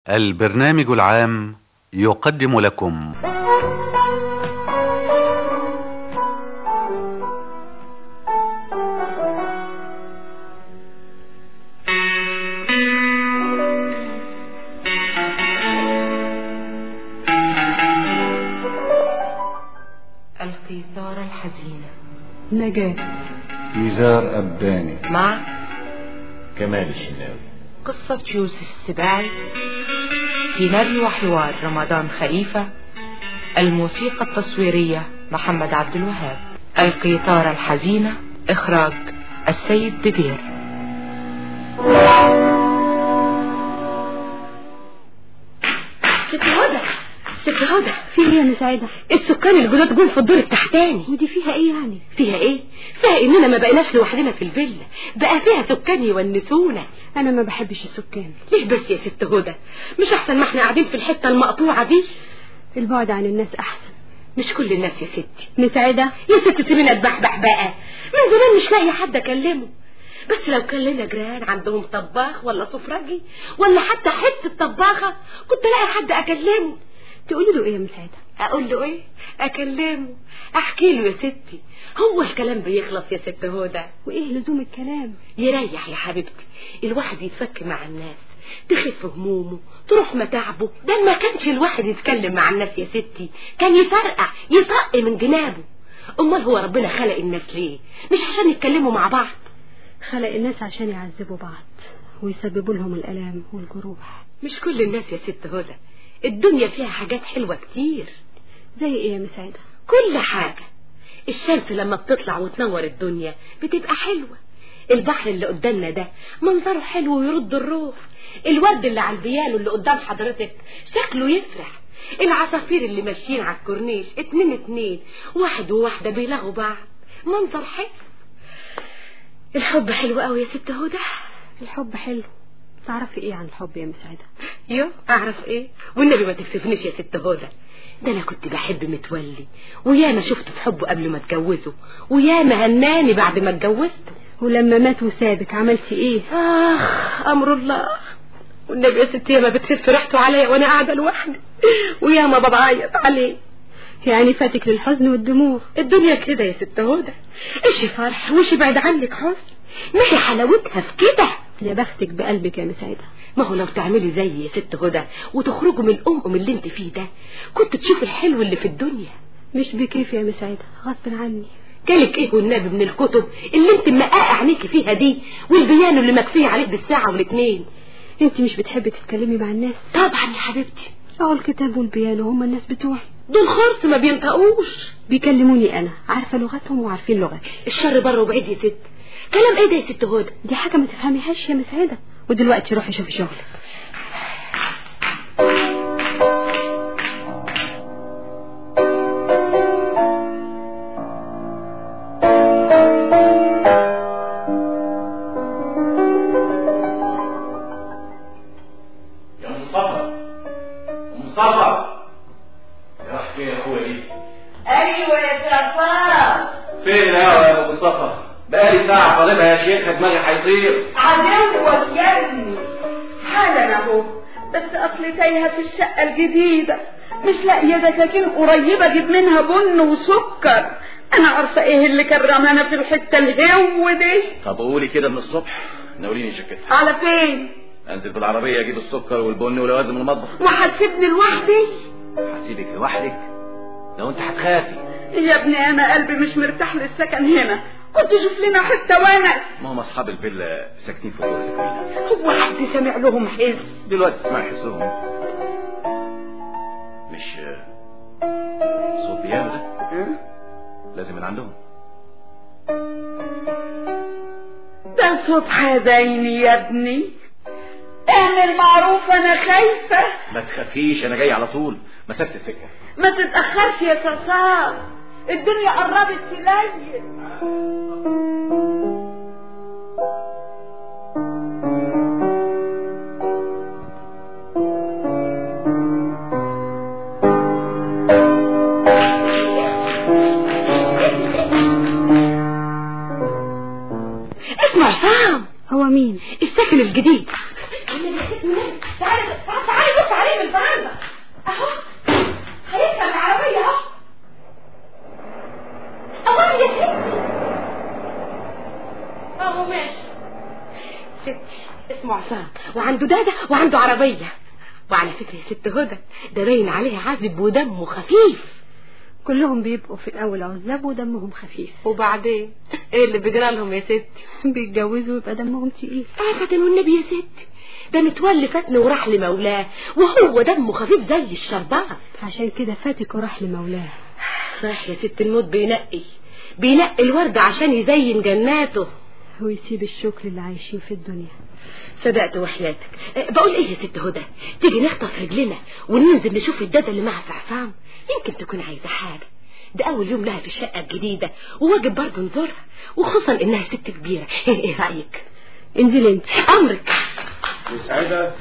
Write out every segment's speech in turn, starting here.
البرنامج العام يقدم لكم القيثارة الحزينة نجاة نزار أباني مع كمال الشناوي قصة يوسف السباعي سيناريو وحوار رمضان خليفة الموسيقى التصويرية محمد عبد الوهاب القيثارة الحزينة إخراج السيد دبير ست هدى ست هدى في ايه يا مساعدة السكان الجداد جم في الدور التحتاني ودي فيها ايه يعني فيها ايه فيها اننا ما بقيناش لوحدنا في الفيلا بقى فيها سكان يونسونا انا ما بحبش السكان ليه بس يا ست هدى مش احسن ما احنا قاعدين في الحته المقطوعه دي البعد عن الناس احسن مش كل الناس يا ستي مساعدة يا ست سيبينا اتبحبح بقى من زمان مش لاقي حد اكلمه بس لو كان لنا جيران عندهم طباخ ولا سفرجي ولا حتى حته طباخه كنت الاقي حد اكلمه تقولي له ايه يا مساعدة اقول له ايه اكلمه احكي له يا ستي هو الكلام بيخلص يا ست هدى وايه لزوم الكلام يريح يا حبيبتي الواحد يتفك مع الناس تخف همومه تروح متاعبه ده ما كانش الواحد يتكلم مع الناس يا ستي كان يفرقع يطق من جنابه امال هو ربنا خلق الناس ليه مش عشان يتكلموا مع بعض خلق الناس عشان يعذبوا بعض ويسببوا لهم الالام والجروح مش كل الناس يا ست هدى الدنيا فيها حاجات حلوة كتير زي ايه يا مساعدة كل حاجة الشمس لما بتطلع وتنور الدنيا بتبقى حلوة البحر اللي قدامنا ده منظره حلو ويرد الروح الورد اللي على البيانو اللي قدام حضرتك شكله يفرح العصافير اللي ماشيين على الكورنيش اتنين اتنين واحد وواحدة بيلغوا بعض منظر حلو الحب حلو قوي يا ست هدى الحب حلو تعرفي ايه عن الحب يا مساعدة يو اعرف ايه والنبي ما تكسفنيش يا ست هدى ده انا كنت بحب متولي وياما شفت في حبه قبل ما اتجوزه وياما هناني بعد ما اتجوزته ولما مات وسابك عملتي ايه اخ امر الله والنبي يا ستي ما بتهف ريحته عليا وانا قاعده لوحدي وياما بعيط عليه يعني فاتك للحزن والدموع الدنيا كده يا ست هدى ايش فرح وش بعد عنك حزن ما هي حلاوتها في كده يا بختك بقلبك يا مساعدة ما هو لو تعملي زي يا ست هدى وتخرجوا من الأم اللي انت فيه ده كنت تشوف الحلو اللي في الدنيا مش بكيف يا مساعدة غصب عني جالك ايه والنبي من الكتب اللي انت مقاقع عينيكي فيها دي والبيانو اللي مكفيه عليك بالساعة والاتنين انت مش بتحبي تتكلمي مع الناس طبعا يا حبيبتي اهو الكتاب والبيانو هما الناس بتوعي دول خرس ما بينطقوش بيكلموني انا عارفة لغتهم وعارفين لغتي الشر بره وبعيد يا ست كلام ايه ده يا ست هدى دي حاجة ما تفهميهاش يا مساعدة ودلوقتي روحي شوفي شغلك يا مصطفى مصطفى يا راح فين يا اخويا دي ايوه يا شرفان فين يا ابو مصطفى بقالي ساعة طالبها يا شيخ دماغي هيطير عدوك يا ابني حالا اهو بس اصلي تايهه في الشقه الجديده مش لاقيه دكاكين قريبه اجيب منها بن وسكر انا عارفه ايه اللي كان رمانا في الحته الهو دي طب قولي كده من الصبح ناوليني شكتها على فين انزل بالعربية اجيب السكر والبن ولوازم المطبخ وهتسيبني لوحدي هسيبك لوحدك لو انت هتخافي يا ابني انا قلبي مش مرتاح للسكن هنا كنت شوف لنا حته ونس ما هم اصحاب الفيلا ساكنين في الدور اللي فينا هو حد سامع لهم حس دلوقتي اسمعي حسهم مش صوت بيانو ده لازم من عندهم ده صوت حزيني يا ابني اعمل معروف انا خايفه ما تخافيش انا جاي على طول مسافة السكة ما تتأخرش يا صرصار الدنيا قربت تليل اسمع سام هو مين السكن الجديد تعالي تعالي وعنده دادة وعنده عربية وعلى فكرة يا ست هدى ده باين عليه عازب ودمه خفيف كلهم بيبقوا في الأول عزاب ودمهم خفيف وبعدين ايه اللي بيجرى لهم يا ست بيتجوزوا يبقى دمهم تقيل ابدا والنبي يا ست ده متولي فتن وراح لمولاه وهو دمه خفيف زي الشربات عشان كده فاتك وراح لمولاه صح يا ست الموت بينقي بينقي الورد عشان يزين جناته ويسيب الشكل اللي عايشين في الدنيا صدقت وحياتك أه، بقول ايه يا ست هدى تيجي نخطف رجلنا وننزل نشوف الدادة اللي معها فعفام يمكن تكون عايزة حاجة ده أول يوم لها في الشقة الجديدة وواجب برضه نزورها وخصوصا إنها ست كبيرة ايه رأيك؟ انزل انت أمرك مسعدة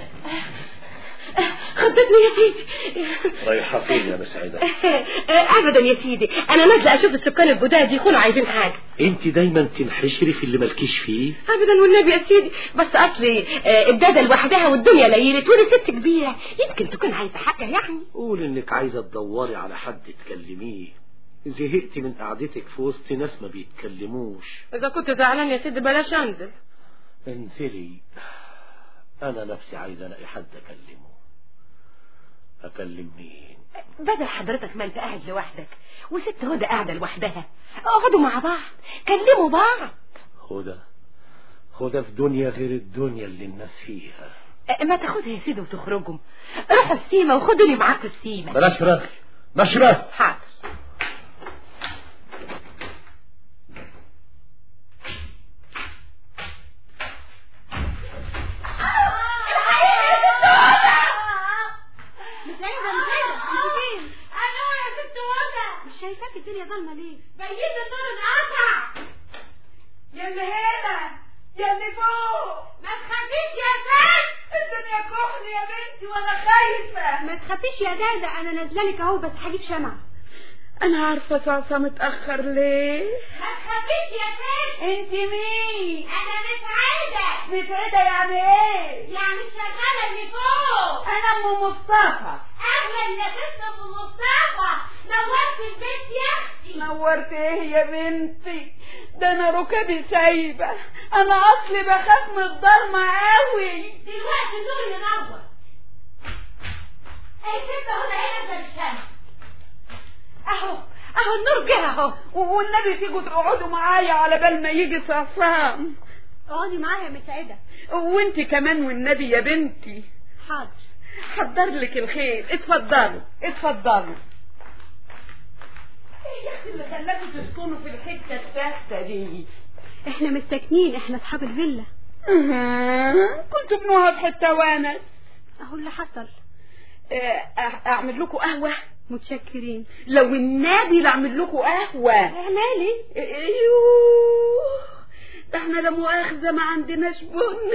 خضتني يا سيدي رايحة فين يا مسعدة ابدا يا سيدي انا نازله اشوف السكان الجداد يكونوا عايزين حاجه انت دايما تنحشري في اللي مالكيش فيه ابدا والنبي يا سيدي بس اصلي آه، الداده لوحدها والدنيا ليلت وانا ست كبيره يمكن تكون عايزه حاجه يعني قول انك عايزة تدوري على حد تكلميه زهقت من قعدتك في وسط ناس ما بيتكلموش اذا كنت زعلان يا سيدي بلاش انزل انزلي انا نفسي عايز الاقي حد اكلمه اكلم مين بدل حضرتك ما انت قاعد لوحدك وست هدى قاعده لوحدها اقعدوا مع بعض كلموا بعض هدى هدى في دنيا غير الدنيا اللي الناس فيها آه، ما تاخدها يا سيدي وتخرجوا روحوا السيما وخدوني معاكم السيما بلاش رغي نشرة حاضر مساعدة مساعدة انت فين؟ انا يا ست هدى مش شايفاك الدنيا ظلمة ليه؟ بيت النور انقطع يا اللي هنا يا اللي فوق ما تخافيش يا ست الدنيا كحل يا بنتي وانا خايفه ما تخافيش يا دادة انا نازله لك اهو بس هجيب شمعة انا عارفه صعصه متاخر ليه ما تخافيش يا ست انت مين انا مسعدة متعده يعني ايه يعني شغالة اللي فوق انا ام مصطفى اهلا يا ست ام مصطفى نورت البيت يا اختي نورت ايه يا بنتي ده انا ركبي سايبه انا اصلي بخاف من الضلمه قوي دلوقتي النور ينور اي ست هنا هنا الشمس اهو اهو النور جه اهو والنبي تيجوا تقعدوا معايا على بال ما يجي صعصام اقعدي معايا يا مساعدة وانت كمان والنبي يا بنتي حاضر حضر لك الخير اتفضلوا اتفضلوا ايه يا اختي اللي خلاكوا تسكنوا في الحته السهله دي احنا مستكنين احنا اصحاب الفيلا أها، كنتوا بنوها في حته وانس اهو اللي حصل اه، أع- اعمل لكم قهوه متشكرين لو النبي لاعمل لكم قهوه مالي ايوه ده احنا لا مؤاخذة ما عندناش بن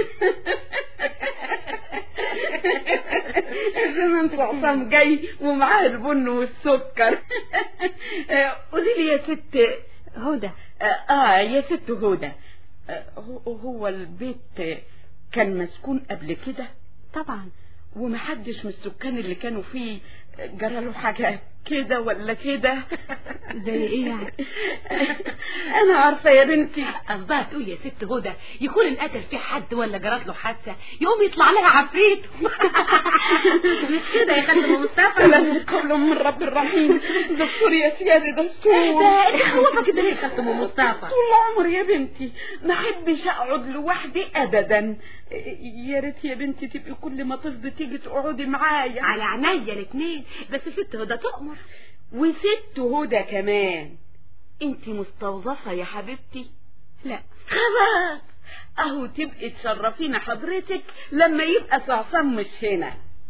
زمان عصام جاي ومعاه البن والسكر آه، قولي لي يا ست هدى آه, اه يا ست هدى آه هو- هو البيت كان مسكون قبل كده طبعا ومحدش من السكان اللي كانوا فيه جراله حاجة كده ولا كده زي ايه يعني انا عارفة يا بنتي قصدها تقول يا ست هدى يكون انقتل في حد ولا جرت له حادثه يقوم يطلع لها عفريت مش كده يا خالد ام مصطفى لا قول من رب الرحيم دستور يا سيادة دستور ده ده خوفك كده ليه يا خالد ام مصطفى طول عمري يا بنتي ما احبش اقعد لوحدي ابدا يا ريت يا بنتي تبقي كل ما تفضي تيجي تقعدي معايا على عينيا الاثنين بس ست هدى تؤمر وست هدى كمان انت مستوظفة يا حبيبتي لا خلاص اهو تبقي تشرفينا حضرتك لما يبقى صعصام مش هنا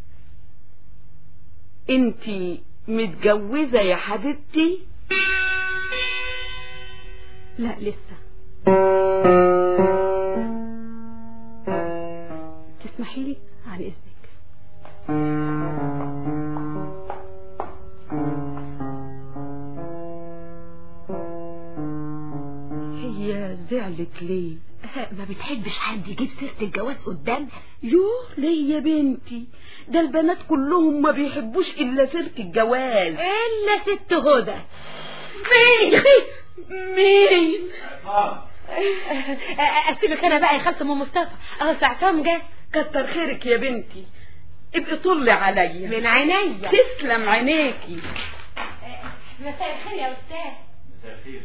انت متجوزة يا حبيبتي لا لسه تسمحي لي عن اذنك هي زعلت ليه ما بتحبش حد يجيب سيره الجواز قدامها يوه ليه يا بنتي ده البنات كلهم ما بيحبوش الا سيرة الجواز الا ست هدى مين مين اسيبك انا بقى يا خالة ام مصطفى اهو ساعتهم جه كتر خيرك يا بنتي ابقي طلي عليا من عينيا تسلم عينيكي مساء الخير يا استاذ مساء الخير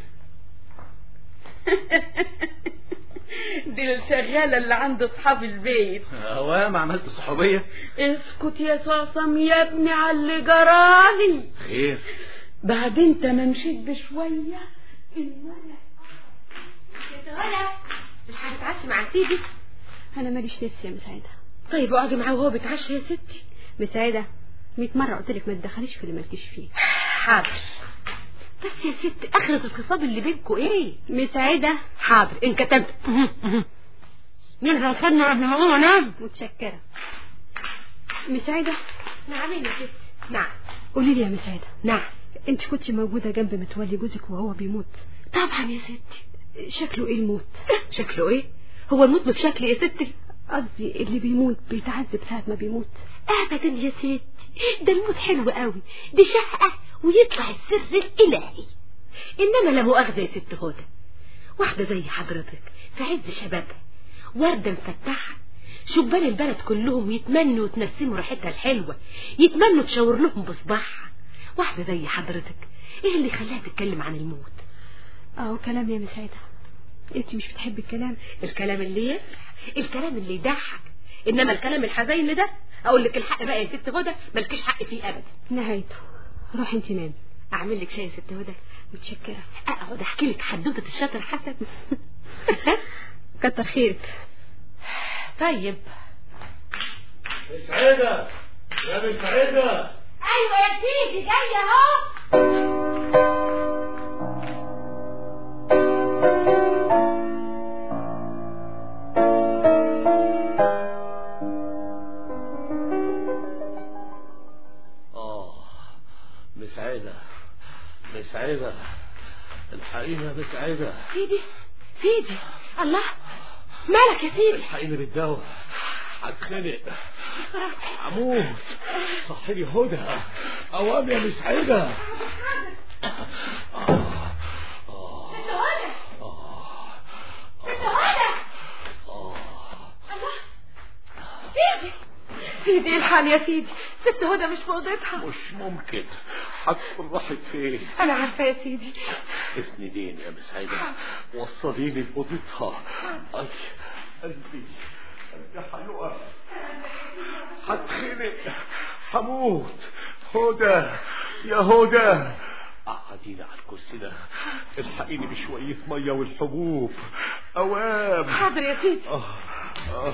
دي الشغالة اللي عند اصحاب البيت اوام عملت صحوبية اسكت يا صاصم يا ابني على اللي جرالي خير بعد انت ما مشيت بشوية الولد يا ولا مش هتتعشي مع سيدي انا ماليش نفس يا مساعدة طيب اقعدي معاه وهو بيتعشى يا ستي مساعدة مية مرة قلت لك ما تدخليش في اللي مالكيش فيه حاضر بس يا ست اخرة الخصاب اللي بينكوا ايه مساعدة حاضر ان كتبت مين هيخدنا قبل ما اقوم انام متشكرة مساعدة نعم يا ست نعم قولي لي يا مساعدة نعم انت كنت موجودة جنب متولي جوزك وهو بيموت طبعا يا ستي شكله ايه الموت شكله ايه هو الموت بشكل يا ستي قصدي اللي بيموت بيتعذب ساعة ما بيموت ابدا يا ستي ده الموت حلو قوي دي شقة ويطلع السر الالهي انما لا مؤاخذة يا ست هدى واحدة زي حضرتك في عز شبابها وردة مفتحة شبان البلد كلهم يتمنوا وتنسموا ريحتها الحلوة يتمنوا تشاور لهم بصباحها واحدة زي حضرتك ايه اللي خلاها تتكلم عن الموت اهو كلام يا مساعدة انت مش بتحبي الكلام الكلام اللي يفرح الكلام اللي يضحك انما الكلام الحزين ده اقول لك الحق بقى يا ست هدى مالكيش حق فيه ابدا نهايته روحي انت نامي اعمل لك شاي يا ست هدى متشكرة اقعد احكي لك حدوته الشاطر حسن كتر خيرك طيب مسعدة يا مسعدة ايوه يا سيدي جايه اهو اه مسعدة مسعدة الحقيقة مسعدة سيدي سيدي الله مالك يا سيدي الحقيقة بالدواء هتخنق هموت صحيني هدى اوام يا مسعدة سيدي سيدي الحال يا سيدي ست هدى مش في اوضتها مش ممكن هتكون راحت فين انا عارفه يا سيدي اسندين يا مسعدة وصليني لأوضتها أي قلبي قلبي هيقع هتخنق هموت هدى يا هدى قعديني على الكرسي ده الحقيني بشوية مية والحبوب أوام حاضر يا سيدي آه آه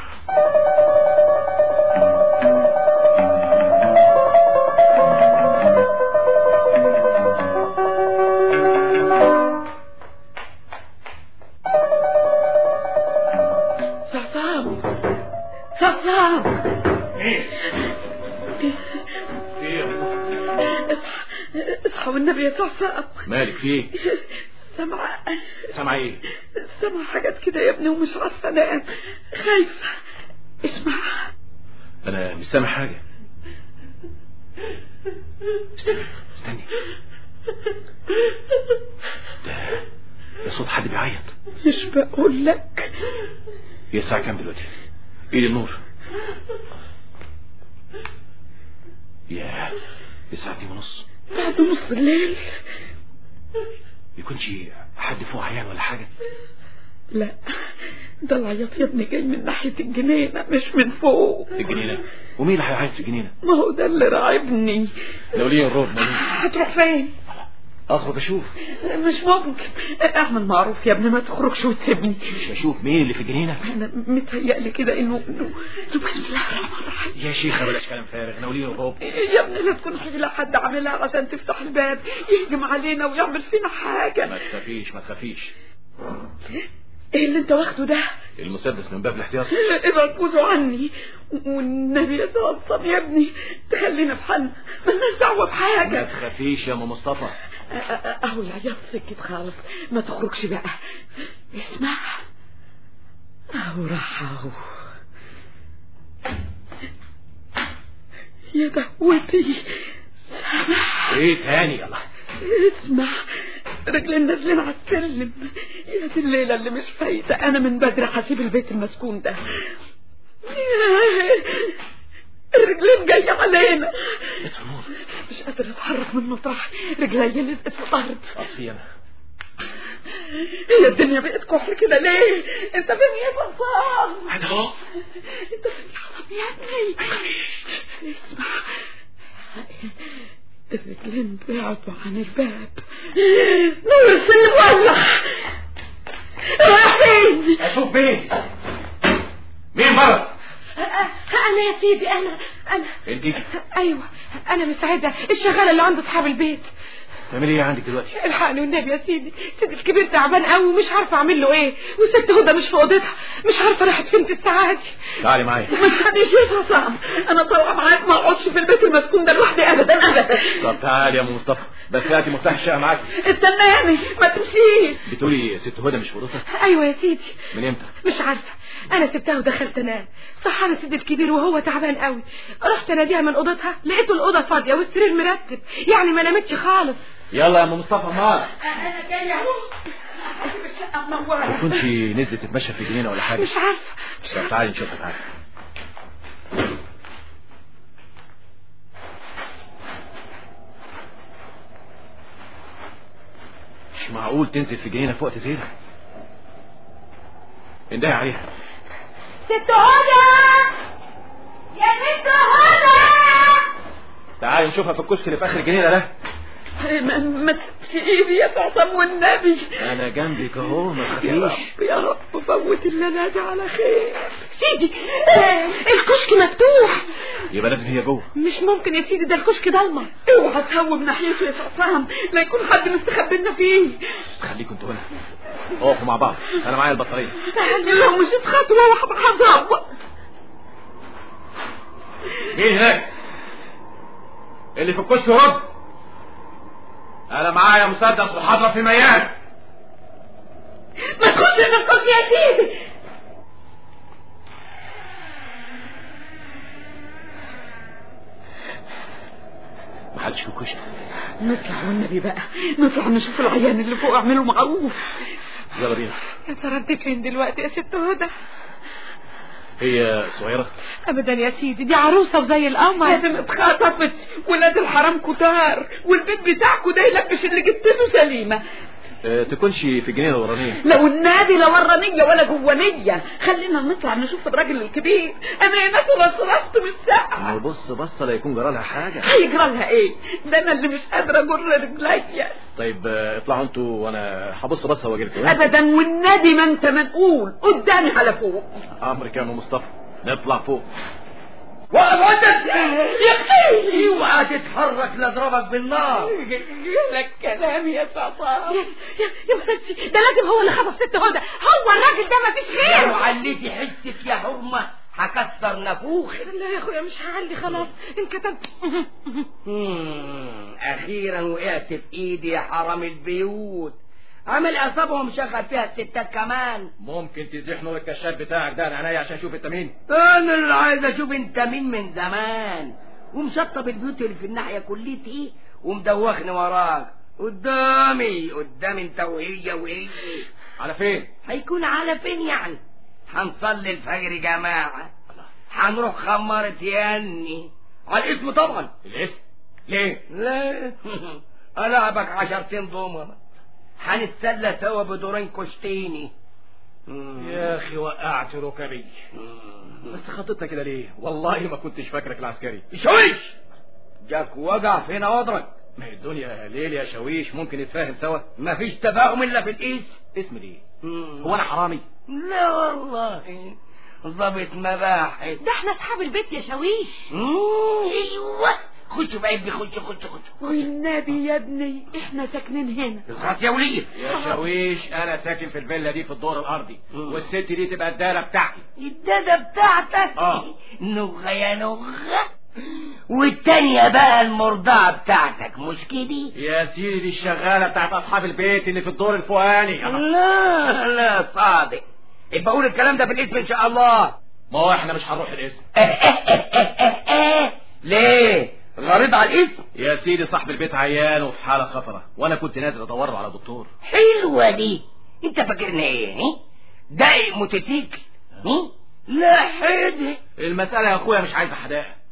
صعصام صعصام ايه ايه يا مصطفى؟ اصحى والنبي يا صعصام مالك في ايه سامعة سامع ايه سامعة حاجات كده يا ابني ومش عارفة انام خايفة اسمع انا مش سامع حاجة استني استني ده ده صوت حد بيعيط مش بقول لك هي الساعة كام دلوقتي؟ ايه النور؟ ياه الساعة دي ونص بعد نص الليل يكونش حد فوق عيان ولا حاجة لا ده العياط يا ابني جاي من ناحية الجنينة مش من فوق الجنينة ومين اللي هيعيط في الجنينة؟ ما هو ده اللي راعبني لو ليه الروب مالي هتروح فين اخرج اشوف مش ممكن اعمل معروف يا ابني ما تخرجش وتسيبني مش اشوف مين اللي في الجنينة انا متهيألي كده انه انه إنه بسم الله الرحمن الرحيم يا شيخة بلاش كلام فارغ لو ليه الروب يا ابني لا تكون حيلة حد عاملها عشان تفتح الباب يهجم علينا ويعمل فينا ما حاجة تخافيش ما تخافيش ايه اللي انت واخده ده المسدس من باب الاحتياط ركزوا عني والنبي يا صلصم يا ابني تخلينا في حالنا مالناش دعوة ما بحاجة تخافيش يا ام مصطفى أ- أ- اهو العياط سكت خالص ما تخرجش بقى اسمع اهو راح اهو يا دهوتي سامح ايه تاني يلا اسمع رجلين نازلين على السلم يا دي الليلة اللي مش فايتة أنا من بدري هسيب البيت المسكون ده رجلين جاية علينا اطفي النور مش قادرة اتحرك من مطرح رجلي لزقت في الارض اطفي انا هي الدنيا بقت كحل كده ليه انت فين يا بصام انا اهو انت فين يا حرام يا ابني اسمع الرجلين بعدوا عن الباب نور السن ولع رايح فين اشوف مين مين بره انا يا سيدي انا انا انت ايوه انا مساعده الشغاله اللي عند اصحاب البيت تعملي ايه عندك دلوقتي الحقني والنبي يا سيدي سيدي الكبير تعبان قوي ومش عارفه اعمل له ايه وست هدى مش في اوضتها مش عارفه راحت فين في الساعه دي تعالي معايا ما تخليش يا صام انا طالعه معاك ما اقعدش في البيت المسكون ده لوحدي ابدا ابدا طب تعالي يا ام مصطفى بس هاتي مفتاح الشقه معاكي استناني ما تمشيش بتقولي ست هدى مش في اوضتها ايوه يا سيدي من امتى مش عارفه انا سبتها ودخلت انام صح انا سيدي الكبير وهو تعبان قوي رحت اناديها من اوضتها لقيته الاوضه فاضيه والسرير مرتب يعني ما نامتش خالص يلا يا ام مصطفى مار انا جايه اهو هسيب الشقه منوره ما كنتش نزلت تتمشى في جنينه ولا حاجه مش عارفه مش طب تعالي نشوفها تعالي مش معقول تنزل في جنينه فوق تزيرها اندهي عليها ست هدى يا ست هدى تعالي نشوفها في الكشك اللي في اخر الجنينه ده ما ما تمشي ايدي يا تعصم والنبي انا جنبك اهو ما يا تخافيش رب يا رب فوت الليله دي على خير سيدي آه، الكشك مفتوح يبقى لازم هي جوه مش ممكن يا سيدي ده الكشك ضلمه اوعى تهوب ناحيته يا تعصم لا يكون حد مستخبي لنا فيه خليكم انتوا هنا اقفوا مع بعض انا معايا البطاريه لو مشيت خطوه واحده هظبط مين هناك اللي في الكشك رد انا معايا مسدس وحاضره في ميان ما تخش نفسك يا سيدي محدش في الكشك نطلع والنبي بقى نطلع نشوف العيان اللي فوق اعملوا معروف يلا بينا يا ترى انت فين دلوقتي يا ست هدى هي صغيره ابدا يا سيدي دي عروسه وزي القمر لازم اتخطفت ولاد الحرام كتار والبيت بتاعكوا ده يلبش اللي جبتته سليمه أه تكونش في الجنينه الورانيه لو النادي لا ورانية ولا جوانية خلينا نطلع نشوف الراجل الكبير انا هناك رصرصت من السقف ما بص بص لا يكون جرى لها حاجه هيجرى لها ايه ده انا اللي مش قادره اجر رجليا طيب آه، اطلعوا انتوا وانا هبص بص واجي لكم ابدا والنادي ما انت منقول قدامي على فوق امرك يا ام مصطفى نطلع فوق وقف يا اختي اوعى تتحرك لاضربك بالنار لك كلام يا صفا يا يا يا مسدسي ده لازم هو اللي خطف ست هدى هو الراجل ده مفيش لو غيره عليتي حتك يا حرمه هكسر نافوخك لا يا اخويا مش هعلي خلاص انكتبت مم، اخيرا وقعت في ايدي يا حرام البيوت عامل اعصابهم شغل فيها الستات كمان ممكن تزيح نور الكشاف بتاعك ده انا عينيا عشان اشوف انت مين انا اللي عايز اشوف انت مين من زمان ومشطب البيوت اللي في الناحيه كليتي ومدوخني وراك قدامي قدامي انت وهي وهي على فين هيكون على فين يعني هنصلي الفجر جماعة هنروح خمرة ياني على الاسم طبعا الاسم ليه لا ألعبك عشرتين ضمنة هنتسلى سوا بدورين كشتيني يا اخي وقعت ركبي بس خطتنا كده ليه والله ما كنتش فاكرك العسكري شويش جاك وجع فينا وضرك ما هي الدنيا ليل يا شاويش ممكن نتفاهم سوا مفيش تفاهم الا في القيس اسم ليه هو انا حرامي لا والله ضابط مباحث ده احنا اصحاب البيت يا شاويش مم، ايوه خش بعيد خش خش خش والنبي يا ابني احنا ساكنين هنا الخط يا وليد يا شاويش انا ساكن في الفيلا دي في الدور الارضي والست دي تبقى الداله بتاعتي الدادة بتاعتك آه. نغة يا نغة والتانية بقى المرضعة بتاعتك مش كده يا سيدي دي الشغاله بتاعت اصحاب البيت اللي في الدور الفوقاني لا لا صادق يبقى قول الكلام ده في الاسم ان شاء الله ما هو احنا مش هنروح الاسم ليه غريب على الاسم يا سيدي صاحب البيت عيان وفي حاله خطره وانا كنت نازل ادور له على دكتور حلوة دي انت فاكرنا ايه ها؟ دقيق موتوسيكل ها؟ لا حد المساله يا اخويا مش عايزه حدائق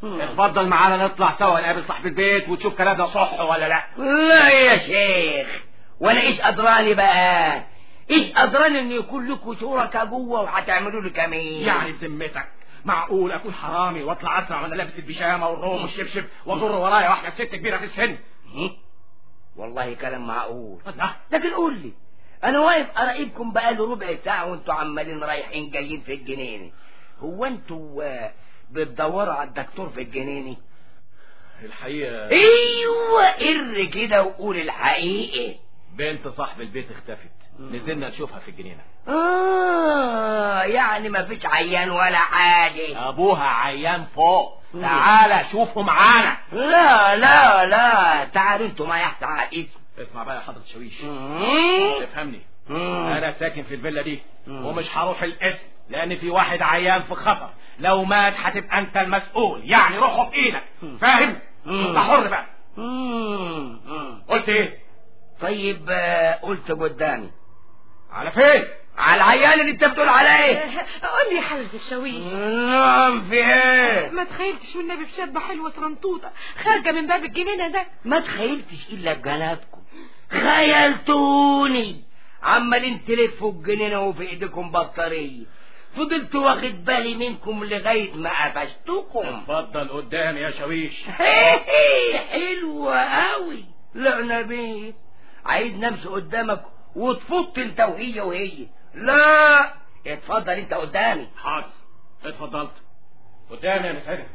اتفضل معانا نطلع سوا نقابل صاحب البيت وتشوف كلامنا صح ولا لا لا يا شيخ وانا ايش ادراني بقى ايش ادراني ان يكون لكم شركاء جوه وهتعملوا لي كمين يعني بذمتك معقول اكون حرامي واطلع اسرع وانا لابس البيجامه والروم والشبشب واضر ورايا واحده ست كبيره في السن والله كلام معقول الله لكن قول لي انا واقف اراقبكم بقالي ربع ساعه وانتوا عمالين رايحين جايين في الجنينه هو انتوا آه، بتدوروا على الدكتور في الجنينه الحقيقه ايوه قر كده وقول الحقيقه بنت صاحب البيت اختفت نزلنا نشوفها في الجنينه اه يعني ما فيش عيان ولا حاجه ابوها عيان فوق تعالى شوفه معانا لا لا لا تعالوا انتوا ما يحت على الاسم اسمع بقى يا حضرة شويش مم. افهمني مم. انا ساكن في الفيلا دي ومش هروح الاسم لان في واحد عيان في خطر لو مات هتبقى انت المسؤول يعني روحه بايدك فاهم مم. انت حر بقى مم. مم. قلت ايه طيب آه، قلت قدامي على فين على العيان اللي انت بتقول عليه قول لي يا حضرة الشاويش نعم في ايه ما تخيلتش والنبي بشابة حلوة صرنطوطة خارجة من باب الجنينة ده ما تخيلتش الا بجنابكم خيلتوني عمالين تلفوا الجنينه وفي ايديكم بطاريه فضلت واخد بالي منكم لغايه ما قفشتكم اتفضل قدامي يا شويش حلوة قوي لعنا بيه عايز نمشي قدامك وتفط انت وهي وهي لا اتفضل انت قدامي حاضر اتفضلت قدامي يا مسعدة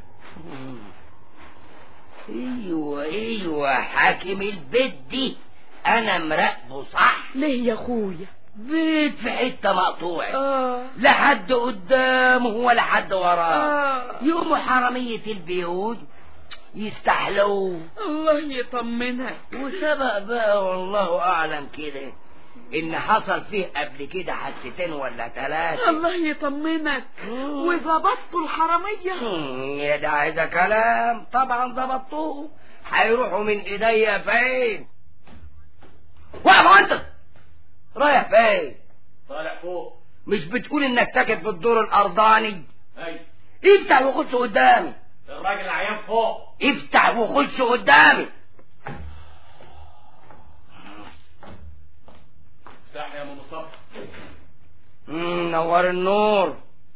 ايوه ايوه حاكم البيت دي انا مراقبه صح ليه يا اخويا بيت في حته مقطوعه اه لا حد قدامه ولا حد وراه اه يقوموا حرامية البيوت يستحلوه الله يطمنك وسبق بقى والله اعلم كده ان حصل فيه قبل كده حادثتين ولا ثلاثة الله يطمنك وظبطتوا الحرامية يا ده عايزة كلام طبعا ضبطوه هيروحوا من ايديا فين واقف انت رايح فين طالع فوق مش بتقول انك ساكن في الدور الارضاني اي افتح وخش قدامي الراجل العيان فوق افتح وخش قدامي افتح يا ام مصطفى مم، نور النور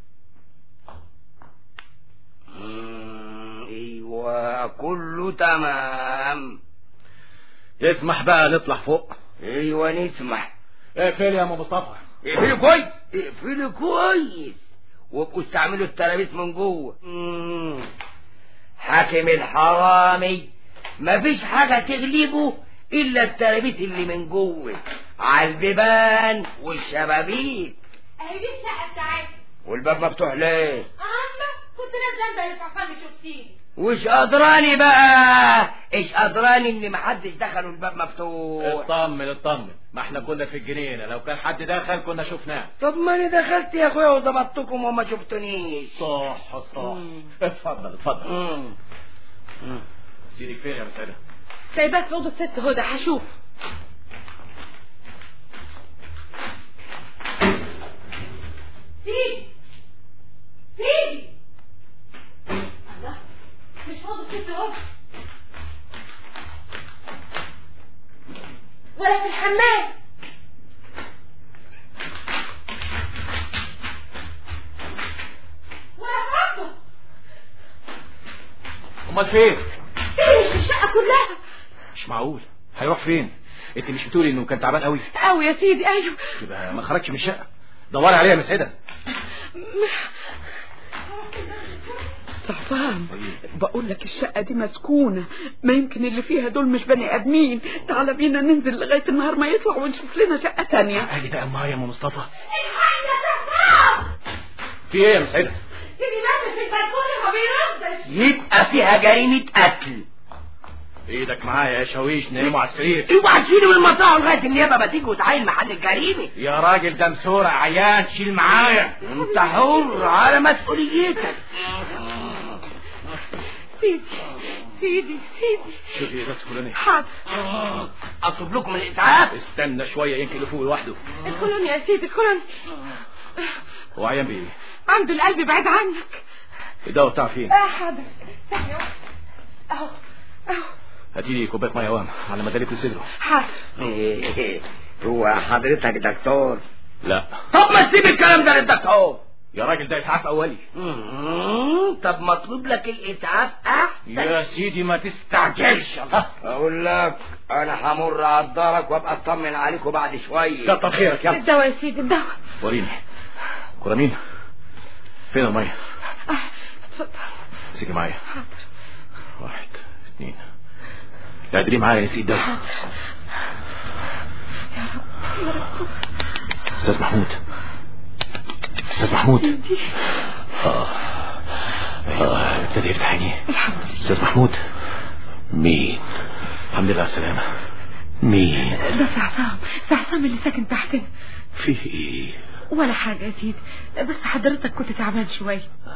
مم، ايوه كله تمام اسمح بقى نطلع فوق ايوه نسمح اقفل يا ام مصطفى اقفلي كويس اقفلي كويس وابقوا استعملوا الترابيس من جوه مم. حاكم الحرامي مفيش حاجة تغلبه إلا الترابيس اللي من جوه على البيبان والشبابيك اهي دي الشقه بتاعتي والباب مفتوح ليه؟ عامه كنت نازله انت يتعفاني شفتيني وش أدراني بقى؟ إيش أدراني إن محدش دخل والباب مفتوح؟ اطمن اطمن ما احنا كنا في الجنينة لو كان حد دخل كنا شفناه طب ما أنا دخلت يا أخويا وظبطتكم وما شفتونيش صح صح اتفضل اتفضل مم. سيدك فين يا مسعدة سايباك في اوضه ست هدى هشوف سيدي سيدي الله مش فاضي ست اهو ولا في الحمام ولا في ربه امال فين سيدي مش في الشقه كلها مش معقول هيروح فين انت مش بتقولي انه كان تعبان قوي قوي يا سيدي ايوه يبقى ما خرجش من الشقة دوري عليه يا مسعدة صعبان بقول لك الشقة دي مسكونة ما يمكن اللي فيها دول مش بني آدمين تعال بينا ننزل لغاية النهار ما يطلع ونشوف لنا شقة تانية ادي بقى معايا يا ام مصطفى الحاج يا سفاح في ايه يا مسعدة سيدي ماشي في البلكونه ما بيردش يبقى فيها جريمة قتل ايدك معايا يا شاويش نايموا على السرير اوعى تشيله من المطاع لغاية النيابة ما تيجي وتعاين محل الجريمة يا راجل ده مسورة عيان شيل معايا انت حر على مسؤوليتك سيدي سيدي سيدي شو ايه بس فلاني حاضر اطلب لكم الاسعاف استنى شوية يمكن يفوق لوحده ادخلوني يا سيدي ادخلوني هو عيان بايه عنده القلب بعيد عنك الدواء بتاع فين اه حاضر ثانية واحدة. اهو اهو هاتي لي كوبايه ميه وام على ما دليت صدره حاضر هو حضرتك دكتور لا طب ما تسيب الكلام ده للدكتور يا راجل ده اسعاف اولي مم، طب مطلوب لك الاسعاف احسن يا سيدي ما تستعجلش الله اقول لك انا همر على دارك وابقى اطمن عليكم بعد شويه كتر خيرك يلا الدواء يا سيدي الدواء وريني كرامين فين الميه آه، اتفضل امسكي معايا واحد اثنين اعدلي معايا يا سيدي ده استاذ محمود استاذ محمود اه اه ابتدى يفتح عينيه استاذ محمود مين الحمد لله على السلامة مين ده سعسام سعسام اللي ساكن تحتنا فيه ايه ولا حاجة يا سيدي بس حضرتك كنت تعبان شوية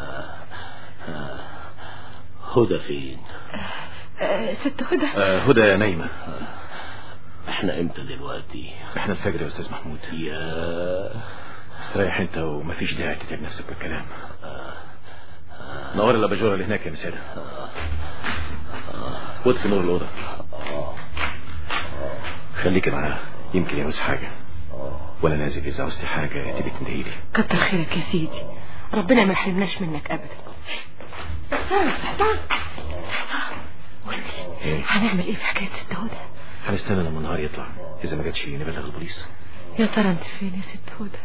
هدى فين آه، ست هدى آه هدى نايمة احنا امتى دلوقتي احنا الفجر يا استاذ محمود يا استريح انت ومفيش داعي تتعب نفسك بالكلام نور الاباجوره اللي هناك يا مساده واطفي نور الاوضه خليكي معاه يمكن يعوز حاجه ولا نازل اذا عوزتي حاجه تبي تندهيلي كتر خيرك يا سيدي ربنا ما يحرمناش منك ابدا سعسام سعسام سعسام قولي ايه هنعمل ايه في حكاية ست هدى هنستنى لما النهار يطلع اذا ما جاتش نبلغ البوليس يا ترى انت فين يا ست هدى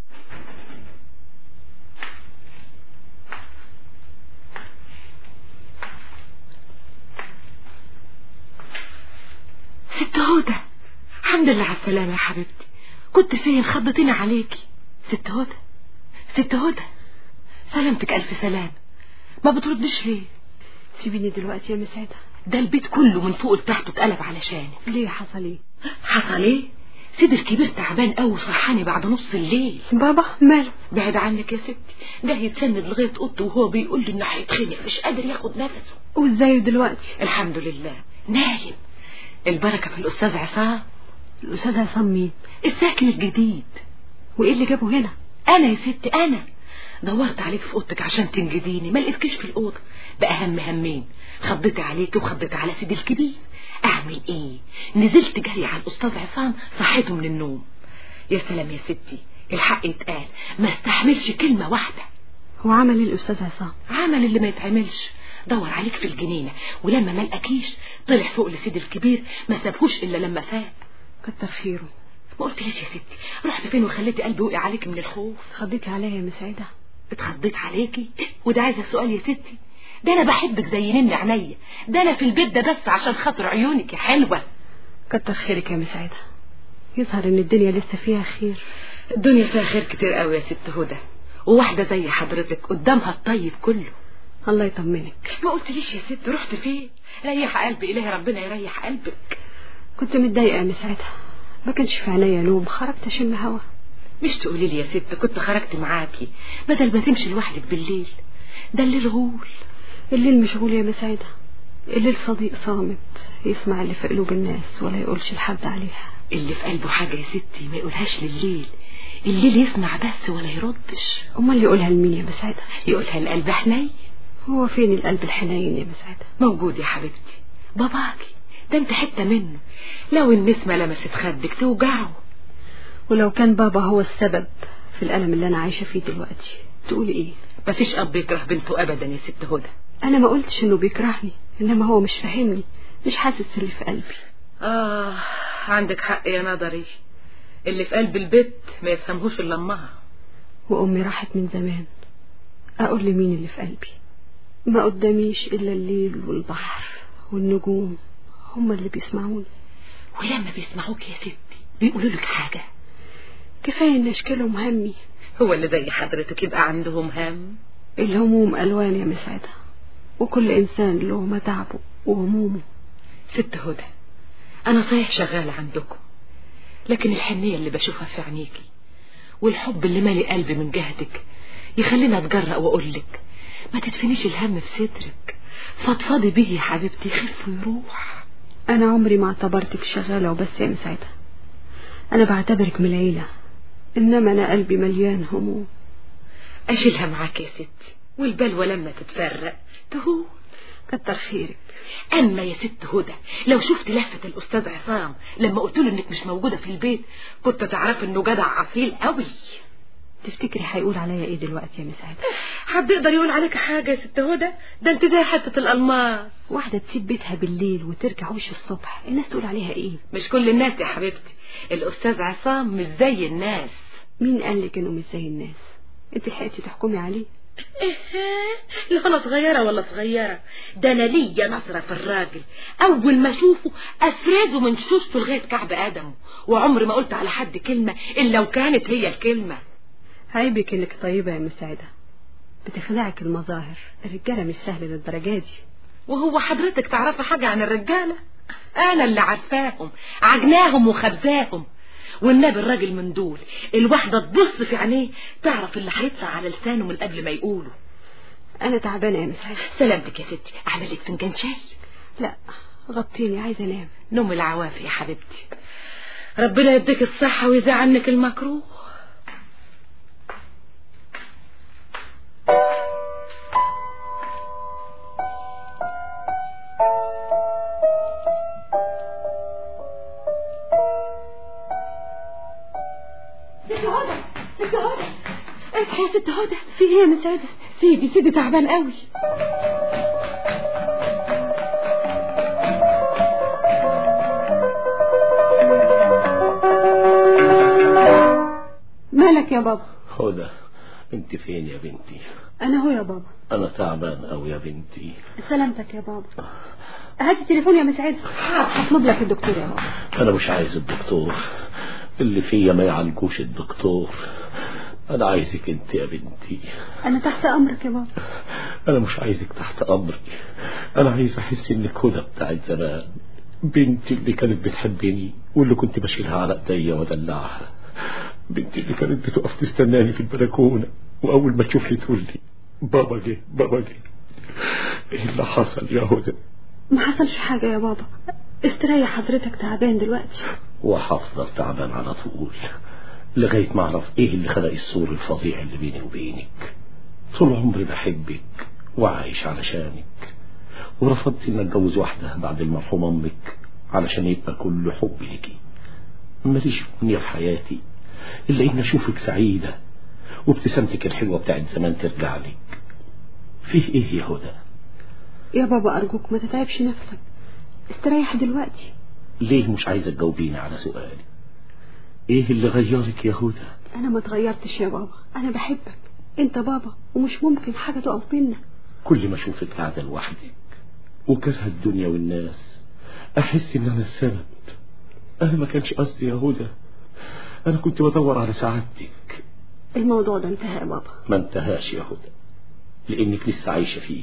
ست هدى الحمد لله على السلامة يا حبيبتي كنت فين خضتني عليكي ست هدى ست هدى سلامتك ألف سلام ما بتردش ليه سيبيني دلوقتي يا مسعدة ده البيت كله من فوق لتحت اتقلب علشانك ليه حصل ايه حصل ايه سيد الكبير تعبان قوي صحاني بعد نص الليل بابا ماله بعد عنك يا ستي ده يتسند لغايه اوضته وهو بيقول لي انه هيتخنق مش قادر ياخد نفسه وازاي دلوقتي الحمد لله نايم البركه في الاستاذ عصام الاستاذ عصام مين الساكن الجديد وايه اللي جابه هنا انا يا ستي انا دورت عليك في اوضتك عشان تنجديني ما لقيتكيش في الاوضه بقى هم همين خضيت عليك وخضيت على سيدي الكبير اعمل ايه نزلت جري على الاستاذ عصام صحيته من النوم يا سلام يا ستي الحق يتقال ما استحملش كلمه واحده هو عمل ايه الاستاذ عصام عمل اللي ما يتعملش دور عليك في الجنينه ولما ما لقاكيش طلع فوق لسيدي الكبير ما سابهوش الا لما فاق كتر خيره ما قلتليش يا ستي رحت فين وخليتي قلبي وقع عليك من الخوف خضيتي عليا يا مسعدة اتخضيت عليكي وده عايزه سؤال يا ستي ده انا بحبك زي نمن عينيا ده انا في البيت ده بس عشان خاطر عيونك يا حلوه كتر خيرك يا مسعدة يظهر ان الدنيا لسه فيها خير الدنيا فيها خير كتير قوي يا ست هدى وواحده زي حضرتك قدامها الطيب كله الله يطمنك ما قلتليش يا ست رحت فين ريح قلبي الهي ربنا يريح قلبك كنت متضايقة يا مسعدة ما كانش في عينيا نوم خرجت اشم هوا مش تقولي لي يا ست كنت خرجت معاكي بدل ما تمشي لوحدك بالليل ده الليل غول الليل مشغول يا مسعدة الليل صديق صامت يسمع اللي في قلوب الناس ولا يقولش لحد عليها اللي في قلبه حاجه يا ستي ما يقولهاش لليل الليل يسمع بس ولا يردش امال يقولها لمين يا مسعدة يقولها القلب حنين هو فين القلب الحنين يا مسعدة موجود يا حبيبتي باباكي ده انت حته منه لو النسمه لمست خدك توجعه ولو كان بابا هو السبب في الألم اللي أنا عايشة فيه دلوقتي تقولي إيه مفيش اب يكره بنته ابدا يا ست هدى أنا ما قلتش إنه بيكرهني إنما هو مش فاهمني مش حاسس اللي في قلبي اه عندك حق يا نظري اللي في قلب البيت ما يفهمهوش الا امها وأمي راحت من زمان أقول لمين اللي في قلبي ما قداميش إلا الليل والبحر والنجوم هما اللي بيسمعوني ولما بيسمعوك يا ستي بيقولوا لك حاجه كفاية إن أشكالهم همي هو اللي زي حضرتك يبقى عندهم هم الهموم ألوان يا مسعدة وكل إنسان له متاعبه وهمومه ست هدى انا صحيح شغالة عندكم لكن الحنية اللي بشوفها في عينيكي والحب اللي مالي قلبي من جهتك يخليني اتجرأ واقول لك ما تدفنيش الهم في صدرك فضفضي بيه يا حبيبتي يخف ويروح أنا عمري ما اعتبرتك شغالة وبس يا مسعدة أنا بعتبرك من العيلة إنما أنا قلبي مليان هموم اشيلها معاك يا ستي والبلوى لما تتفرق تهون كتر خيرك اما يا ست هدى لو شفت لفة الاستاذ عصام لما قلت له انك مش موجودة في البيت كنت تعرف انه جدع اصيل قوي تفتكري هيقول عليا ايه دلوقتي يا مساعدة حد يقدر يقول عليك حاجة يا ست هدى ده انت زي حتة الالماس واحدة تسيب بيتها بالليل وترجع وش الصبح الناس تقول عليها ايه مش كل الناس يا حبيبتي الاستاذ عصام مش زي الناس مين قال لك انه مش زي الناس انت لحقتي تحكمي عليه إيه لا انا صغيرة ولا صغيرة ده انا ليا نظرة في الراجل اول ما اشوفه افرزه من شوشته لغاية كعب ادمه وعمري ما قلت على حد كلمة الا لو كانت هي الكلمة عيبك انك طيبة يا مساعدة بتخلعك المظاهر الرجالة مش سهل للدرجة دي وهو حضرتك تعرفي حاجة عن الرجالة انا اللي عارفاهم عجناهم وخبزاهم والنبي الراجل من دول الواحدة تبص في عينيه تعرف اللي هيطلع على لسانه من قبل ما يقوله انا تعبانة يا مساعدة سلامتك يا ستي اعمل لك فنجان شاي لا غطيني عايزة انام نوم العوافي يا حبيبتي ربنا يديك الصحة ويزع عنك المكروه ست هدى ست هدى اصحي يا ست هدى في ايه يا مساعدة سيدي سيدي تعبان قوي مالك يا بابا هدى انت فين يا بنتي انا هو يا بابا انا تعبان أوي يا بنتي سلامتك يا بابا هات التليفون يا مساعدة هطلب لك الدكتور يا بابا انا مش عايز الدكتور اللي فيا ما يعالجوش الدكتور انا عايزك انت يا بنتي انا تحت امرك يا بابا انا مش عايزك تحت امري انا عايز احس انك هدى بتاعت زمان بنتي اللي كانت بتحبني واللي كنت بشيلها على ايديا وادلعها بنتي اللي كانت بتقف تستناني في البلكونه واول ما تشوفني تقول لي بابا جه بابا جه ايه اللي حصل يا هدى ما حصلش حاجة يا بابا استريح حضرتك تعبان دلوقتي وهفضل تعبان على طول لغاية ما أعرف إيه اللي خلق السور الفظيع اللي بيني وبينك طول عمري بحبك وعايش علشانك ورفضت إن أتجوز واحدة بعد المرحوم أمك علشان يبقى كل حب ليكي ماليش أمنية في حياتي إلا إن أشوفك سعيدة وابتسامتك الحلوة بتاعت زمان ترجع لك فيه إيه يا هدى يا بابا ارجوك ما تتعبش نفسك استريح دلوقتي ليه مش عايزة تجاوبيني على سؤالي إيه اللي غيرك يا هدى انا ما اتغيرتش يا بابا انا بحبك انت بابا ومش ممكن حاجة تقف بينا كل ما اشوفك قاعدة لوحدك وكره الدنيا والناس احس ان انا السبب انا ما كانش قصدي يا هدى انا كنت بدور على سعادتك الموضوع ده انتهى يا بابا ما انتهاش يا هدى لانك لسه عايشة فيه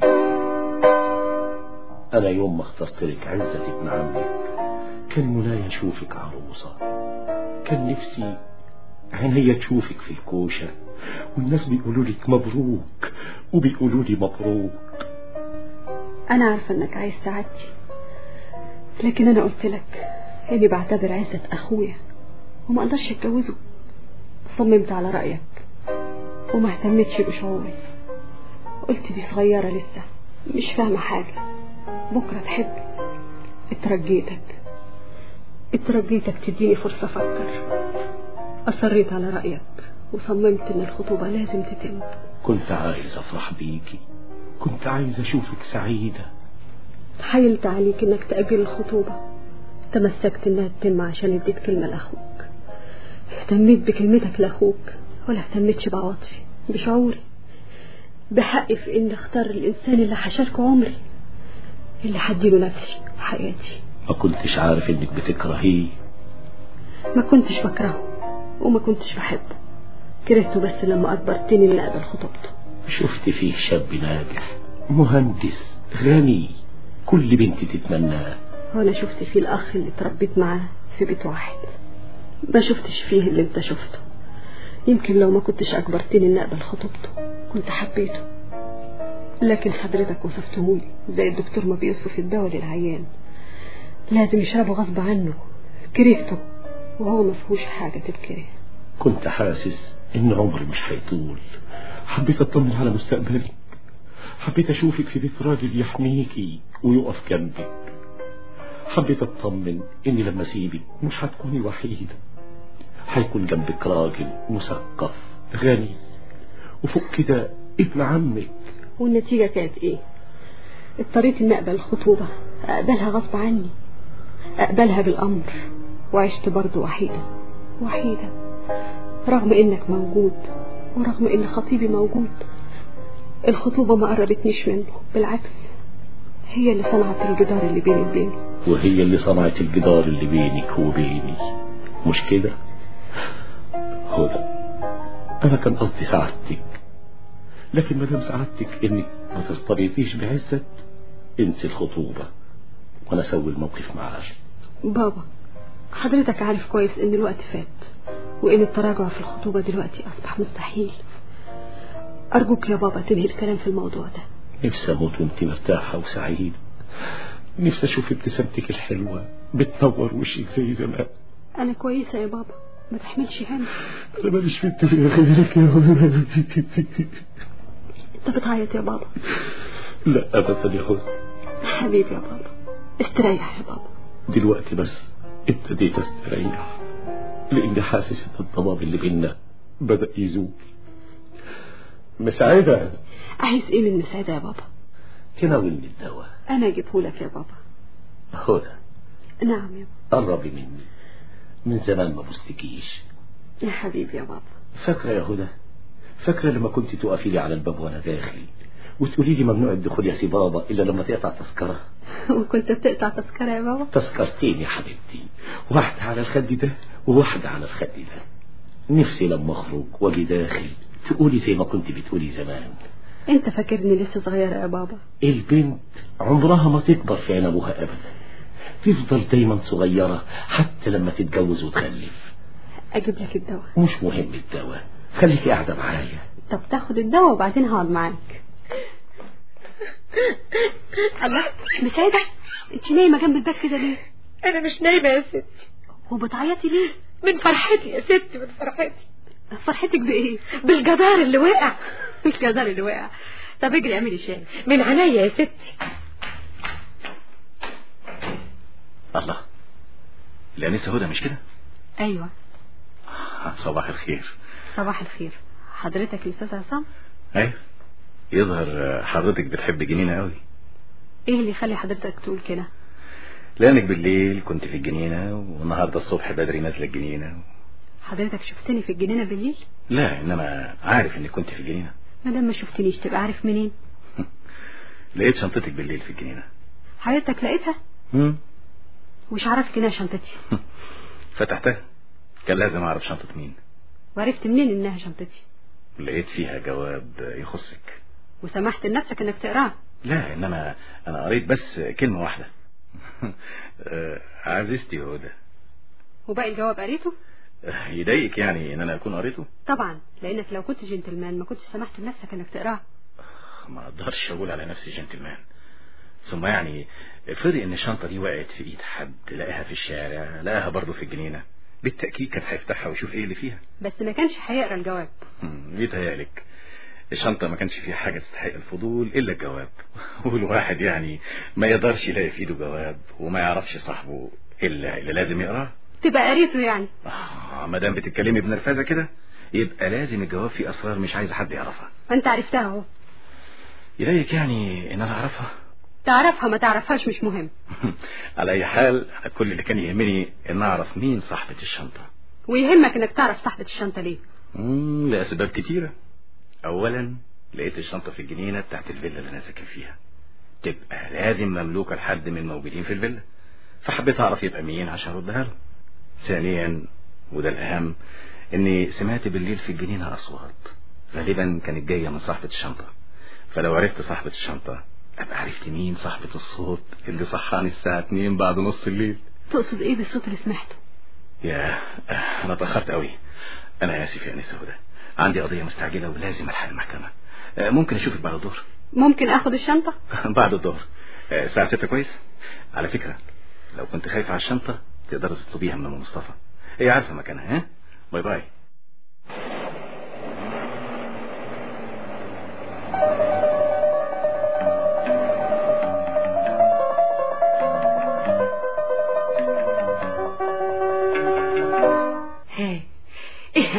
انا يوم ما اخترت لك عزة ابن عمك كان منايا اشوفك عروسة كان نفسي عينيا تشوفك في الكوشة والناس بيقولوا لك مبروك وبيقولوا لي مبروك انا عارفة انك عايز سعادتي لكن انا قلت لك اني بعتبر عزة اخويا وما اقدرش اتجوزه صممت على رأيك وما اهتمتش بشعوري قلت دي صغيرة لسه مش فاهمة حاجة بكرة تحب اترجيتك اترجيتك تديني فرصة افكر اصريت على رأيك وصممت ان الخطوبة لازم تتم كنت عايز افرح بيكي كنت عايز اشوفك سعيدة حايلت عليك انك تأجل الخطوبة تمسكت انها تتم عشان اديت كلمة لاخوك اهتميت بكلمتك لاخوك ولا اهتمتش بعواطفي بشعوري بحقي في اني اختار الانسان اللي هشاركه عمري اللي هديله نفسي وحياتي ما كنتش عارف انك بتكرهيه ما كنتش بكرهه وما كنتش بحبه كرهته بس لما اجبرتني اني اقبل خطوبته شفت فيه شاب ناجح مهندس غني كل بنت تتمناه وانا شفت فيه الاخ اللي اتربيت معاه في بيت واحد ما شفتش فيه اللي انت شفته يمكن لو ما كنتش اجبرتني اني اقبل خطوبته كنت حبيته لكن حضرتك وصفتهولي زي الدكتور ما بيوصف الدواء للعيان لازم يشربه غصب عنه كرهته وهو ما فيهوش حاجة تتكره كنت حاسس ان عمري مش هيطول حبيت اطمن على مستقبلي حبيت أشوفك في بيت راجل يحميكي ويقف جنبك حبيت أطمن إني لما أسيبك مش هتكوني وحيدة هيكون جنبك راجل مثقف غني وفوق كده ابن عمك والنتيجة كانت ايه اضطريت اني اقبل الخطوبة اقبلها غصب عني اقبلها بالامر وعشت برضو وحيدة وحيدة رغم انك موجود ورغم ان خطيبي موجود الخطوبة ما قربتنيش منه بالعكس هي اللي صنعت الجدار اللي بيني وبينه وهي اللي صنعت الجدار اللي بينك وبيني مش كده هدى أنا كان قصدي سعادتك لكن ما دام سعادتك إنك ما ترتبطيش بعزت انسي الخطوبة وأنا أسوي الموقف معاه بابا حضرتك عارف كويس ان الوقت فات وان التراجع في الخطوبة دلوقتي اصبح مستحيل ارجوك يا بابا تنهي الكلام في الموضوع ده نفسي أموت وأنت مرتاحة وسعيدة نفسي أشوف ابتسامتك الحلوة بتنور وشك زي زمان انا كويسة يا بابا ما تحملش هم أنا ماليش في الدنيا غيرك يا هدى انت بتعيط يا بابا لا أبدا يا هدى حبيبي يا بابا استريح يا بابا دلوقتي بس ابتديت استريح لاني حاسس ان الضباب اللي بينا بدأ يزول مساعدة عايز ايه من مساعدة يا بابا تناولني الدواء انا اجيبهولك يا بابا هدى نعم يا بابا قربي مني من زمان ما بوستكيش يا حبيبي يا بابا فاكرة يا هدى فاكرة لما كنت تقفي لي على الباب وانا داخل وتقولي لي ممنوع الدخول يا سي بابا الا لما تقطع تذكره وكنت بتقطع تذكرة يا بابا تذكرتين يا حبيبتي واحدة على الخد ده وواحدة على الخد ده نفسي لما اخرج واجي داخل تقولي زي ما كنت بتقولي زمان انت فاكرني لسه صغيرة يا بابا البنت عمرها ما تكبر في عين ابوها ابدا تفضل دايما صغيرة حتى لما تتجوز وتخلف اجيب لك الدواء مش مهم الدواء خليكي قاعدة معايا طب تاخد الدواء وبعدين هقعد معاك الله مساعدة انت نايمة جنب الباب كده ليه انا مش نايمه يا ستي وبتعيطي ليه من فرحتي يا ستي من فرحتي فرحتك بايه بالجدار اللي وقع الجدار اللي وقع طب اجري اعملي شاي من عينيا يا ستي الله الأنسة هدى مش كده ايوه صباح الخير صباح الخير حضرتك الاستاذ عصام ايه يظهر حضرتك بتحب جنينة قوي ايه اللي يخلي حضرتك تقول كده لانك بالليل كنت في الجنينة والنهاردة الصبح بدري نازلة الجنينة حضرتك شفتني في الجنينة بالليل لا انما عارف انك كنت في الجنينة ما دام ما شفتنيش تبقى عارف منين لقيت شنطتك بالليل في الجنينة حضرتك لقيتها مم. وش عرفك انها شنطتي فتحتها كان لازم اعرف شنطة مين وعرفت منين انها شنطتي لقيت فيها جواب يخصك وسمحت لنفسك انك تقراه لا انما انا قريت بس كلمة واحدة آه، عزيزتي هدى وباقي الجواب قريته آه، يضايقك يعني ان انا اكون قريته طبعا لانك لو كنت جنتلمان ما كنتش سمحت لنفسك انك تقراه ما اقدرش اقول على نفسي جنتلمان ثم يعني افرضي ان الشنطة دي وقعت في ايد حد لقاها في الشارع لقاها برضه في الجنينة بالتأكيد كان هيفتحها ويشوف ايه اللي فيها بس ما كانش هيقرا الجواب مم، يتهيألك الشنطة ما كانش فيها حاجة تستحق الفضول إلا الجواب والواحد يعني ما يقدرش يلاقي في إيده جواب وما يعرفش صاحبه إلا اللي لازم يقراه تبقى قريته يعني آه ما دام بتتكلمي بنرفزة كده يبقى لازم الجواب فيه أسرار مش عايز حد يعرفها انت عرفتها اهو يضايقك يعني إن أنا أعرفها تعرفها ما تعرفهاش مش مهم على أي حال أنا كل اللي كان يهمني إن أعرف مين صاحبة الشنطة ويهمك انك تعرف صاحبة الشنطة ليه مم، لأسباب كتيرة أولا لقيت الشنطة في الجنينة بتاعت الفيلا اللي أنا ساكن فيها تبقى لازم مملوكة لحد من الموجودين في الفيلا فحبيت أعرف يبقى مين عشان أردها له ثانيا وده الأهم إني سمعت بالليل في الجنينة أصوات غالبا كانت جاية من صاحبة الشنطة فلو عرفت صاحبة الشنطة أبقى عرفت مين صاحبة الصوت اللي صحاني الساعة 2 بعد نص الليل تقصد ايه بالصوت اللي سمعته يا أنا اتأخرت قوي أنا آسف يا أنسة هدى عندي قضية مستعجلة ولازم ألحق المحكمة آه، ممكن أشوفك بعد الظهر ممكن اخد الشنطة بعد الظهر آه، الساعة 6 كويس على فكرة لو كنت خايف على الشنطة تقدر تطلبيها من أم مصطفى هي عارفة مكانها ها باي باي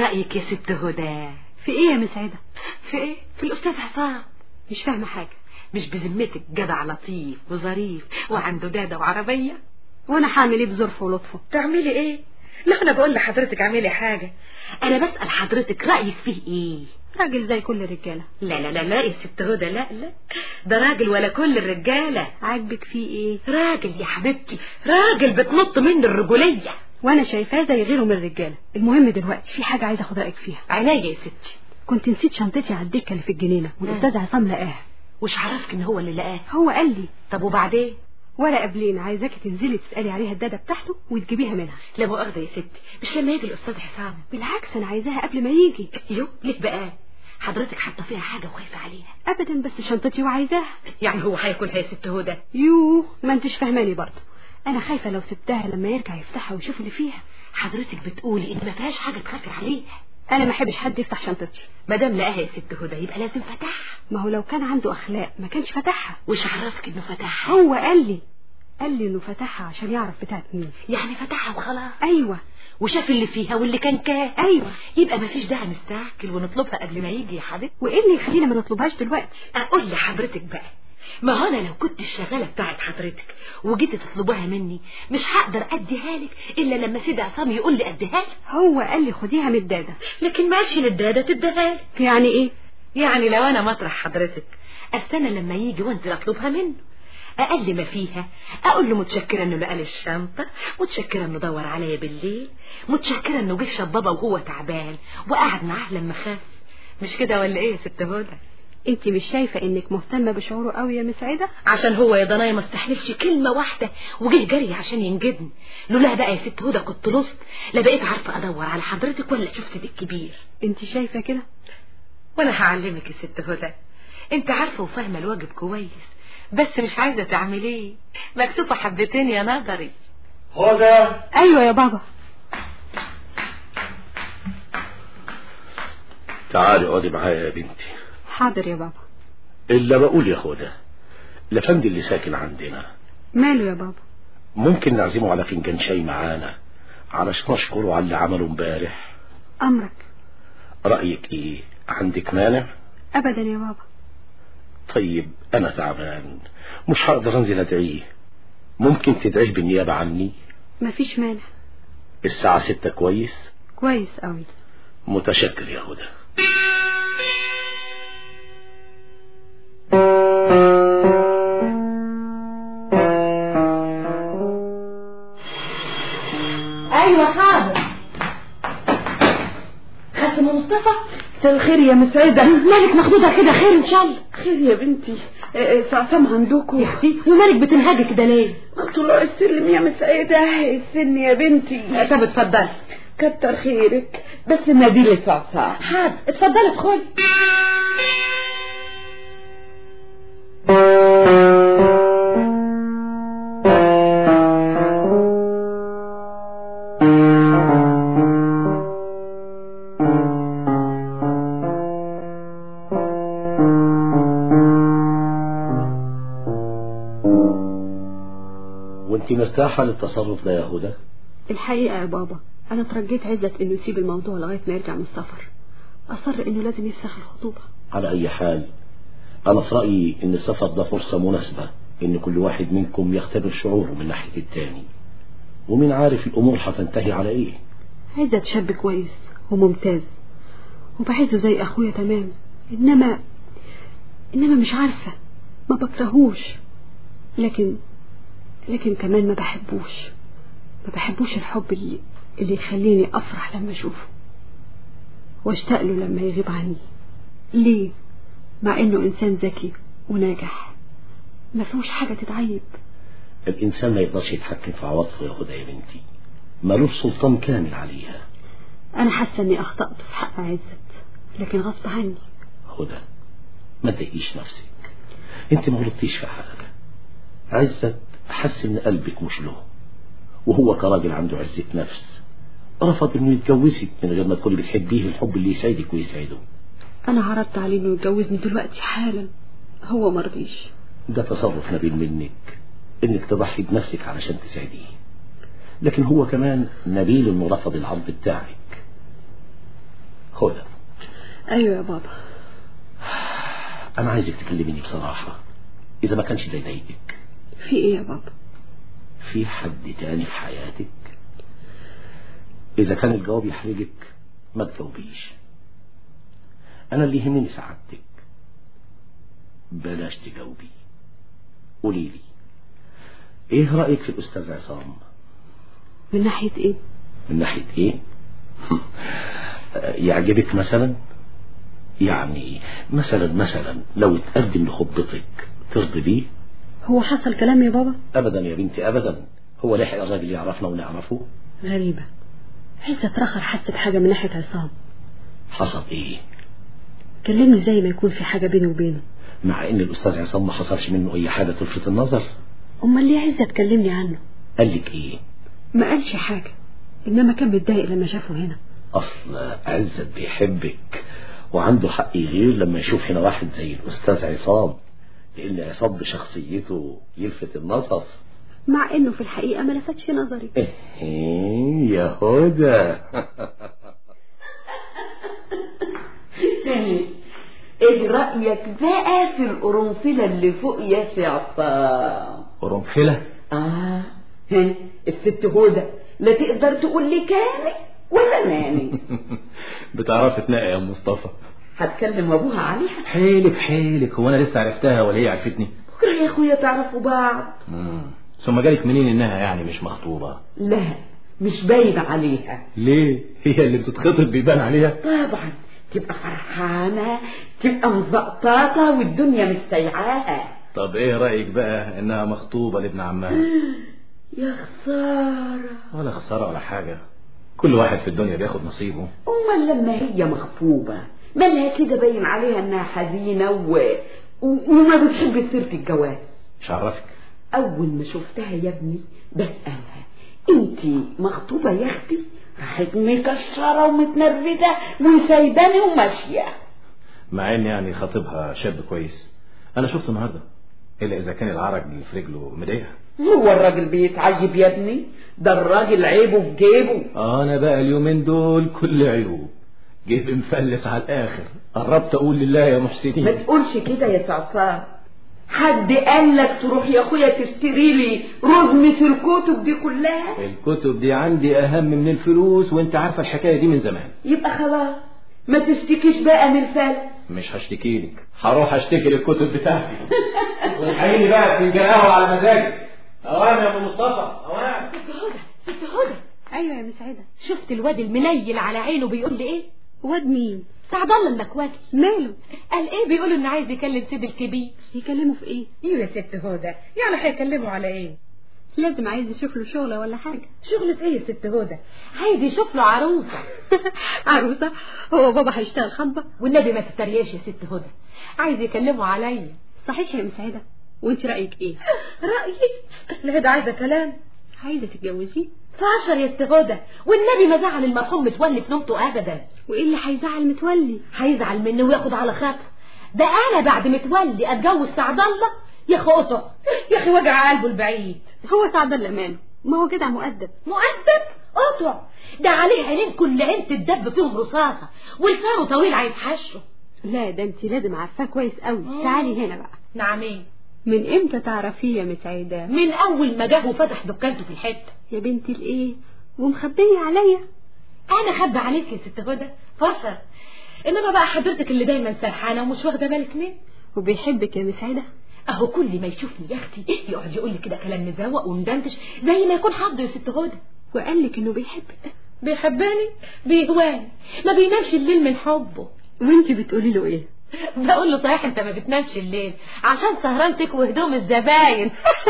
رأيك يا ست هدى في ايه يا مسعدة في ايه في الأستاذ حسام مش فاهمة حاجة مش بذمتك جدع لطيف وظريف وعنده دادة وعربية وانا هعمل ايه بظرفه ولطفه تعملي ايه لا انا بقول لحضرتك اعملي حاجة انا بسأل حضرتك رأيك فيه ايه راجل زي كل الرجالة لا لا لا لا يا ست هدى لا لا ده راجل ولا كل الرجالة عاجبك فيه ايه راجل يا حبيبتي راجل بتنط من الرجولية وانا شايفاه زي غيره من الرجالة المهم دلوقتي في حاجة عايزة اخد رأيك فيها عينيا يا ستي كنت نسيت شنطتي على الدكة اللي في الجنينة والاستاذ عصام لقاها وش عرفك ان هو اللي لقاه هو قال لي طب وبعدين ولا قبلين عايزاكي تنزلي تسألي عليها الدادة بتاعته وتجيبيها منها لا مؤاخذة يا ستي مش لما يجي الأستاذ حسام بالعكس انا عايزاها قبل ما يجي يو ليه بقى حضرتك حاطة فيها حاجة وخايفة عليها ابدا بس شنطتي وعايزاها يعني هو هياكلها يا ست هدى يوه ما انتش فاهماني برضه انا خايفة لو سبتها لما يرجع يفتحها ويشوف اللي فيها حضرتك بتقولي ان ما فيهاش حاجة تخافي عليها انا ما احبش حد يفتح شنطتي ما دام لقاها يا ست هدى يبقى لازم فتحها ما هو لو كان عنده اخلاق ما كانش فتحها وش عرفك انه فتحها هو قال لي قال لي انه فتحها عشان يعرف بتاعت مين يعني فتحها وخلاص ايوه وشاف اللي فيها واللي كان كاه ايوه يبقى ما فيش داعي نستعجل ونطلبها قبل ما يجي يا حبيبتي وايه اللي يخلينا ما نطلبهاش دلوقتي اقول لحضرتك بقى ما هو انا لو كنت الشغاله بتاعت حضرتك وجيت تطلبها مني مش هقدر اديها لك الا لما سيدي عصام يقول لي اديها لك هو قال لي خديها من الدادة لكن ما قالش للداده تديها لك يعني ايه يعني لو انا مطرح حضرتك استنى لما يجي وانزل اطلبها منه اقل ما فيها اقول له متشكره انه لقى لي الشنطه متشكره انه دور عليا بالليل متشكره انه جه شاب بابا وهو تعبان وقعد معاه لما خاف مش كده ولا ايه يا ست هدى انت مش شايفة انك مهتمة بشعوره قوي يا مسعدة عشان هو يا ضنايا ما استحملش كلمة واحدة وجه جري عشان ينجدني لولا بقى يا ست هدى كنت لصت لا بقيت عارفة ادور على حضرتك ولا شفت دي الكبير انت شايفة كده وانا هعلمك يا ست هدى انت عارفة وفاهمة الواجب كويس بس مش عايزة تعمليه مكسوفة حبتين يا نظري هدى ايوه يا بابا تعالي اقعدي معايا يا بنتي حاضر يا بابا الا بقول يا هدى الافندي اللي ساكن عندنا ماله يا بابا ممكن نعزمه على فنجان شاي معانا علشان اشكره على اللي عمله امبارح امرك رايك ايه عندك مانع ابدا يا بابا طيب انا تعبان مش هقدر انزل ادعيه ممكن تدعيه بالنيابه عني مفيش مانع الساعه ستة كويس كويس قوي متشكر يا هدى ايوه حاضر خدت من مصطفى مساء الخير يا مسعدة مالك مخدودة كده خير ان شاء الله خير يا بنتي سعسام عندكم يا اختي ومالك بتنهجي كده ليه طلوع السلم يا مسعدة السن يا بنتي طب اتفضلي كتر خيرك بس ناديلي سعسام حاضر اتفضلي ادخلي وانت مرتاحه للتصرف ده يا هدى الحقيقة يا بابا انا ترجيت عزت انه يسيب الموضوع لغاية ما يرجع من السفر اصر انه لازم يفسخ الخطوبة على اي حال انا في رايي ان السفر ده فرصه مناسبه ان كل واحد منكم يختبر شعوره من ناحيه التاني ومين عارف الامور هتنتهي على ايه عزت شاب كويس وممتاز وبحسه زي اخويا تمام انما انما مش عارفة ما بكرهوش لكن لكن كمان ما بحبوش ما بحبوش الحب اللي اللي يخليني افرح لما اشوفه واشتاق له لما يغيب عني ليه مع انه انسان ذكي وناجح ما فيهوش حاجة تتعيب الانسان ما يقدرش يتحكم في عواطفه يا هدى يا بنتي ملوش سلطان كامل عليها انا حاسة اني اخطأت في حق عزت لكن غصب عني هدى ما تضايقيش نفسك انت ما غلطتيش في حاجه عزت حس ان قلبك مش له وهو كراجل عنده عزة نفس رفض انه يتجوزك من غير ما تكوني بتحبيه الحب اللي يسعدك ويسعده انا عرضت عليه انه يتجوزني دلوقتي حالا هو مرضيش ده تصرف نبيل منك انك تضحي بنفسك علشان تسعديه لكن هو كمان نبيل انه رفض العرض بتاعك هدى ايوه يا بابا انا عايزك تكلميني بصراحة اذا ما كانش ده يضايقك في ايه يا بابا في حد تاني في حياتك اذا كان الجواب يحرجك ما تجاوبيش انا اللي يهمني سعادتك بلاش تجاوبي قولي لي ايه رأيك في الاستاذ عصام من ناحيه ايه من ناحية ايه يعجبك مثلا يعني مثلا مثلا لو اتقدم لخطبتك ترضي بيه هو حصل كلام يا بابا ابدا يا بنتي ابدا هو لحق الراجل يعرفنا ونعرفه غريبه عزت رخر حس بحاجه من ناحيه عصام حصل ايه كلمني زي ما يكون في حاجه بيني وبينه مع ان الاستاذ عصام ما حصلش منه اي حاجة تلفت النظر امال ليه عزت كلمني عنه قال لك ايه ما قالش حاجه انما كان متضايق لما شافه هنا اصل عزت بيحبك وعنده حق يغير لما يشوف هنا واحد زي الاستاذ عصام لان عصام بشخصيته يلفت النظر مع انه في الحقيقه ما لفتش نظري ايه يا هدى ايه رأيك بقى في القرنفلة اللي فوق يا سي عصام قرنفلة اه ها الست هدى لا تقدر تقول لي كامل ولا ناني بتعرفي تنقي يا مصطفى هتكلم ابوها عليها حيلك حيلك هو انا لسه عرفتها ولا هي عرفتني بكره يا اخويا تعرفوا بعض مم. ثم جالك منين انها يعني مش مخطوبة لا مش باين عليها ليه هي اللي بتتخطب بيبان عليها طبعا تبقى فرحانة تبقى مزقطاطة والدنيا مش سايعاها طب ايه رأيك بقى انها مخطوبة لابن عمها يا خسارة ولا خسارة ولا حاجة كل واحد في الدنيا بياخد نصيبه أمال لما هي مخطوبة مالها كده باين عليها انها حزينة و... و... وما بتحب سيرة الجواز مش عرفك أول ما شفتها يا ابني بسألها انتي مخطوبة يا اختي راحت مكشرة ومتنرفزة وسايباني وماشية مع ان يعني خطيبها شاب كويس انا شفته النهارده الا اذا كان العرج اللي في رجله مضايقها هو الراجل بيتعيب يا ابني ده الراجل عيبه في جيبه انا بقى اليومين دول كل عيوب جيب مفلس على الاخر قربت اقول لله يا ما محسنين تقولش كده يا صعصان حد قال لك تروح يا اخويا تشتري لي رزمة الكتب دي كلها الكتب دي عندي اهم من الفلوس وانت عارفه الحكايه دي من زمان يبقى خلاص ما تشتكيش بقى من الفلس مش هشتكي لك هروح اشتكي للكتب بتاعتي والحقيني بقى فنجان قهوه على مزاجي اوام يا ابو مصطفى اوام ست هدى ست هدى ايوه يا مسعده شفت الواد المنيل على عينه بيقول لي ايه واد مين سعد الله المكواجي ماله قال ايه بيقولوا انه عايز يكلم سيد الكبير يكلمه في ايه ايوه يا ست هدى يعني هيكلموا على ايه لازم عايز يشوف له شغله ولا حاجه شغلة ايه يا ست هدى عايز يشوف له عروسه عروسه هو بابا هيشتغل خطبه والنبي ما تترياش يا ست هدى عايز يكلموا عليا صحيح يا مسعده وانت رايك ايه رايي لا ده عايزة كلام عايزه تتجوزيه فاشر يا ست هدى والنبي ما زعل المرحوم متولي في نومته ابدا وايه اللي هيزعل متولي هيزعل منه وياخد على خاطره ده انا بعد متولي اتجوز سعد الله يا خاطر يا اخي وجع قلبه البعيد هو سعد الله ماله ما هو جدع مؤدب مؤدب قطع ده عليه عينين كل عين تدب فيهم رصاصه ولسانه طويل عايز حشره لا ده انت لازم عارفاه كويس قوي تعالي هنا بقى نعم ايه من امتى تعرفيه يا مسعده من اول ما جه وفتح دكانته في الحته يا بنتي الايه ومخبيه عليا انا خبى عليك يا ست هدى فشر انما بقى حضرتك اللي دايما سرحانه ومش واخده بالك منه وبيحبك يا مسعده اهو كل ما يشوفني يا اختي يقعد يقول لي كده كلام مزوق ومدندش زي ما يكون حافظه يا ست هدى وقال لك انه بيحبك بيحبني بيهواني ما بينامش الليل من حبه وانت بتقولي له ايه بقول له صحيح انت ما بتنامش الليل عشان سهرانتك وهدوم الزباين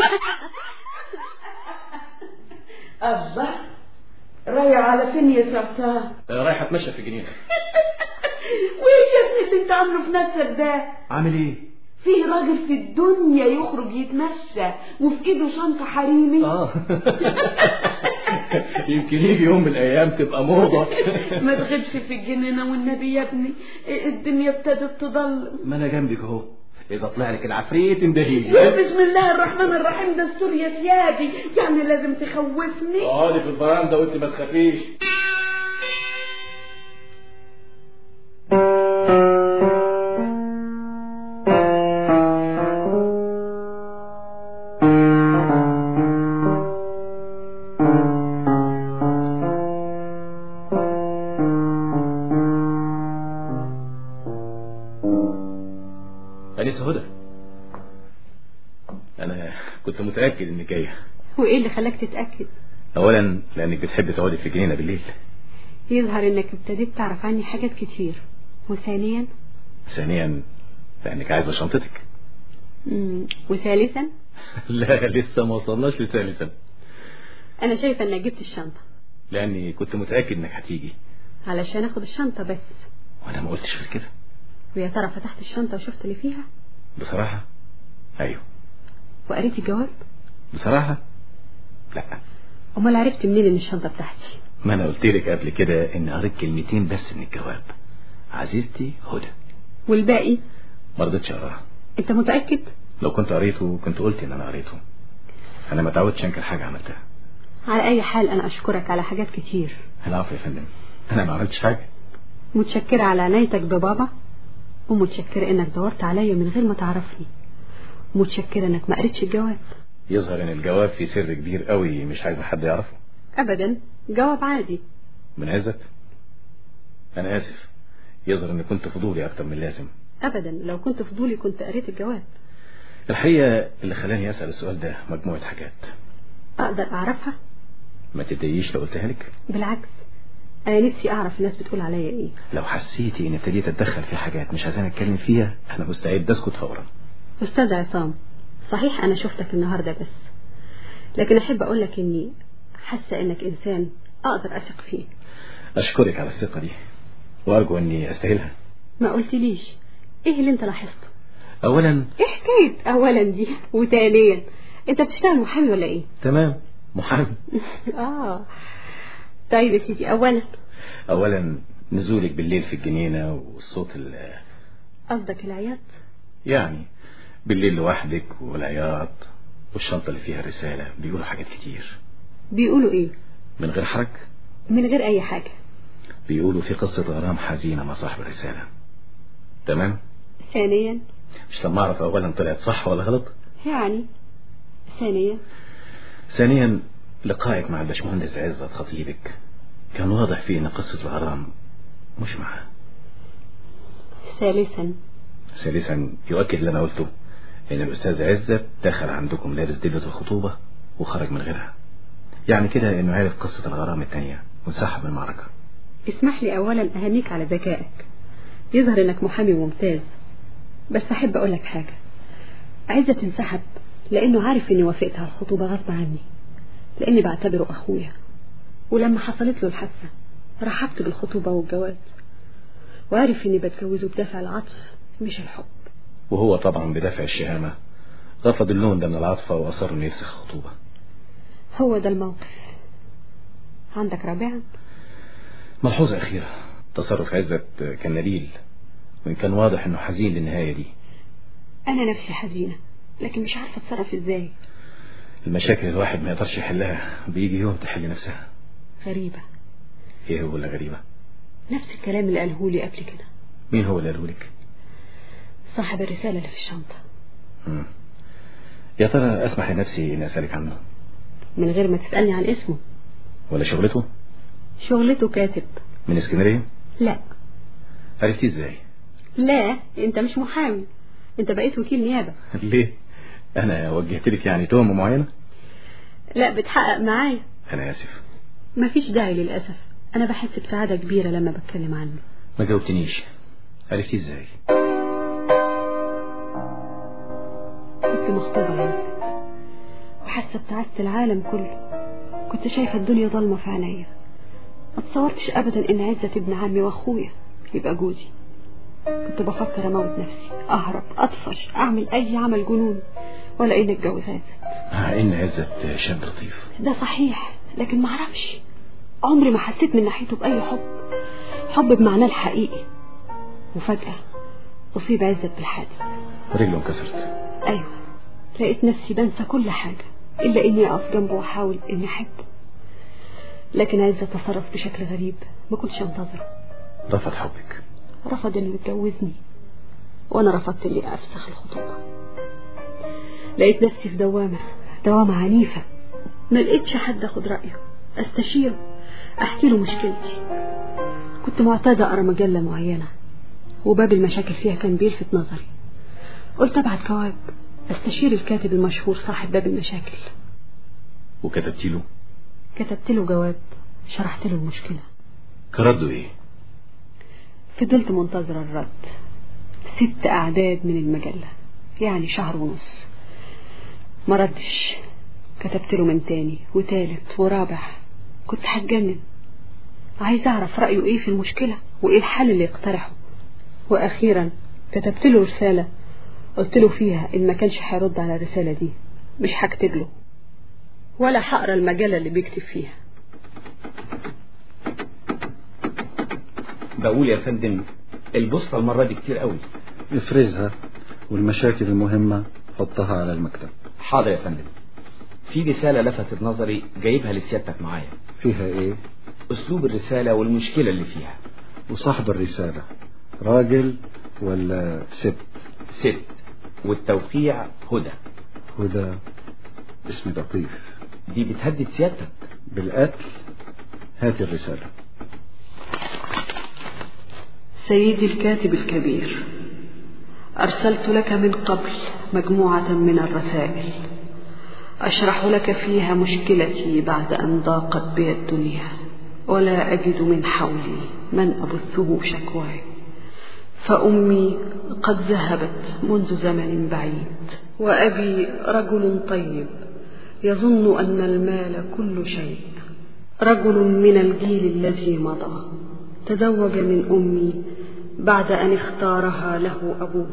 الله رايح على فين يا صعصان رايح اتمشى في الجنينه وايه يا ابني اللي انت عامله في نفسك ده عامل ايه فيه راجل في الدنيا يخرج يتمشى وفي ايده شنطة حريمي اه يمكن يجي يوم من الايام تبقى موضه ما تغيبش في الجنينة والنبي يا ابني الدنيا ابتدت تضل ما انا جنبك اهو اذا طلع لك العفريت اندهيلي بسم الله الرحمن الرحيم دستور يا سيادي يعني لازم تخوفني اقعدي في البرندة وانت ما تخافيش متأكد انك جاية وايه اللي خلاك تتأكد اولا لانك بتحب تقعدي في الجنينة بالليل يظهر انك ابتديت تعرف عني حاجات كتير وثانيا ثانيا لانك عايزة شنطتك مم. وثالثا لا لسه ما وصلناش لثالثا انا شايفه انك جبت الشنطه لاني كنت متأكد انك هتيجي علشان اخد الشنطه بس وانا ما قلتش غير كده ويا ترى فتحت الشنطه وشفت اللي فيها بصراحة ايوه وقريت الجواب بصراحة لا امال عرفت منين ان الشنطه بتاعتي ما انا قلت لك قبل كده ان قريت كلمتين بس من الجواب عزيزتي هدى والباقي ما رضيتش اقراها انت متاكد لو كنت قريته كنت قلت ان انا قريته انا ما تعودش انكر حاجة عملتها على اي حال انا اشكرك على حاجات كتير العفو يا فندم انا ما عملتش حاجة متشكره على عنايتك ببابا ومتشكره انك دورت عليا من غير ما تعرفني متشكره انك ما قريتش الجواب يظهر ان الجواب فيه سر كبير قوي مش عايز حد يعرفه ابدا جواب عادي من عزت انا اسف يظهر ان كنت فضولي اكتر من اللازم ابدا لو كنت فضولي كنت قريت الجواب الحقيقة اللي خلاني اسأل السؤال ده مجموعة حاجات اقدر اعرفها ما تتضايقيش لو قلتها لك بالعكس انا نفسي اعرف الناس بتقول عليا ايه لو حسيتي اني ابتديت اتدخل في حاجات مش عايزاني اتكلم فيها انا مستعد اسكت فورا استاذ عصام صحيح انا شفتك النهارده بس لكن احب اقول لك اني حاسه انك انسان اقدر اثق فيه اشكرك على الثقة دي وارجو اني استاهلها ما قلتليش ايه اللي انت لاحظته اولا ايه حكايه اولا دي وثانيا انت بتشتغل محامي ولا ايه تمام محامي اه طيب يا سيدي اولا اولا نزولك بالليل في الجنينة والصوت ال قصدك العياط يعني بالليل لوحدك والعياط والشنطة اللي فيها الرسالة بيقولوا حاجات كتير بيقولوا ايه من غير حرج من غير اي حاجه بيقولوا في قصة غرام حزينة مع صاحب الرسالة تمام ثانيا مش لما اعرف اولا طلعت صح ولا غلط يعني ثانيا ثانيا لقائك مع الباشمهندس عزت خطيبك كان واضح فيه ان قصة الغرام مش معاه ثالثا ثالثا يؤكد اللي انا قلته ان الاستاذ عزت دخل عندكم لابس دبلة الخطوبة وخرج من غيرها يعني كده انه عرف قصة الغرام التانية وانسحب من المعركة اسمح لي اولا اهنيك على ذكائك يظهر انك محامي ممتاز بس احب اقول لك حاجه عزت انسحب لانه عارف اني وافقت على الخطوبه غصب عني لاني بعتبره اخويا ولما حصلت له الحادثه رحبت بالخطوبه والجواز وعارف اني بتجوزه بدافع العطف مش الحب وهو طبعا بدافع الشهامة رفض اللون ده من العاطفة واصر انه يفسخ الخطوبة هو ده الموقف عندك رابعا ملحوظة أخيرة تصرف عزت كان نبيل وإن كان واضح إنه حزين للنهاية دي انا نفسي حزينه لكن مش عارفه اتصرف ازاي المشاكل الواحد ما يقدرش يحلها بيجي يوم تحل نفسها غريبه إيه هو اللي غريبة نفس الكلام اللي قاله لي قبل كده مين هو اللي قاله لك صاحب الرساله اللي في الشنطه مم. يا ترى أسمح لنفسي إني أسألك عنه من غير ما تسالني عن اسمه ولا شغلته شغلته كاتب من اسكندرية لا عرفتي إزاي لا انت مش محامي انت بقيت وكيل نيابه ليه أنا وجهت لك يعني تهمة معينة لا بتحقق معايا أنا آسف مفيش داعي للاسف انا بحس بسعاده كبيره لما بتكلم عنه ما جاوبتنيش عرفتي إزاي كنت مخطوبه لعزت وحاسه بتعاسه العالم كله كنت شايفه الدنيا ضلمه في عينيا ما تصورتش ابدا ان عزت ابن عمي واخويا يبقى جوزي كنت بفكر اموت نفسي اهرب اطفش اعمل اي عمل جنون ولا اني اتجوز عزت مع إن عزت شاب لطيف ده صحيح لكن معرفش عمري ما حسيت من ناحيته بأي حب حب بمعناه الحقيقي وفجأة أصيب عزت بالحادث رجله انكسرت أيوة لقيت نفسي بنسى كل حاجة إلا إني أقف جنبه وأحاول إني أحبه لكن عزت تصرف بشكل غريب ما كنتش أنتظره رفض حبك رفض إنه يتجوزني وأنا رفضت إني أفسخ الخطوبة لقيت نفسي في دوامة دوامة عنيفة ما لقيتش حد أخد رأيه أستشيره أحكي له مشكلتي كنت معتادة أقرأ مجلة معينة وباب المشاكل فيها كان بيلفت نظري قلت أبعت جواب استشير الكاتب المشهور صاحب باب المشاكل وكتبتي له كتبت له جواب شرحت له المشكلة كرده ايه فضلت منتظرة الرد ست أعداد من المجلة يعني شهر ونص ما ردش كتبت له من تاني وتالت ورابع كنت هتجنن عايز أعرف رأيه إيه في المشكلة وإيه الحل اللي يقترحه وأخيرا كتبت له رسالة قلت له فيها إن ما كانش هيرد على الرسالة دي مش هكتب له ولا هقرا المجلة اللي بيكتب فيها بقول يا فندم البوسطة المرة دي كتير قوي افرزها والمشاكل المهمة حطها على المكتب حاضر يا فندم في رسالة لفتت نظري جايبها لسيادتك معايا فيها ايه أسلوب الرسالة والمشكلة اللي فيها وصاحب الرسالة راجل ولا ست ست والتوقيع هدى هدى اسم لطيف دي بتهدد سيادتك بالقتل هات الرسالة سيدي الكاتب الكبير أرسلت لك من قبل مجموعة من الرسائل أشرح لك فيها مشكلتي بعد أن ضاقت بي الدنيا ولا أجد من حولي من أبثه شكواي فأمي قد ذهبت منذ زمن بعيد وأبي رجل طيب يظن أن المال كل شيء رجل من الجيل الذي مضى تزوج من أمي بعد أن اختارها له أبوه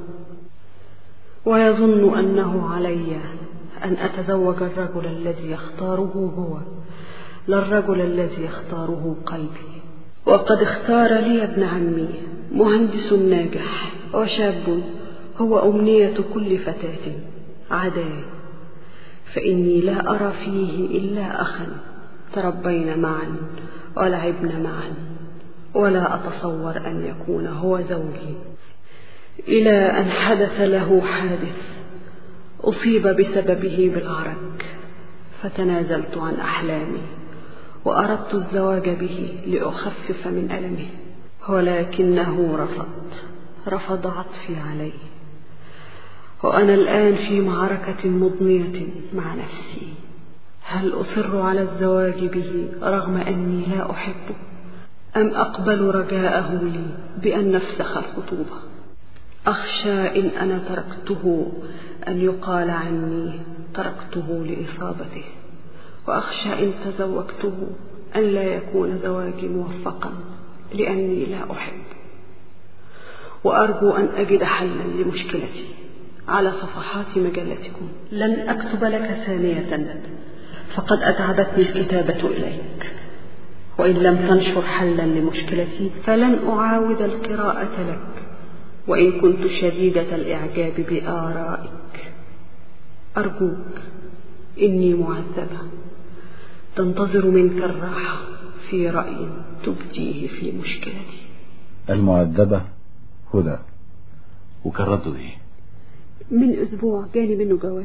ويظن أنه علي أن أتزوج الرجل الذي يختاره هو لا الرجل الذي يختاره قلبي وقد اختار لي ابن عمي مهندس ناجح وشاب هو أمنية كل فتاة عداي فإني لا أرى فيه إلا أخا تربينا معا ولعبنا معا ولا أتصور أن يكون هو زوجي إلى أن حدث له حادث أصيب بسببه بالعرج فتنازلت عن أحلامي وأردت الزواج به لأخفف من ألمه ولكنه رفض رفض عطفي عليه وأنا الآن في معركة مضنية مع نفسي هل أصر على الزواج به رغم أني لا أحبه أم أقبل رجاءه لي بأن نفسخ الخطوبة أخشى إن أنا تركته أن يقال عني تركته لإصابته وأخشى إن تزوجته أن لا يكون زواجي موفقا لأني لا أحب وأرجو أن أجد حلا لمشكلتي على صفحات مجلتكم لن أكتب لك ثانية فقد أتعبتني الكتابة إليك وإن لم تنشر حلا لمشكلتي فلن أعاود القراءة لك وإن كنت شديدة الإعجاب بآرائك أرجوك إني معذبة تنتظر منك الراحة في رأي تبديه في مشكلتي المعذبة هدى وكان رده ايه من أسبوع جاني منه جواب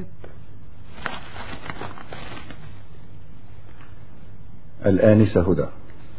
الآنسة هدى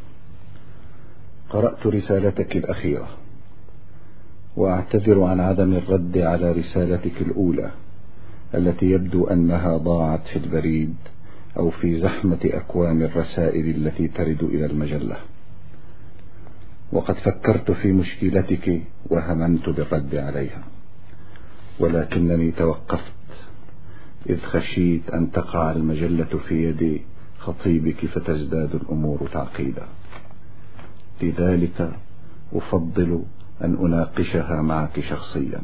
قرأت رسالتك الأخيرة وأعتذر عن عدم الرد على رسالتك الأولى التي يبدو أنها ضاعت في البريد أو في زحمة أكوام الرسائل التي ترد إلى المجلة وقد فكرت في مشكلتك وهممت بالرد عليها ولكنني توقفت إذ خشيت أن تقع المجلة في يد خطيبك فتزداد الأمور تعقيدا لذلك أفضل أن أناقشها معك شخصيا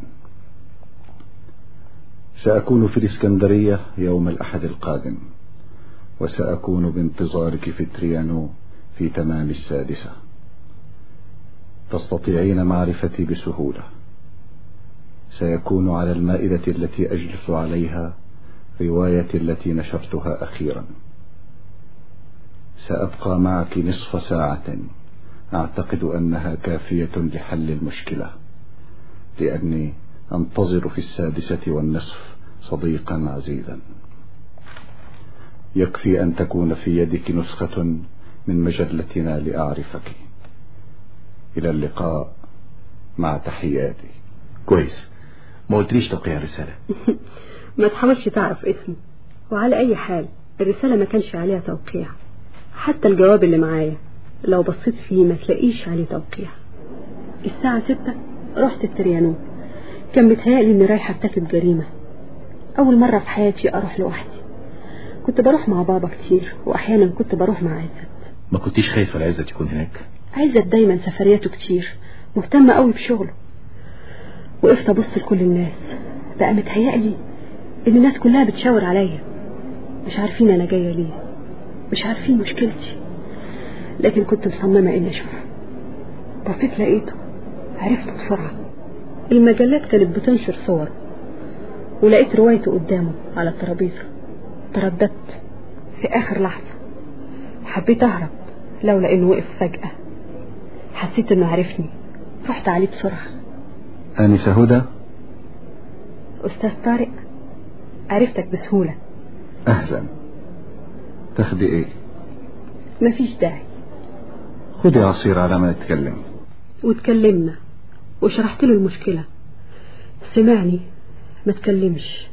سأكون في الإسكندرية يوم الأحد القادم وسأكون بانتظارك في تريانو في تمام السادسة تستطيعين معرفتي بسهولة سيكون على المائدة التي أجلس عليها رواية التي نشرتها أخيرا سأبقى معك نصف ساعة أعتقد أنها كافية لحل المشكلة لأني أنتظر في السادسة والنصف صديقا عزيزا يكفي أن تكون في يدك نسخة من مجلتنا لأعرفك إلى اللقاء مع تحياتي كويس ما قلتليش توقيع الرسالة ما تحاولش تعرف اسمه وعلى أي حال الرسالة ما كانش عليها توقيع حتى الجواب اللي معايا لو بصيت فيه ما تلاقيش عليه توقيع الساعة ستة رحت التريانون كان بيتهيألي إني رايحة ارتكب جريمة أول مرة في حياتي أروح لوحدي كنت بروح مع بابا كتير وأحيانا كنت بروح مع عزت ما كنتيش خايفة العزة يكون هناك عزت دايما سفرياته كتير مهتمة قوي بشغله وقفت أبص لكل الناس بقى متهيألي إن الناس كلها بتشاور عليا مش عارفين أنا جاية ليه مش عارفين مشكلتي لكن كنت مصممة إني أشوفه بصيت لقيته عرفته بسرعة المجلات كانت بتنشر صور ولقيت روايته قدامه على الترابيزة ترددت في آخر لحظة حبيت أهرب لولا إنه وقف فجأة حسيت إنه عرفني رحت عليه بسرعة آنسة هدى أستاذ طارق عرفتك بسهولة أهلا تاخدي إيه مفيش داعي خدي عصير على ما نتكلم واتكلمنا وشرحت له المشكلة سمعني ما تكلمش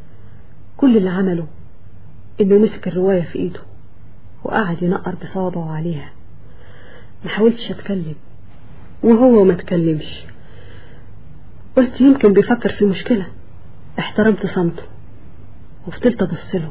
كل اللي عمله انه مسك الرواية في ايده وقعد ينقر بصوابعه عليها ما حاولتش اتكلم وهو ما تكلمش قلت يمكن بيفكر في مشكلة احترمت صمته وفضلت ابص له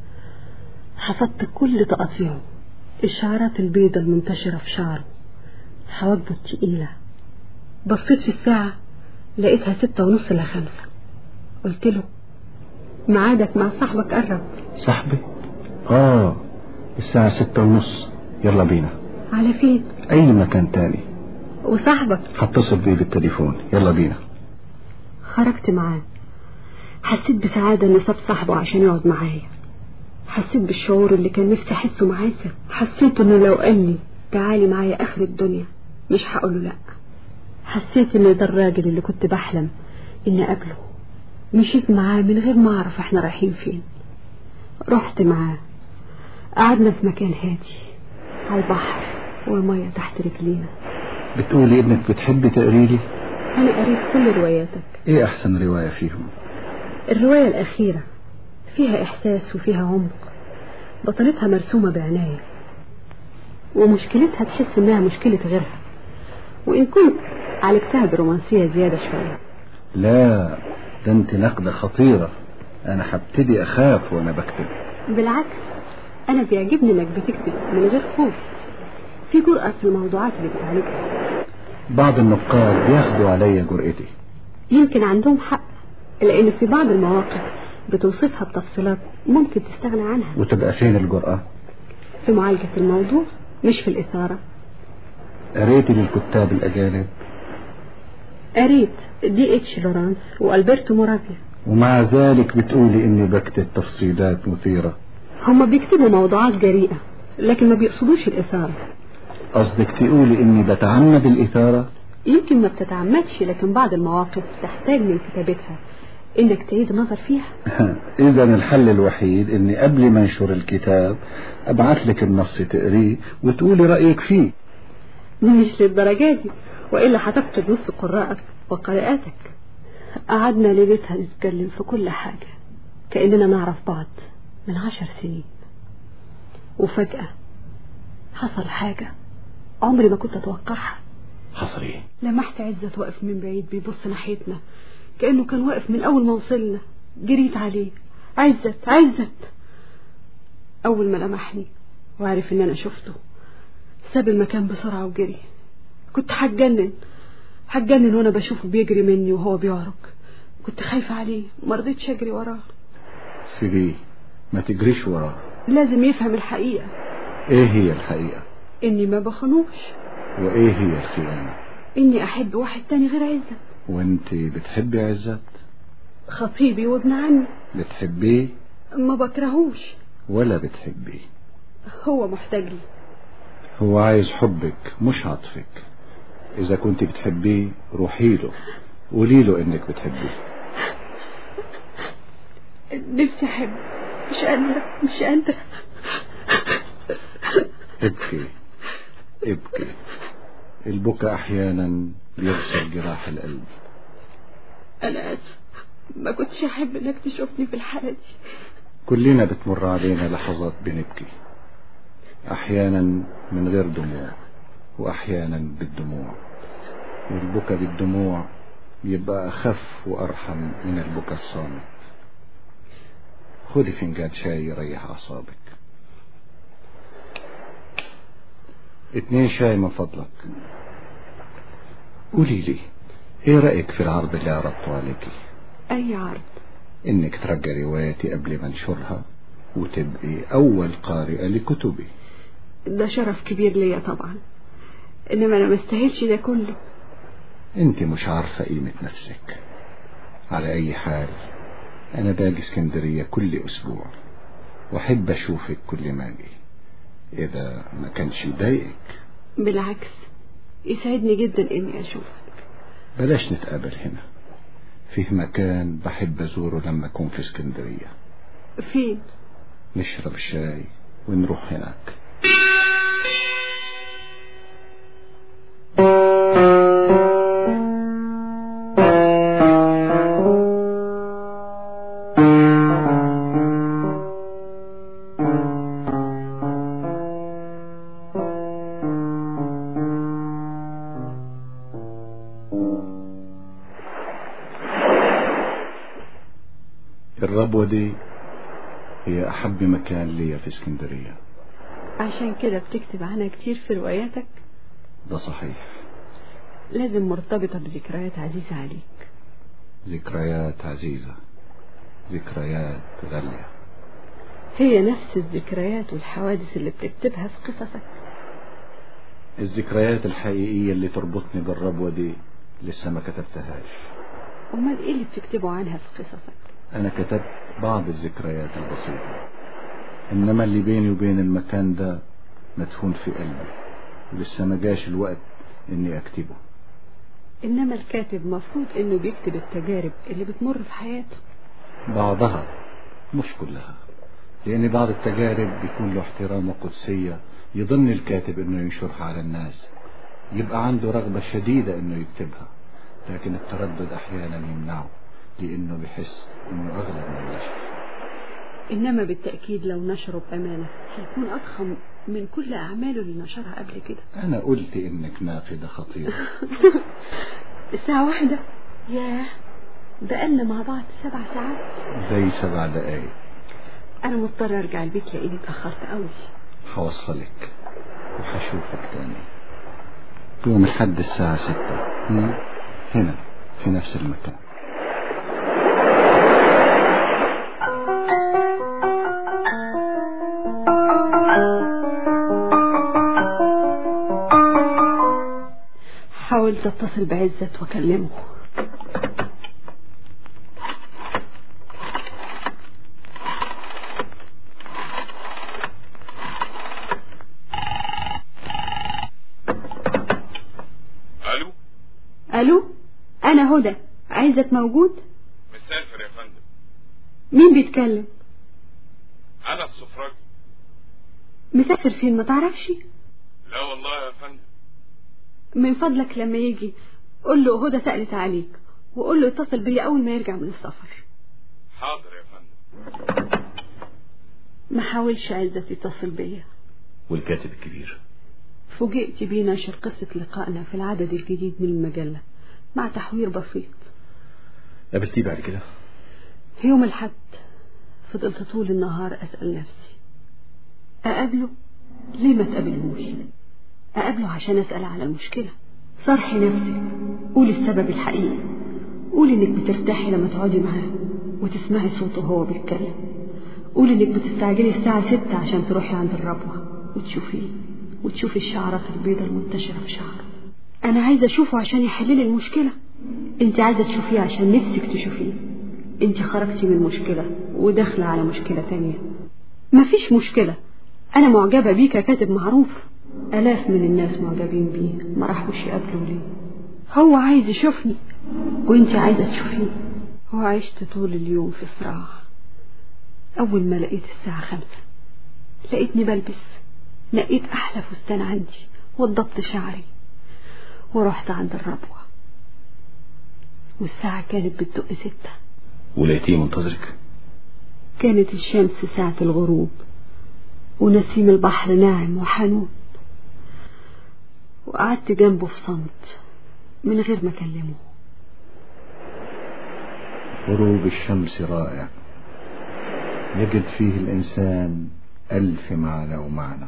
حفظت كل تقاطيعه الشعرات البيضة المنتشرة في شعره حواجبه التقيلة بصيت في الساعة لقيتها ستة ونص إلى خمسة قلت له ميعادك مع صاحبك قرب صاحبي آه الساعة ستة ونص يلا بينا على فين أي مكان تاني وصاحبك هتصل بيه بالتليفون يلا بينا خرجت معاه حسيت بسعادة إنه ساب صاحبه عشان يقعد معايا حسيت بالشعور اللي كان نفسي أحسه مع عزة حسيت إنه لو قال لي تعالي معايا آخر الدنيا مش هقوله لأ حسيت إن ده الراجل اللي كنت بحلم إني أقابله مشيت معاه من غير ما أعرف إحنا رايحين فين رحت معاه قعدنا في مكان هادي على البحر والمية تحت رجلينا بتقولي إنك بتحبي تقري لي أنا قريت كل رواياتك إيه أحسن رواية فيهم الرواية الأخيرة فيها إحساس وفيها عمق بطلتها مرسومة بعناية ومشكلتها تحس إنها مشكلة غيرها وإن كنت عالجتها برومانسية زيادة شوية لا ده انت نقدة خطيرة أنا هبتدي أخاف وأنا بكتب بالعكس أنا بيعجبني إنك بتكتب من غير خوف في جرأة في الموضوعات اللي بتعالجها بعض النقاد بياخدوا عليا جرأتي يمكن عندهم حق لأن في بعض المواقف بتوصفها بتفصيلات ممكن تستغنى عنها وتبقى فين الجرأة في معالجة الموضوع مش في الإثارة قريتي للكتاب الأجانب قريت دي اتش لورانس والبرتو مورافيا ومع ذلك بتقولي إني بكتب تفصيلات مثيرة هما بيكتبوا موضوعات جريئة لكن ما بيقصدوش الإثارة قصدك تقولي إني بتعمد الإثارة يمكن ما بتتعمدش لكن بعض المواقف تحتاج من كتابتها انك تعيد النظر فيها إذا الحل الوحيد إني قبل ما انشر الكتاب أبعت لك النص تقريه وتقولي رأيك فيه مش للدرجة دي وإلا هتفقد نص قراءك وقراءاتك قعدنا ليلتها نتكلم في كل حاجة كأننا نعرف بعض من عشر سنين وفجأة حصل حاجة عمري ما كنت أتوقعها حصل ايه لمحت عزت واقف من بعيد بيبص ناحيتنا كأنه كان واقف من أول ما وصلنا جريت عليه عزت عزت أول ما لمحني وعرف إن أنا شفته ساب المكان بسرعة وجري كنت هتجنن هتجنن وأنا بشوفه بيجري مني وهو بيعرج كنت خايفة عليه مرضتش أجري وراه سيبيه ما تجريش وراه لازم يفهم الحقيقة إيه هي الحقيقة إني ما بخنوش وإيه هي الخيانة إني أحب واحد تاني غير عزت وانت بتحبي عزت خطيبي وابن عمي بتحبيه ما بكرهوش ولا بتحبيه هو محتاج لي هو عايز حبك مش عطفك إذا كنت بتحبيه روحي له قولي له إنك بتحبيه نفسي أحب مش قادرة مش قادرة ابكي ابكي البكاء أحيانا بيغسل جراح القلب أنا آسف ما كنتش احب انك تشوفني في الحالة دي كلنا بتمر علينا لحظات بنبكي احيانا من غير دموع واحيانا بالدموع والبكا بالدموع يبقى اخف وارحم من البكا الصامت خدي فنجان شاي يريح اعصابك اتنين شاي من فضلك قولي لي ايه رأيك في العرض اللي عرضته عليكي اي عرض انك ترجع رواياتي قبل ما انشرها وتبقي اول قارئة لكتبي ده شرف كبير ليا طبعا انما انا ما استاهلش ده كله انت مش عارفة قيمة نفسك على اي حال انا باجي اسكندرية كل اسبوع واحب اشوفك كل ما اجي اذا ما كانش يضايقك بالعكس يسعدني جدا اني اشوفك بلاش نتقابل هنا فيه مكان بحب ازوره لما اكون في اسكندرية فين نشرب شاي ونروح هناك الربوة دي هي أحب مكان ليا في اسكندرية عشان كده بتكتب عنها كتير في رواياتك ده صحيح لازم مرتبطة بذكريات عزيزة عليك ذكريات عزيزة ذكريات غالية هي نفس الذكريات والحوادث اللي بتكتبها في قصصك الذكريات الحقيقية اللي تربطني بالربوة دي لسه ما كتبتهاش امال ايه اللي بتكتبه عنها في قصصك أنا كتبت بعض الذكريات البسيطة إنما اللي بيني وبين المكان ده مدفون في قلبي ولسه ما جاش الوقت إني أكتبه انما الكاتب مفروض انه بيكتب التجارب اللي بتمر في حياته بعضها مش كلها لأن بعض التجارب بيكون له احترام وقدسية يظن الكاتب إنه ينشرها على الناس يبقى عنده رغبة شديدة إنه يكتبها لكن التردد أحيانا يمنعه لأنه بيحس إنه أغلى من النشر انما بالتأكيد لو نشره بأمانة هيكون اضخم من كل اعماله اللي نشرها قبل كده أنا قلت إنك ناقدة خطيرة الساعة واحدة ياه بقالنا مع بعض سبع ساعات زي سبع دقايق انا مضطر ارجع البيت لاني اتأخرت قوي هوصلك وهشوفك تاني يوم الحد الساعة ستة هم؟ هنا في نفس المكان حاولت اتصل بعزت واكلمه الو الو انا هدى عزت موجود مسافر يا فندم مين بيتكلم انا السفراجي مسافر فين ما تعرفش لا والله يا فندم من فضلك لما يجي قول له هدى سألت عليك وقول له يتصل بيا اول ما يرجع من السفر حاضر يا فندم ما حاولش عزت يتصل بيا والكاتب الكبير فوجئت بيه نشر قصة لقائنا في العدد الجديد من المجلة مع تحوير بسيط قابلتيه بعد كده يوم الحد فضلت طول النهار أسأل نفسي أقابله ليه ما تقابلهوش أقابله عشان أسأل على المشكلة صرحي نفسك قولي السبب الحقيقي قولي إنك بترتاحي لما تقعدي معاه وتسمعي صوته وهو بيتكلم قولي إنك بتستعجلي الساعة ستة عشان تروحي عند الربوة وتشوفيه وتشوفي الشعرات البيضاء المنتشرة في شعره أنا عايزة أشوفه عشان يحللي المشكلة أنت عايزة تشوفيه عشان نفسك تشوفيه أنت خرجتي من مشكلة وداخلة على مشكلة تانية مفيش مشكلة أنا معجبة بيه ككاتب معروف آلاف من الناس معجبين بيه ما راحوش يقابلوا ليه هو عايز يشوفني وانت عايزة تشوفيه وعشت طول اليوم في صراع أول ما لقيت الساعة خمسة لقيتني بلبس لقيت أحلى فستان عندي وضبط شعري ورحت عند الربوة والساعة كانت بتدق ستة ولقيتيه منتظرك كانت الشمس ساعة الغروب ونسيم البحر ناعم وحنون وقعدت جنبه في صمت من غير ما أكلمه غروب الشمس رائع يجد فيه الإنسان ألف معنى ومعنى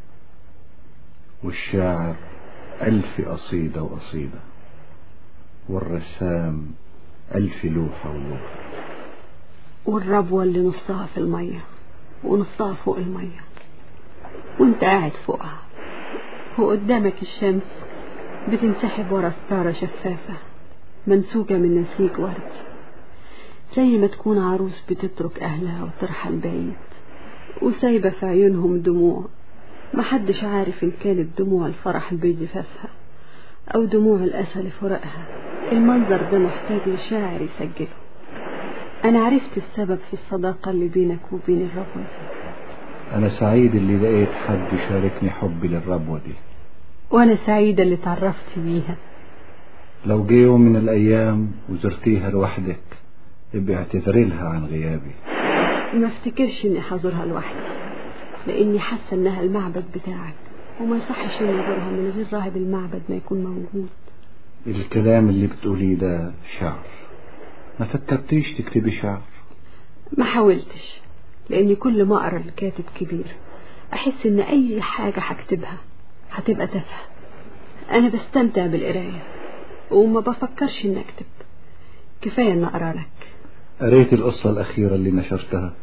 والشاعر ألف قصيدة وقصيدة والرسام ألف لوحة ولوحة والربوة اللي نصها في المية ونصها فوق المية وانت قاعد فوقها وقدامك الشمس بتنسحب ورا ستارة شفافة منسوجة من نسيج وردي زي ما تكون عروس بتترك أهلها وترحل بعيد وسايبة في عيونهم دموع محدش عارف إن كانت دموع الفرح بجفافها أو دموع الأسى لفراقها المنظر ده محتاج لشاعر يسجله أنا عرفت السبب في الصداقة اللي بينك وبين الربوة دي أنا سعيد اللي لقيت حد يشاركني حبي للربوة دي وأنا سعيدة اللي تعرفت بيها لو جه يوم من الأيام وزرتيها لوحدك ابقي اعتذري لها عن غيابي ما افتكرش اني حزورها لوحدي لاني حاسه انها المعبد بتاعك وما يصحش اني ازورها من غير راهب المعبد ما يكون موجود الكلام اللي بتقوليه ده شعر ما فكرتيش تكتبي شعر ما حاولتش لاني كل ما اقرا لكاتب كبير احس ان اي حاجه هكتبها هتبقى تافهه انا بستمتع بالقرايه وما بفكرش اني اكتب كفايه ان اقرا لك قريت القصة الأخيرة اللي نشرتها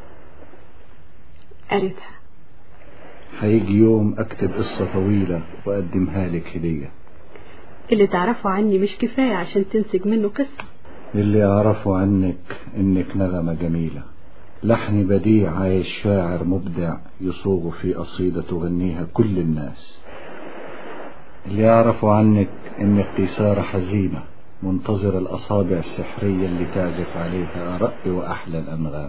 قريتها هيجي يوم أكتب قصة طويلة وأقدمها لك هدية اللي تعرفه عني مش كفايه عشان تنسج منه قصه اللي أعرفه عنك إنك نغمة جميلة لحن بديع عايز شاعر مبدع يصوغ في قصيدة تغنيها كل الناس اللي أعرفه عنك إنك قيثارة حزينة منتظر الأصابع السحرية اللي تعزف عليها أرق وأحلى الأنغام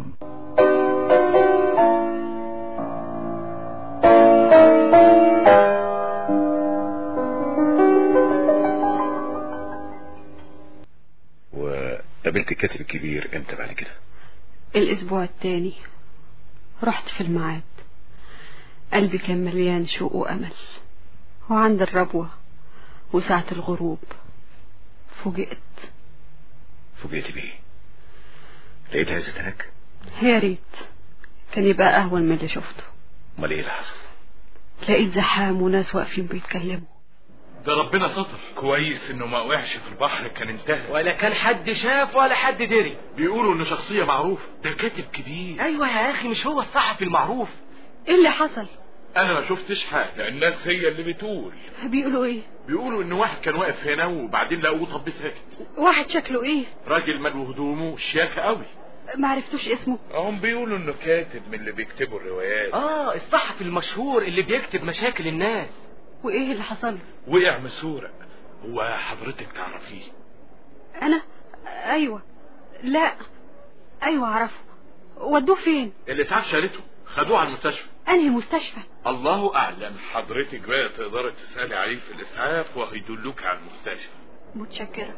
وقابلت الكاتب الكبير امتى بعد كده الاسبوع التاني رحت في الميعاد قلبي كان مليان شوق وامل وعند الربوة وساعة الغروب فوجئت فوجئت بيه لقيت عزت هناك يا ريت كان يبقى اهون من اللي شفته امال ايه اللي حصل لقيت زحام وناس واقفين بيتكلموا ده ربنا ستر كويس انه ما وقعش في البحر كان انتهى ولا كان حد شاف ولا حد دري بيقولوا انه شخصية معروفة ده كاتب كبير ايوه يا اخي مش هو الصحفي المعروف ايه اللي حصل انا ما شفتش حاجة الناس هي اللي بتقول بيقولوا ايه بيقولوا ان واحد كان واقف هنا وبعدين لقوه طب ساكت واحد شكله ايه راجل ملو هدومه شياكة قوي ما عرفتوش اسمه هم بيقولوا انه كاتب من اللي بيكتبوا الروايات اه الصحفي المشهور اللي بيكتب مشاكل الناس وايه اللي حصل له وقع من سورق هو حضرتك تعرفيه انا ايوه لا ايوه اعرفه ودوه فين الاسعاف شالته خدوه على المستشفى انهي مستشفى الله اعلم حضرتك بقى تقدري تسالي عليه في الاسعاف وهيدلوك على المستشفى متشكره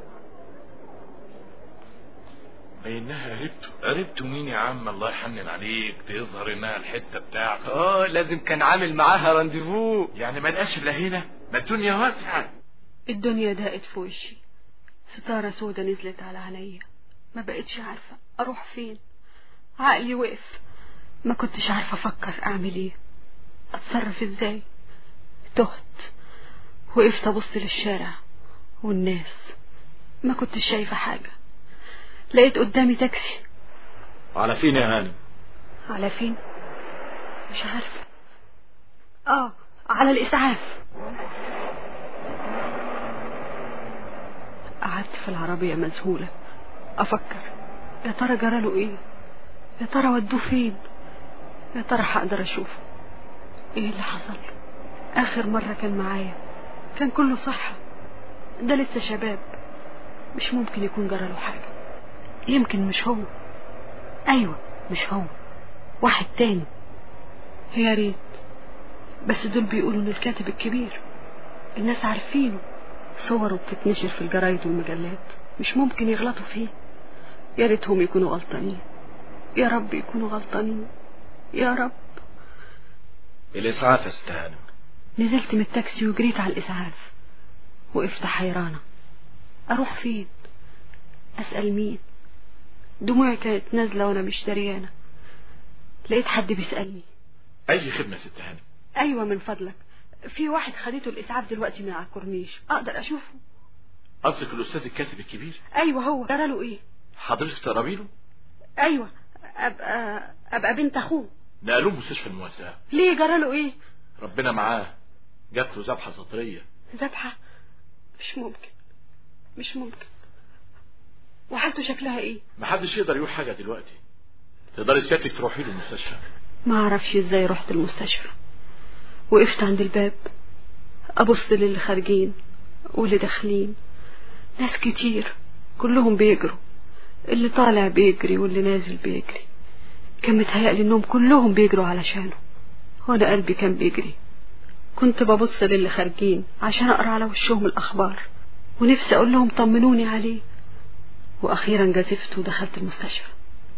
انها قريبته قريبته مين يا عم الله يحنن عليك تظهر انها الحته بتاعته اه لازم كان عامل معاها رانديفو يعني ما لقاش الا هنا ما الدنيا واسعه الدنيا ضاقت في وشي ستارة سودة نزلت على عينيا ما بقتش عارفة أروح فين عقلي وقف ما كنتش عارفة أفكر أعمل إيه أتصرف إزاي تهت وقفت أبص للشارع والناس ما كنتش شايفة حاجة لقيت قدامي تاكسي على فين يا هانم على فين مش عارفة آه على الإسعاف قعدت في العربية مذهولة أفكر يا ترى جراله إيه يا ترى ودوه فين يا ترى هقدر أشوفه إيه اللي حصل له آخر مرة كان معايا كان كله صحة ده لسه شباب مش ممكن يكون جراله حاجة يمكن مش هو أيوة مش هو واحد تاني يا ريت بس دول بيقولوا إنه الكاتب الكبير الناس عارفينه صوره بتتنشر في الجرايد والمجلات مش ممكن يغلطوا فيه يا ريتهم يكونوا غلطانين يا رب يكونوا غلطانين يا رب الإسعاف يا ست هانم نزلت من التاكسي وجريت على الإسعاف وقفت حيرانة أروح فين أسأل مين دموعي كانت نازلة وأنا مش دريانة لقيت حد بيسألني اي خدمة يا ست هانم أيوة من فضلك في واحد خدته الإسعاف دلوقتي من على الكورنيش أقدر أشوفه قصدك الاستاذ الكاتب الكبير أيوة هو جراله إيه حضرتك تقربي له أيوة أبقى أبقى بنت أخوه نقلوه مستشفى المواساة ليه جراله إيه ربنا معاه جات له ذبحة سطرية ذبحة مش ممكن مش ممكن وحالته شكلها إيه محدش يقدر يقول حاجة دلوقتي تقدري سيادتك تروحي له المستشفى ما أعرفش إزاي رحت المستشفى وقفت عند الباب أبص للي خارجين واللي داخلين ناس كتير كلهم بيجروا اللي طالع بيجري واللي نازل بيجري كان متهيألي انهم كلهم بيجروا علشانه وانا قلبي كان بيجري كنت ببص للي خارجين عشان اقرا على وشهم الاخبار ونفسي اقول لهم طمنوني عليه واخيرا جازفت ودخلت المستشفى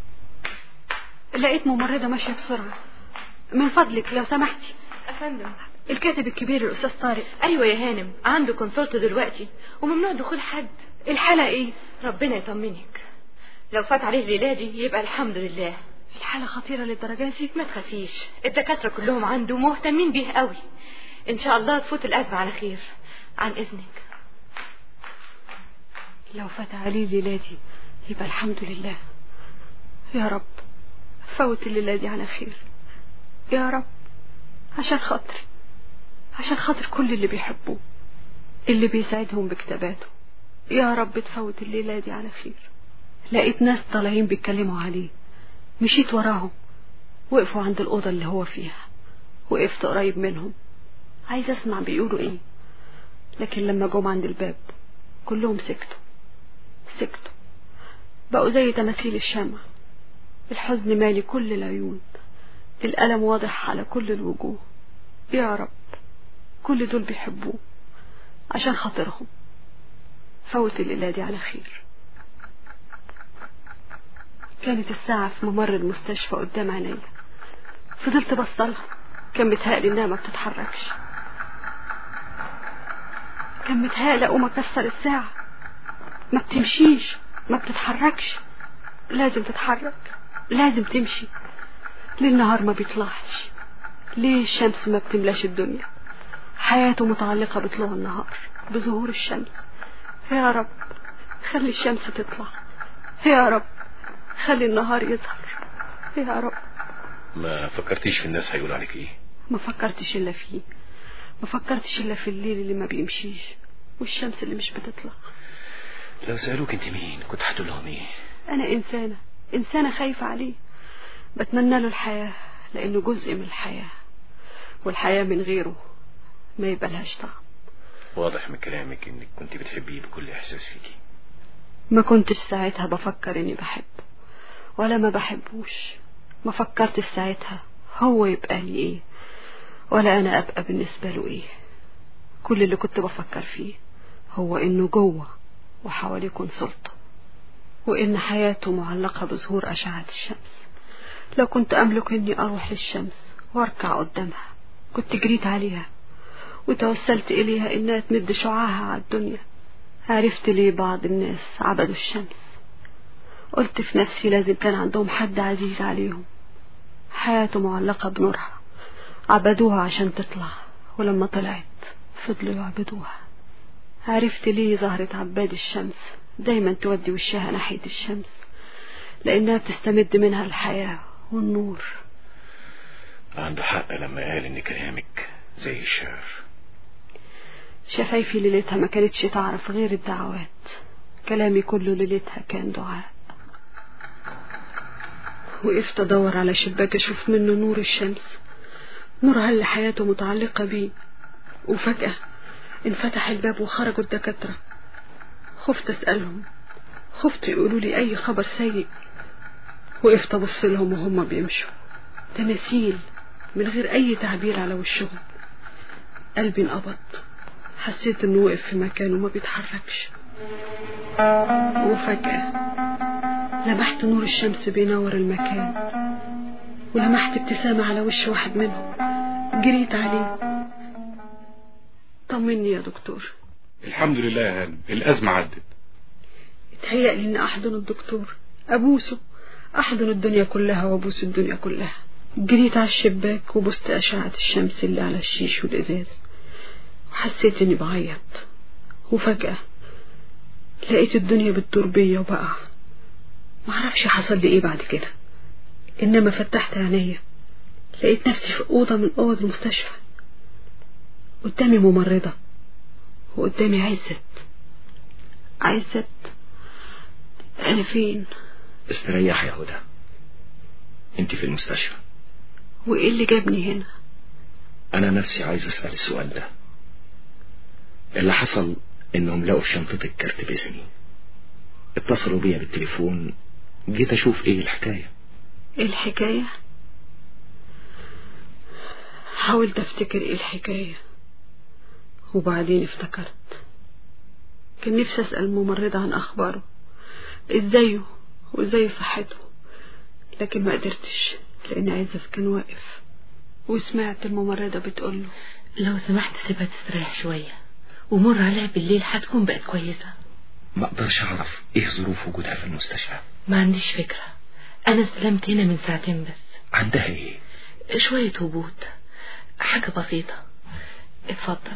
لقيت ممرضة ماشية بسرعة من فضلك لو سمحتي افندم الكاتب الكبير الأستاذ طارق ايوه يا هانم عنده كونسولت دلوقتي وممنوع دخول حد الحالة ايه ربنا يطمنك لو فات عليه الليله دي يبقى الحمد لله الحالة خطيرة للدرجة دي ما تخافيش الدكاتره كلهم عنده مهتمين بيه قوي ان شاء الله تفوت الازمه على خير عن اذنك لو فات عليه الليلة دي يبقى الحمد لله يا رب فوت الليلة دي على خير يا رب عشان خاطري عشان خاطر كل اللي بيحبوه اللي بيساعدهم بكتاباته يا رب تفوت الليلة دي على خير لقيت ناس طالعين بيتكلموا عليه مشيت وراهم وقفوا عند الأوضة اللي هو فيها وقفت قريب منهم عايز أسمع بيقولوا إيه لكن لما جم عند الباب كلهم سكتوا سكتوا بقوا زي تماثيل الشمع الحزن مالي كل العيون الألم واضح على كل الوجوه يا رب كل دول بيحبوه عشان خاطرهم فوت الليلة دي على خير كانت الساعة في ممر المستشفى قدام عينيا فضلت بصلها كان متهيألي انها ما بتتحركش كان متهيألي اقوم اكسر الساعة ما بتمشيش ما بتتحركش لازم تتحرك لازم تمشي ليه النهار ما بيطلعش ليه الشمس ما بتملاش الدنيا حياته متعلقة بطلوع النهار بظهور الشمس يا رب خلي الشمس تطلع يا رب خلي النهار يظهر يا رب ما فكرتيش في الناس هيقولوا عليك ايه ما فكرتش الا فيه ما فكرتش الا في الليل اللي ما بيمشيش والشمس اللي مش بتطلع لو سألوك انت مين كنت هتقول لهم ايه انا انسانة انسانة خايفة عليه بتمنى له الحياة لانه جزء من الحياة والحياة من غيره ما يبقى لهاش طعم واضح من كلامك انك كنت بتحبيه بكل احساس فيكي ما كنتش ساعتها بفكر اني بحبه ولا ما بحبوش ما فكرتش ساعتها هو يبقى لي ايه ولا انا ابقى بالنسبة له ايه كل اللي كنت بفكر فيه هو انه جوه وحواليه كونسلته وان حياته معلقة بظهور اشعة الشمس لو كنت املك اني اروح للشمس واركع قدامها كنت جريت عليها وتوسلت اليها انها تمد شعاعها على الدنيا عرفت ليه بعض الناس عبدوا الشمس قلت في نفسي لازم كان عندهم حد عزيز عليهم حياته معلقة بنورها عبدوها عشان تطلع ولما طلعت فضلوا يعبدوها عرفت ليه ظهرت عباد الشمس دايما تودي وشها ناحية الشمس لأنها بتستمد منها الحياة والنور عنده حق لما قال ان كلامك زي الشعر شفايفي ليلتها ما كانتش تعرف غير الدعوات كلامي كله ليلتها كان دعاء وقفت ادور على شباك اشوف منه نور الشمس نورها اللي حياته متعلقة بيه وفجأة انفتح الباب وخرجوا الدكاترة خفت اسألهم خفت يقولوا لي اي خبر سيء وقفت ابص لهم وهم بيمشوا تماثيل من غير اي تعبير على وشهم قلبي انقبض حسيت انه وقف في مكانه ما بيتحركش وفجأة لمحت نور الشمس بينور المكان ولمحت ابتسامة على وش واحد منهم جريت عليه طمني يا دكتور الحمد لله يا هانم الأزمة عدت اتهيألي إن أحضن الدكتور أبوسه أحضن الدنيا كلها وأبوس الدنيا كلها جريت على الشباك وبست أشعة الشمس اللي على الشيش والإزاز وحسيت إني بعيط وفجأة لقيت الدنيا بتدور بيا وبقع معرفش حصل لي إيه بعد كده إنما فتحت عينيا لقيت نفسي في أوضة من أوض المستشفى قدامي ممرضة وقدامي عزت عزت أنا فين استريح يا هدى انت في المستشفى وإيه اللي جابني هنا انا نفسي عايز اسأل السؤال ده اللي حصل انهم لقوا في شنطتك كارت باسمي اتصلوا بيا بالتليفون جيت اشوف ايه الحكاية إيه الحكاية حاولت أفتكر إيه الحكاية وبعدين افتكرت كان نفسي أسأل الممرضة عن أخباره إزايه وإزاي صحته لكن ما قدرتش لأن عزت كان واقف وسمعت الممرضة بتقوله لو سمحت سيبها تستريح شوية ومر عليها بالليل هتكون بقت كويسة ما اقدرش اعرف ايه ظروف وجودها في المستشفى ما عنديش فكرة أنا استلمت هنا من ساعتين بس عندها ايه شوية هبوط حاجة بسيطة اتفضل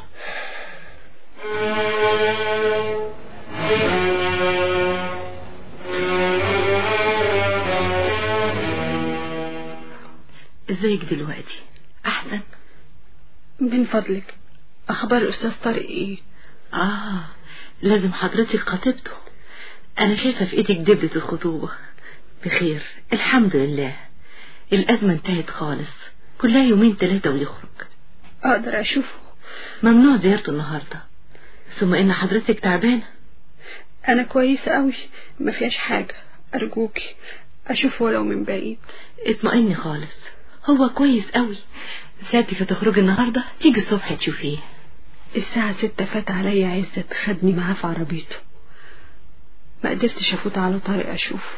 ازيك دلوقتي احسن من فضلك أخبار الأستاذ طارق إيه اه لازم حضرتك خطيبته انا شايفة في ايدك دبلة الخطوبة بخير الحمد لله الازمة انتهت خالص كلها يومين ثلاثة ويخرج أقدر أشوفه ممنوع زيارته النهاردة ثم ان حضرتك تعبانة أنا كويسة أوي ما فيهاش حاجة أرجوكي أشوفه ولو من بعيد اطمئني خالص هو كويس قوي ساعتك هتخرجي النهاردة تيجي الصبح تشوفيه الساعة ستة فات عليا عزت خدني معاه في عربيته ما قدرتش أفوت على طارق أشوفه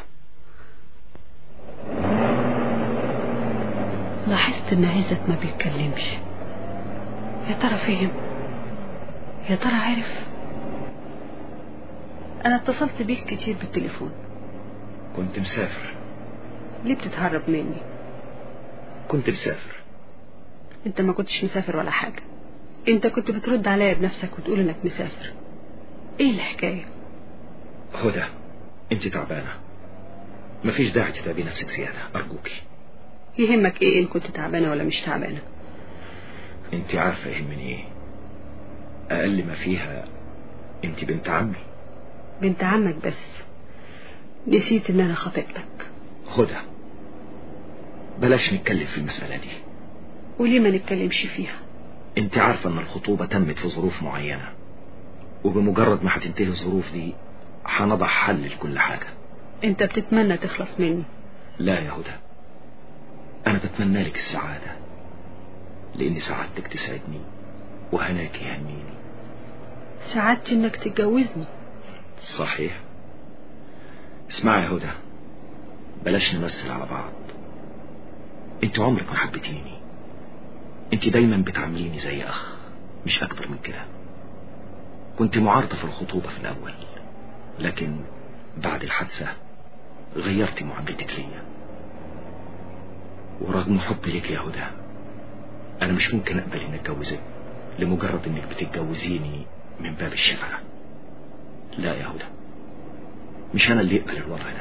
لاحظت إن عزت ما بيتكلمش يا ترى فهم يا ترى عرف أنا اتصلت بيك كتير بالتليفون كنت مسافر ليه بتتهرب مني كنت مسافر انت ما كنتش مسافر ولا حاجة انت كنت بترد عليا بنفسك وتقول انك مسافر ايه الحكاية هدى انت تعبانة مفيش داعي تتعبي نفسك زيادة ارجوكي يهمك ايه ان كنت تعبانة ولا مش تعبانة انت عارفة يهمني ايه اقل ما فيها انت بنت عمي بنت عمك بس نسيت ان انا خطيبتك هدى بلاش نتكلم في المسألة دي وليه ما نتكلمش فيها انت عارفة ان الخطوبة تمت في ظروف معينة وبمجرد ما هتنتهي الظروف دي هنضع حل لكل حاجة انت بتتمنى تخلص مني لا يا هدى انا بتمنى لك السعادة لان سعادتك تسعدني وهناك يهنيني سعادتي انك تتجوزني صحيح اسمعي يا هدى بلاش نمثل على بعض انت عمرك ما حبيتيني انت دايما بتعامليني زي اخ مش اكتر من كده كنت معارضة في الخطوبة في الاول لكن بعد الحادثة غيرتي معاملتك ليا ورغم حبي لك يا هدى انا مش ممكن اقبل اني اتجوزك لمجرد انك بتتجوزيني من باب الشفقة لا يا هدى مش انا اللي يقبل الوضع ده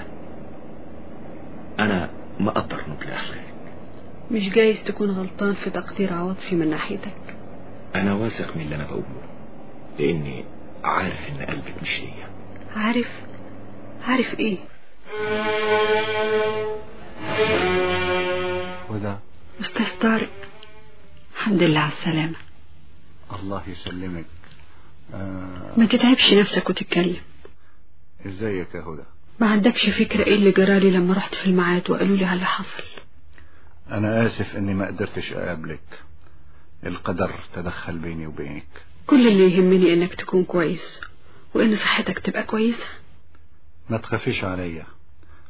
انا مقدر نبل اخلاقك مش جايز تكون غلطان في تقدير عواطفي من ناحيتك انا واثق من اللي انا بقوله لاني عارف ان قلبك مش ليا عارف عارف ايه وده استاذ طارق الحمد لله على السلامة الله يسلمك آه ما تتعبش نفسك وتتكلم ازيك يا هدى ما عندكش فكرة ايه اللي جرالي لما رحت في الميعاد وقالوا لي على اللي حصل انا اسف اني ما قدرتش اقابلك القدر تدخل بيني وبينك كل اللي يهمني انك تكون كويس وان صحتك تبقى كويسة ما تخافيش عليا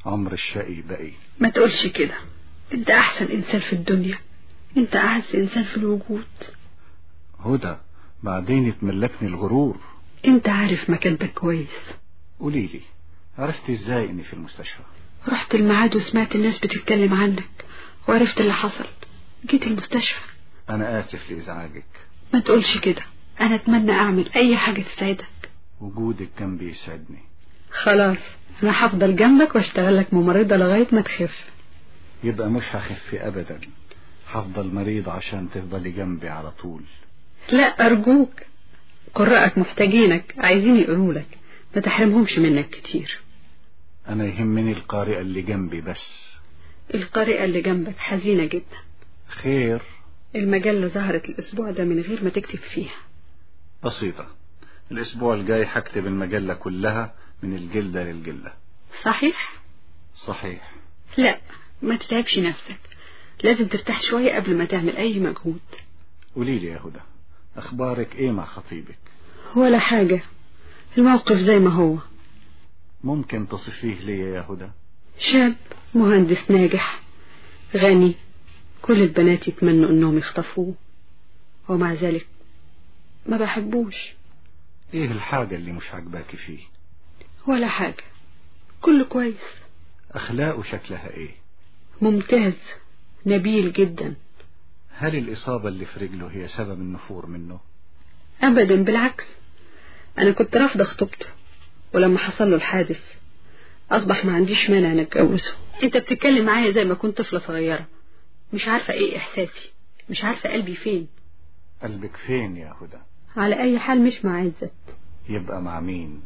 عمر الشقي بقي ما تقولش كده انت احسن انسان في الدنيا انت اعز انسان في الوجود هدى بعدين يتملكني الغرور انت عارف مكانتك كويس قولي لي عرفت ازاي اني في المستشفى رحت الميعاد وسمعت الناس بتتكلم عنك وعرفت اللي حصل جيت المستشفى انا اسف لازعاجك ما تقولش كده انا اتمنى اعمل اي حاجة تسعدك وجودك جنبي يسعدني خلاص انا هفضل جنبك واشتغل لك ممرضة لغاية ما تخف يبقى مش هخف ابدا هفضل مريض عشان تفضلي جنبي على طول لا ارجوك قراءك محتاجينك عايزين يقولوا لك ما تحرمهمش منك كتير انا يهمني القارئة اللي جنبي بس القارئة اللي جنبك حزينة جدا خير المجلة ظهرت الأسبوع ده من غير ما تكتب فيها بسيطة الأسبوع الجاي هكتب المجلة كلها من الجلدة للجلة صحيح؟ صحيح لا ما تتعبش نفسك لازم ترتاح شوية قبل ما تعمل أي مجهود قولي لي يا هدى أخبارك إيه مع خطيبك ولا حاجة الموقف زي ما هو ممكن تصفيه لي يا هدى شاب مهندس ناجح غني كل البنات يتمنوا انهم يخطفوه ومع ذلك ما بحبوش ايه الحاجة اللي مش عجباكي فيه ولا حاجة كله كويس اخلاقه شكلها ايه ممتاز نبيل جدا هل الاصابة اللي في رجله هي سبب النفور منه ابدا بالعكس انا كنت رافضة خطوبته ولما حصل له الحادث اصبح ما عنديش مانع نتجوزه انت بتتكلم معايا زي ما كنت طفلة صغيرة مش عارفة ايه احساسي مش عارفة قلبي فين قلبك فين يا هدى على اي حال مش مع عزت يبقى مع مين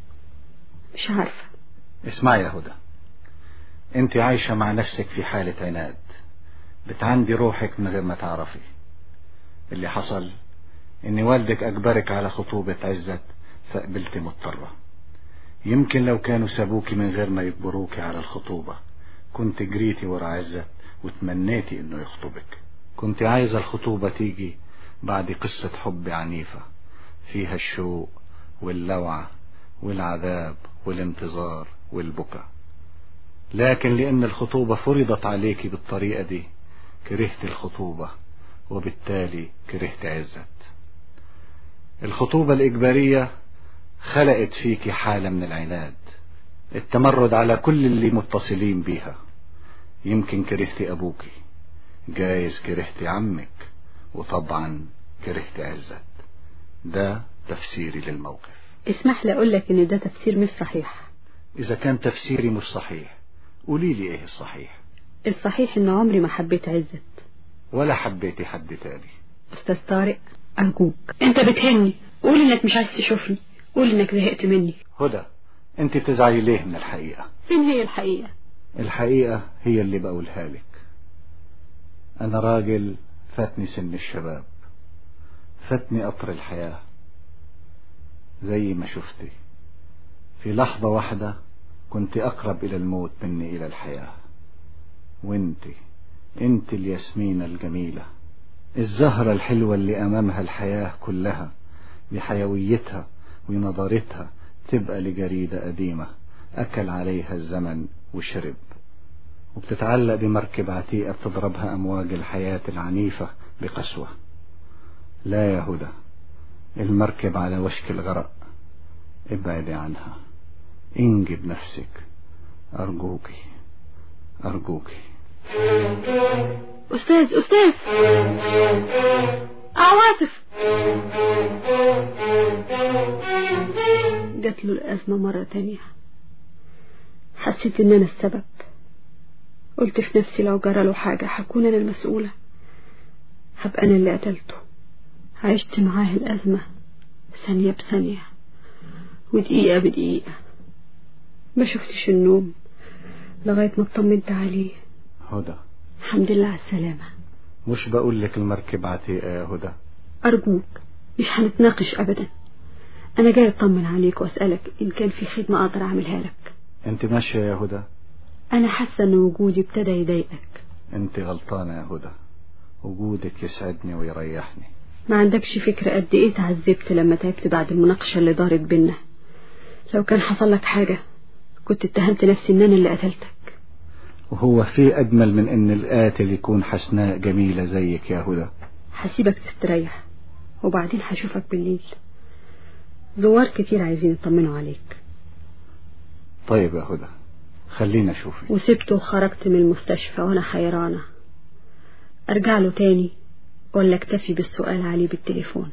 مش عارفة اسمعي يا هدى انت عايشة مع نفسك في حالة عناد بتعندي روحك من غير ما تعرفي اللي حصل ان والدك اجبرك على خطوبة عزت فقبلت مضطرة يمكن لو كانوا سابوكي من غير ما يجبروكي على الخطوبة كنت جريتي ورا عزت وتمنيتي انه يخطبك كنت عايزة الخطوبة تيجي بعد قصة حب عنيفة فيها الشوق واللوعة والعذاب والانتظار والبكاء لكن لأن الخطوبة فرضت عليك بالطريقة دي كرهت الخطوبة وبالتالي كرهت عزت الخطوبة الإجبارية خلقت فيك حالة من العناد التمرد على كل اللي متصلين بيها يمكن كرهت أبوك جايز كرهت عمك وطبعا كرهت عزت ده تفسيري للموقف اسمح لي اقول لك ان ده تفسير مش صحيح إذا كان تفسيري مش صحيح قولي لي إيه الصحيح الصحيح ان عمري ما حبيت عزت ولا حبيتي حد تاني استاذ طارق ارجوك انت بتهني قول انك مش عايز تشوفني قول انك زهقت مني هدى انت بتزعلي ليه من الحقيقة فين هي الحقيقة الحقيقة هي اللي بقولها لك أنا راجل فاتني سن الشباب فاتني قطر الحياة زي ما شفتي في لحظة واحدة كنت أقرب إلى الموت مني إلى الحياة وانت انت الياسمينة الجميلة الزهرة الحلوة اللي أمامها الحياة كلها بحيويتها ونضارتها تبقى لجريدة قديمة أكل عليها الزمن وشرب وبتتعلق بمركب عتيقة بتضربها أمواج الحياة العنيفة بقسوة لا يا هدى المركب على وشك الغرق ابعدي عنها انجي بنفسك أرجوكي أرجوكي أستاذ أستاذ عواطف جات له الأزمة مرة تانية حسيت إن أنا السبب قلت في نفسي لو جرى له حاجة هكون أنا المسؤولة هبقى أنا اللي قتلته عشت معاه الأزمة ثانية بثانية ودقيقة بدقيقة ما شفتش النوم لغاية ما اطمنت عليه هدى الحمد لله على السلامة مش بقول لك المركب عتيقة يا هدى أرجوك مش هنتناقش أبدا أنا جاي أطمن عليك وأسألك إن كان في خدمة أقدر أعملها لك انت ماشية يا هدى أنا حاسة إن وجودي ابتدى يضايقك انت غلطانة يا هدى وجودك يسعدني ويريحني ما عندكش فكرة قد إيه تعذبت لما تعبت بعد المناقشة اللي دارت بينا لو كان حصل لك حاجة كنت اتهمت نفسي ان انا اللي قتلتك وهو في أجمل من إن القاتل يكون حسناء جميلة زيك يا هدى هسيبك تستريح وبعدين هشوفك بالليل زوار كتير عايزين يطمنوا عليك طيب يا هدى خلينا أشوفك وسبته وخرجت من المستشفى وانا حيرانة ارجع له تاني ولا اكتفي بالسؤال عليه بالتليفون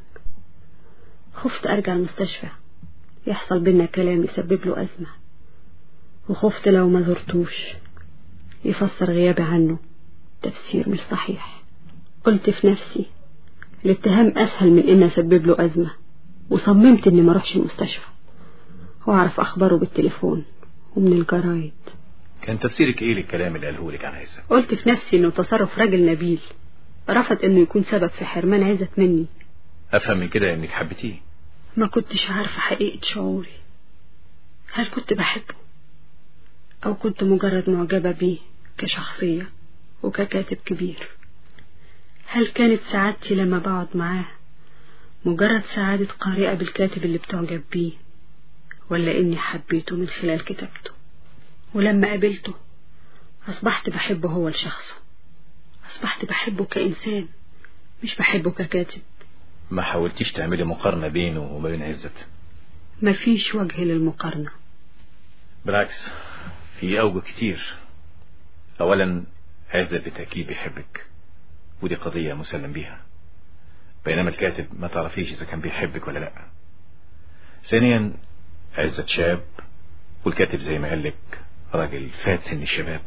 خفت ارجع المستشفى يحصل بينا كلام يسبب له ازمة وخفت لو ما زرتوش يفسر غيابي عنه تفسير مش صحيح قلت في نفسي الاتهام اسهل من ان اسبب له ازمة وصممت اني ما اروحش المستشفى واعرف اخباره بالتليفون ومن الجرايد كان تفسيرك ايه للكلام اللي قاله لك عن عزت قلت في نفسي انه تصرف راجل نبيل رفض انه يكون سبب في حرمان عزت مني افهم من كده انك حبيتيه ما كنتش عارفة حقيقة شعوري هل كنت بحبه او كنت مجرد معجبة بيه كشخصية وككاتب كبير هل كانت سعادتي لما بقعد معاه مجرد سعادة قارئة بالكاتب اللي بتعجب بيه ولا اني حبيته من خلال كتابته ولما قابلته أصبحت بحبه هو لشخصه أصبحت بحبه كإنسان مش بحبه ككاتب ما حاولتيش تعملي مقارنة بينه وما بين عزت مفيش وجه للمقارنة بالعكس في أوجه كتير أولا عزت بالتأكيد بيحبك ودي قضية مسلم بيها بينما الكاتب ما تعرفيش إذا كان بيحبك ولا لأ ثانيا عزت شاب والكاتب زي ما قالك راجل فات سن الشباب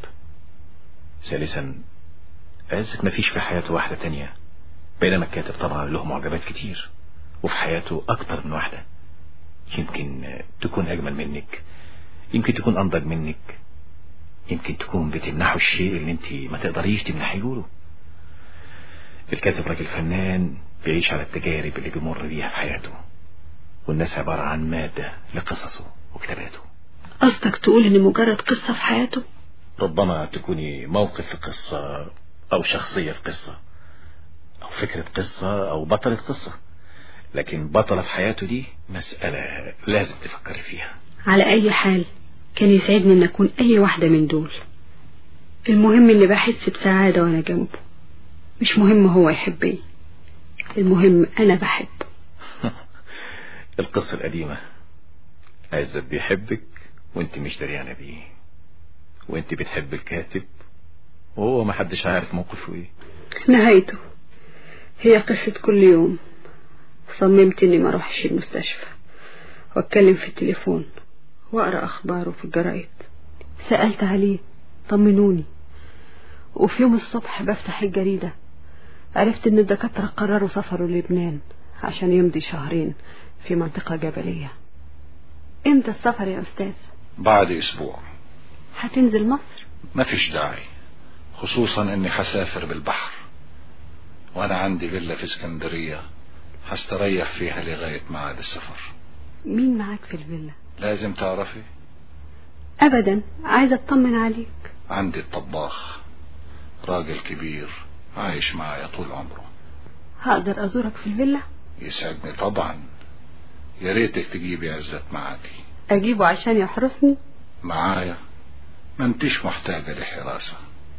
ثالثا عزت ما فيش في حياته واحدة تانية بينما الكاتب طبعا له معجبات كتير وفي حياته أكتر من واحدة يمكن تكون أجمل منك يمكن تكون أنضج منك يمكن تكون بتمنحه الشيء اللي انت ما تقدريش تمنحيه له الكاتب راجل فنان بيعيش على التجارب اللي بيمر بيها في حياته والناس عبارة عن مادة لقصصه وكتاباته قصدك تقول إن مجرد قصة في حياته ربما تكوني موقف في قصة أو شخصية في قصة أو فكرة قصة أو بطلة قصة لكن بطلة في حياته دي مسألة لازم تفكري فيها على أي حال كان يسعدني إن أكون أي واحدة من دول المهم إني بحس بسعادة وأنا جنبه مش مهم هو يحبني المهم أنا بحبه القصة القديمة عزت بيحبك وانت مش دريانة بيه وانت بتحب الكاتب وهو ما حدش عارف موقفه ايه نهايته هي قصة كل يوم صممت إني ما أروحش المستشفى وأتكلم في التليفون وأقرأ أخباره في الجرايد سألت عليه طمنوني وفي يوم الصبح بفتح الجريدة عرفت إن الدكاترة قرروا سفره لبنان عشان يمضي شهرين في منطقة جبلية امتى السفر يا أستاذ؟ بعد أسبوع هتنزل مصر؟ مفيش داعي خصوصا اني حسافر بالبحر وانا عندي فيلا في اسكندرية هستريح فيها لغاية ميعاد السفر مين معاك في الفيلا؟ لازم تعرفي أبدا عايزة أطمن عليك عندي الطباخ راجل كبير عايش معايا طول عمره هقدر أزورك في الفيلا؟ يسعدني طبعا يا ريتك تجيبي عزت معاكي أجيبه عشان يحرسني؟ معايا ما انتش محتاجة لحراسة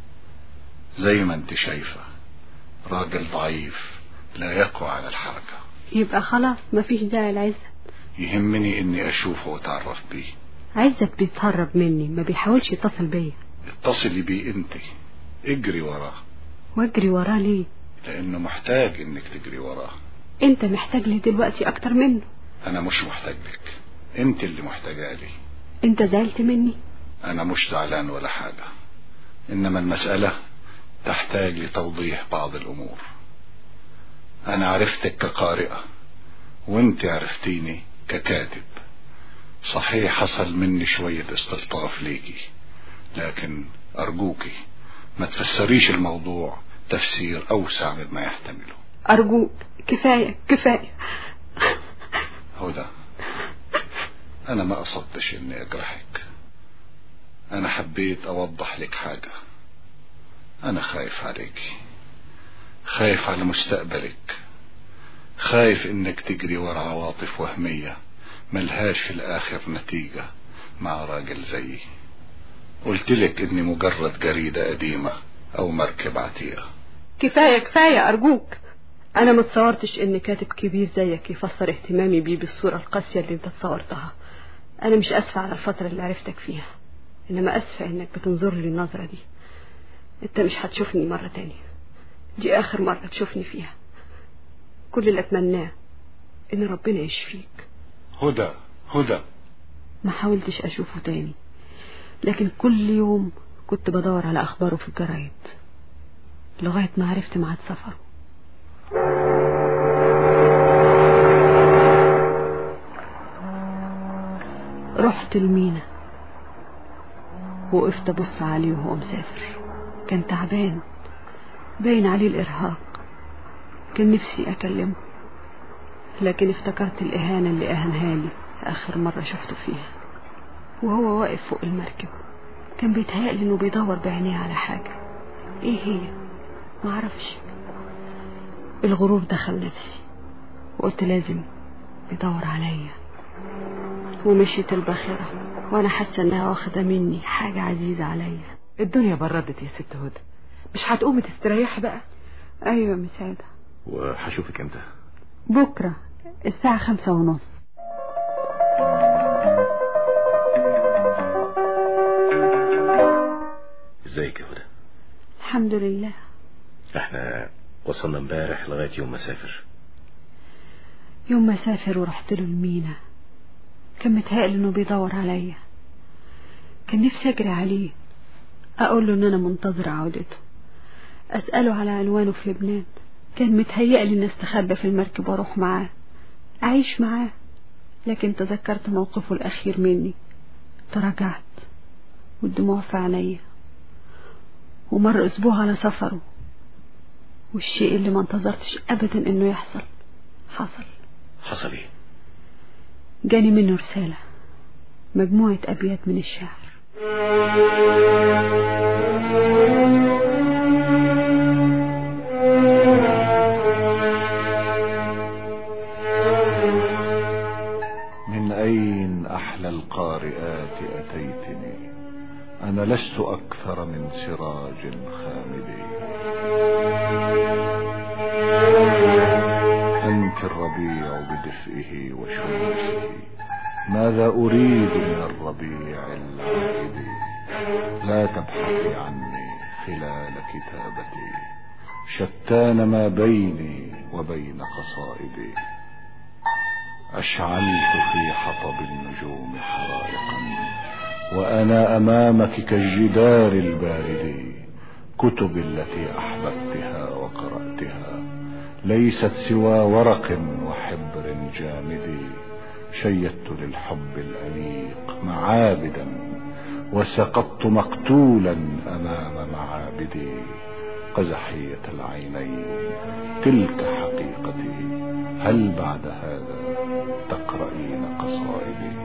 زي ما انت شايفة راجل ضعيف لا يقوى على الحركة يبقى خلاص مفيش داعي لعزت يهمني اني اشوفه واتعرف بيه عزت بيتهرب مني ما بيحاولش يتصل بيا اتصلي بيه انت اجري وراه واجري وراه ليه لانه محتاج انك تجري وراه انت محتاج لي دلوقتي اكتر منه انا مش محتاج لك انت اللي محتاجة لي انت زعلت مني انا مش زعلان ولا حاجة انما المسألة تحتاج لتوضيح بعض الامور انا عرفتك كقارئة وانت عرفتيني ككاتب صحيح حصل مني شوية استلطاف ليكي لكن ارجوكي ما تفسريش الموضوع تفسير اوسع مما يحتمله ارجوك كفاية كفاية هدى انا ما قصدتش اني اجرحك انا حبيت اوضح لك حاجة انا خايف عليكي خايف على مستقبلك خايف انك تجري ورا عواطف وهمية ملهاش في الاخر نتيجة مع راجل زيي قلت لك اني مجرد جريدة قديمة او مركب عتيقة كفاية كفاية أرجوك أنا ما تصورتش إن كاتب كبير زيك يفسر اهتمامي بيه بالصورة القاسية اللي أنت تصورتها أنا مش أسفة على الفترة اللي عرفتك فيها إنما أسفة إنك بتنظر لي النظرة دي أنت مش هتشوفني مرة تانية دي آخر مرة تشوفني فيها كل اللي أتمناه إن ربنا يشفيك هدى هدى ما حاولتش أشوفه تاني لكن كل يوم كنت بدور على أخباره في الجرايد لغاية ما عرفت ميعاد سفره رحت المينا وقفت ابص عليه وهو مسافر كان تعبان باين عليه الارهاق كان نفسي اكلمه لكن افتكرت الاهانه اللي اهانها لي اخر مره شفته فيها وهو واقف فوق المركب كان بيتهيألي انه بيدور بعينيه على حاجه ايه هي معرفش الغرور دخل نفسي وقلت لازم يدور عليا ومشيت الباخرة وانا حاسة انها واخدة مني حاجة عزيزة عليا الدنيا بردت يا ست هدى مش هتقومي تستريحي بقى ايوه مساعدة وهشوفك امتى بكرة الساعة خمسة ونص ازيك يا هدى الحمد لله احنا وصلنا امبارح لغاية يوم ما سافر يوم ما سافر ورحت له المينا كان متهيألي انه بيدور عليا كان نفسي اجري عليه اقول له ان انا منتظرة عودته اسأله على عنوانه في لبنان كان متهيألي اني استخبى في المركب واروح معاه اعيش معاه لكن تذكرت موقفه الاخير مني تراجعت والدموع في عينيا ومر اسبوع على سفره والشيء اللي ما انتظرتش ابدا انه يحصل حصل حصل ايه جاني منه رسالة مجموعة أبيات من الشعر من أين أحلى القارئات أتيتني أنا لست أكثر من سراج خامد أنت الربيع بدفئه وشموسه ماذا أريد من الربيع العائد لا تبحثي عني خلال كتابتي شتان ما بيني وبين قصائدي أشعلت في حطب النجوم حرائقا وأنا أمامك كالجدار البارد كتب التي أحببتها وقرأتها ليست سوى ورق وحبر جامد شيدت للحب الأنيق معابدا وسقطت مقتولا أمام معابدي قزحية العينين تلك حقيقتي هل بعد هذا تقرأين قصائدي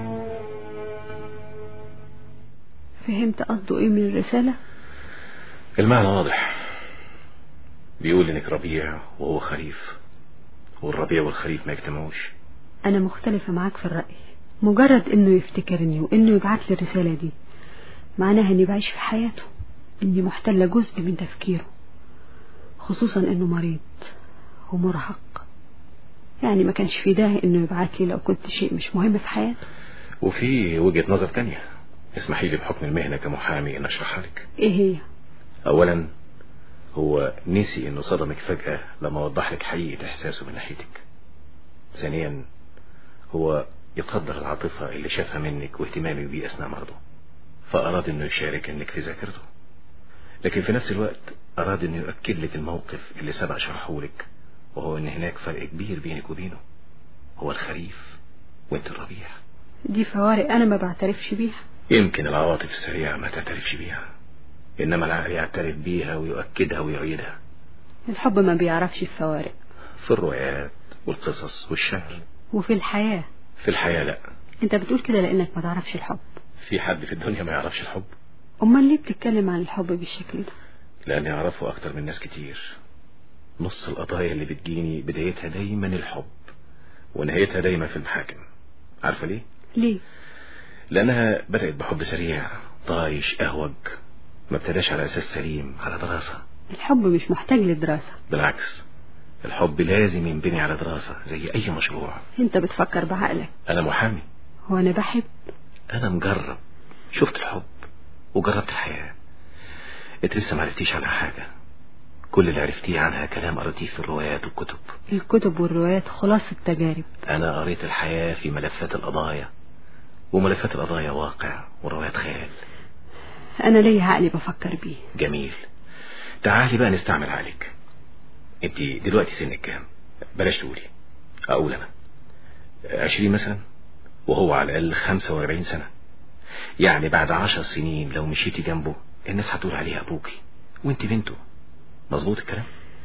فهمت قصده ايه من الرسالة المعنى واضح بيقول انك ربيع وهو خريف والربيع والخريف ما يجتمعوش انا مختلفة معاك في الرأي مجرد انه يفتكرني وانه يبعت لي الرسالة دي معناها اني بعيش في حياته اني محتلة جزء من تفكيره خصوصا انه مريض ومرهق يعني ما كانش في داعي انه يبعت لي لو كنت شيء مش مهم في حياته وفي وجهة نظر تانية اسمحي لي بحكم المهنة كمحامي ان اشرحها لك ايه هي اولا هو نسي انه صدمك فجأة لما وضح لك حقيقة احساسه من ناحيتك ثانيا هو يقدر العاطفة اللي شافها منك واهتمامك بيه اثناء مرضه فاراد انه يشارك انك في ذاكرته لكن في نفس الوقت اراد انه يؤكد لك الموقف اللي سبق شرحه لك وهو ان هناك فرق كبير بينك وبينه هو الخريف وانت الربيع دي فوارق انا ما بعترفش بيها يمكن العواطف السريعة ما تعترفش بيها إنما العقل يعترف بيها ويؤكدها ويعيدها الحب ما بيعرفش الفوارق في الروايات والقصص والشعر وفي الحياة في الحياة لا انت بتقول كده لانك ما تعرفش الحب في حد في الدنيا ما يعرفش الحب امال ليه بتتكلم عن الحب بالشكل ده لأني أعرفه أكتر من ناس كتير نص القضايا اللي بتجيني بدايتها دايما الحب ونهايتها دايما في المحاكم عارفة ليه؟ ليه لأنها بدأت بحب سريع طايش أهوج ما ابتداش على أساس سليم على دراسة الحب مش محتاج لدراسة بالعكس الحب لازم ينبني على دراسة زي أي مشروع انت بتفكر بعقلك أنا محامي وانا بحب أنا مجرب شفت الحب وجربت الحياة انت لسه ما عرفتيش عنها حاجة كل اللي عرفتيه عنها كلام قريتيه في الروايات والكتب الكتب والروايات خلاصة تجارب أنا قريت الحياة في ملفات القضايا وملفات القضايا واقع وروايات خيال انا ليا عقلي بفكر بيه جميل تعالي بقى نستعمل عليك انت دلوقتي سنك كام بلاش تقولي اقول انا عشرين مثلا وهو على الاقل خمسة واربعين سنة يعني بعد عشر سنين لو مشيتي جنبه الناس هتقول عليه ابوكي وانت بنته مظبوط الكلام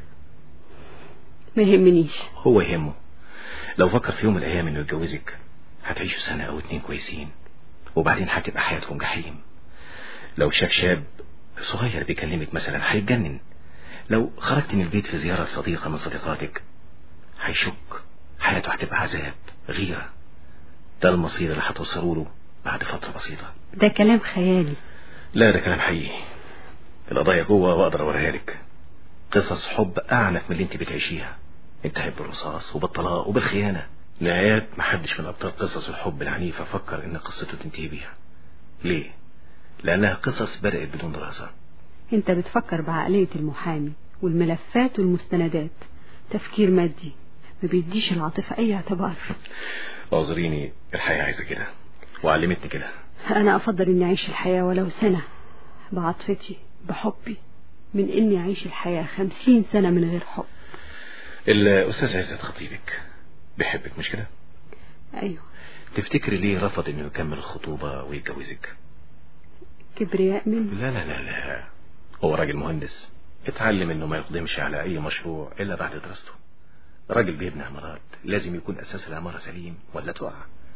ما يهمنيش هو يهمه لو فكر في يوم من الايام انه يتجوزك هتعيشوا سنة او اتنين كويسين وبعدين هتبقى حياتكم جحيم لو شاف شاب صغير بيكلمك مثلا هيتجنن لو خرجت من البيت في زيارة صديقة من صديقاتك هيشك حياته هتبقى عذاب غيرة ده المصير اللي هتوصلوا له بعد فترة بسيطة ده كلام خيالي لا ده كلام حقيقي القضايا جوه واقدر اوريها لك قصص حب اعنف من اللي انت بتعيشيها انتهت بالرصاص وبالطلاق وبالخيانة نهايات محدش من ابطال قصص الحب العنيفة فكر ان قصته تنتهي بيها ليه لانها قصص بدأت بدون دراسة انت بتفكر بعقلية المحامي والملفات والمستندات تفكير مادي ما بيديش العاطفة اي اعتبار اعذريني الحياة عايزة كده وعلمتني كده انا افضل اني اعيش الحياة ولو سنة بعاطفتي بحبي من اني اعيش الحياة خمسين سنة من غير حب الاستاذ عزت خطيبك بيحبك مش كده ايوه تفتكري ليه رفض انه يكمل الخطوبة ويتجوزك كبرياء منه لا لا لا لا هو راجل مهندس اتعلم انه ما يقدمش على اي مشروع الا بعد دراسته راجل بيبني عمارات لازم يكون اساس العمارة سليم ولا تقع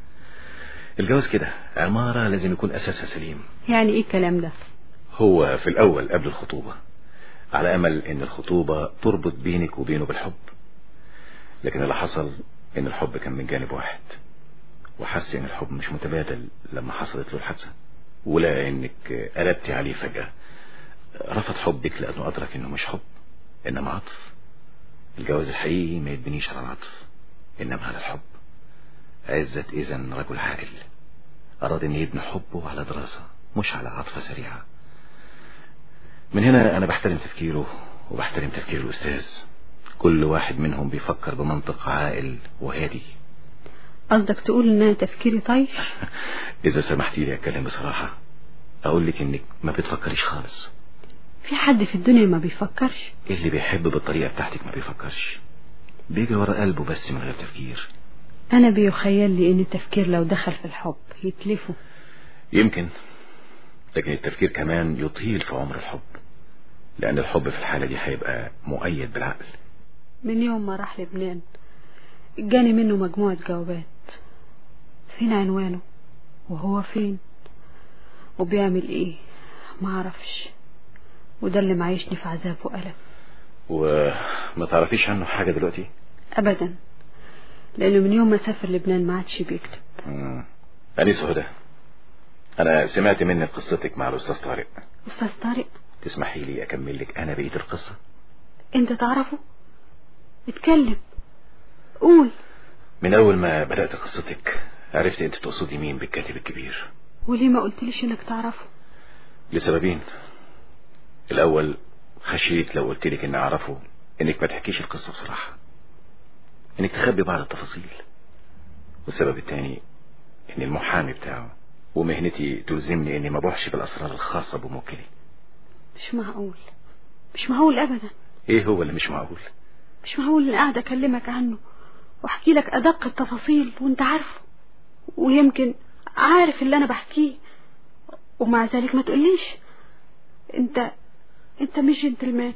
الجواز كده عمارة لازم يكون اساسها سليم يعني ايه الكلام ده هو في الاول قبل الخطوبة على امل ان الخطوبة تربط بينك وبينه بالحب لكن اللي حصل ان الحب كان من جانب واحد وحس ان الحب مش متبادل لما حصلت له الحادثة ولا انك قلبتي عليه فجأة رفض حبك لانه ادرك انه مش حب انما عطف الجواز الحقيقي ما يتبنيش على العطف انما على الحب عزت اذا رجل عاقل اراد ان يبني حبه على دراسة مش على عاطفة سريعة من هنا انا بحترم تفكيره وبحترم تفكير الاستاذ كل واحد منهم بيفكر بمنطق عاقل وهادي قصدك تقول ان انا تفكيري طيش اذا سمحتي لي اتكلم بصراحة اقول لك انك ما بتفكريش خالص في حد في الدنيا ما بيفكرش اللي بيحب بالطريقة بتاعتك ما بيفكرش بيجري ورا قلبه بس من غير تفكير انا بيخيل لي ان التفكير لو دخل في الحب يتلفه يمكن لكن التفكير كمان يطيل في عمر الحب لأن الحب في الحالة دي هيبقى مؤيد بالعقل من يوم ما راح لبنان جاني منه مجموعة جوابات فين عنوانه وهو فين وبيعمل ايه معرفش وده اللي معيشني في عذاب وألم وما تعرفيش عنه حاجة دلوقتي أبدا لأنه من يوم ما سافر لبنان ما عادش بيكتب مم. أنيس هدى أنا سمعت منك قصتك مع الأستاذ طارق أستاذ طارق تسمحي لي أكمل لك أنا بقية القصة أنت تعرفه اتكلم قول من أول ما بدأت قصتك عرفت أنت تقصدي مين بالكاتب الكبير وليه ما قلتليش انك تعرفه لسببين الأول خشيت لو قلت لك إني أعرفه إنك ما تحكيش القصة بصراحة إنك تخبي بعض التفاصيل والسبب الثاني إن المحامي بتاعه ومهنتي تلزمني إني ما بوحش بالأسرار الخاصة بموكلي مش معقول مش معقول أبدا إيه هو اللي مش معقول مش معقول إني قاعدة أكلمك عنه وأحكي لك أدق التفاصيل وأنت عارفه ويمكن عارف اللي أنا بحكيه ومع ذلك ما تقوليش أنت أنت مش جنتلمان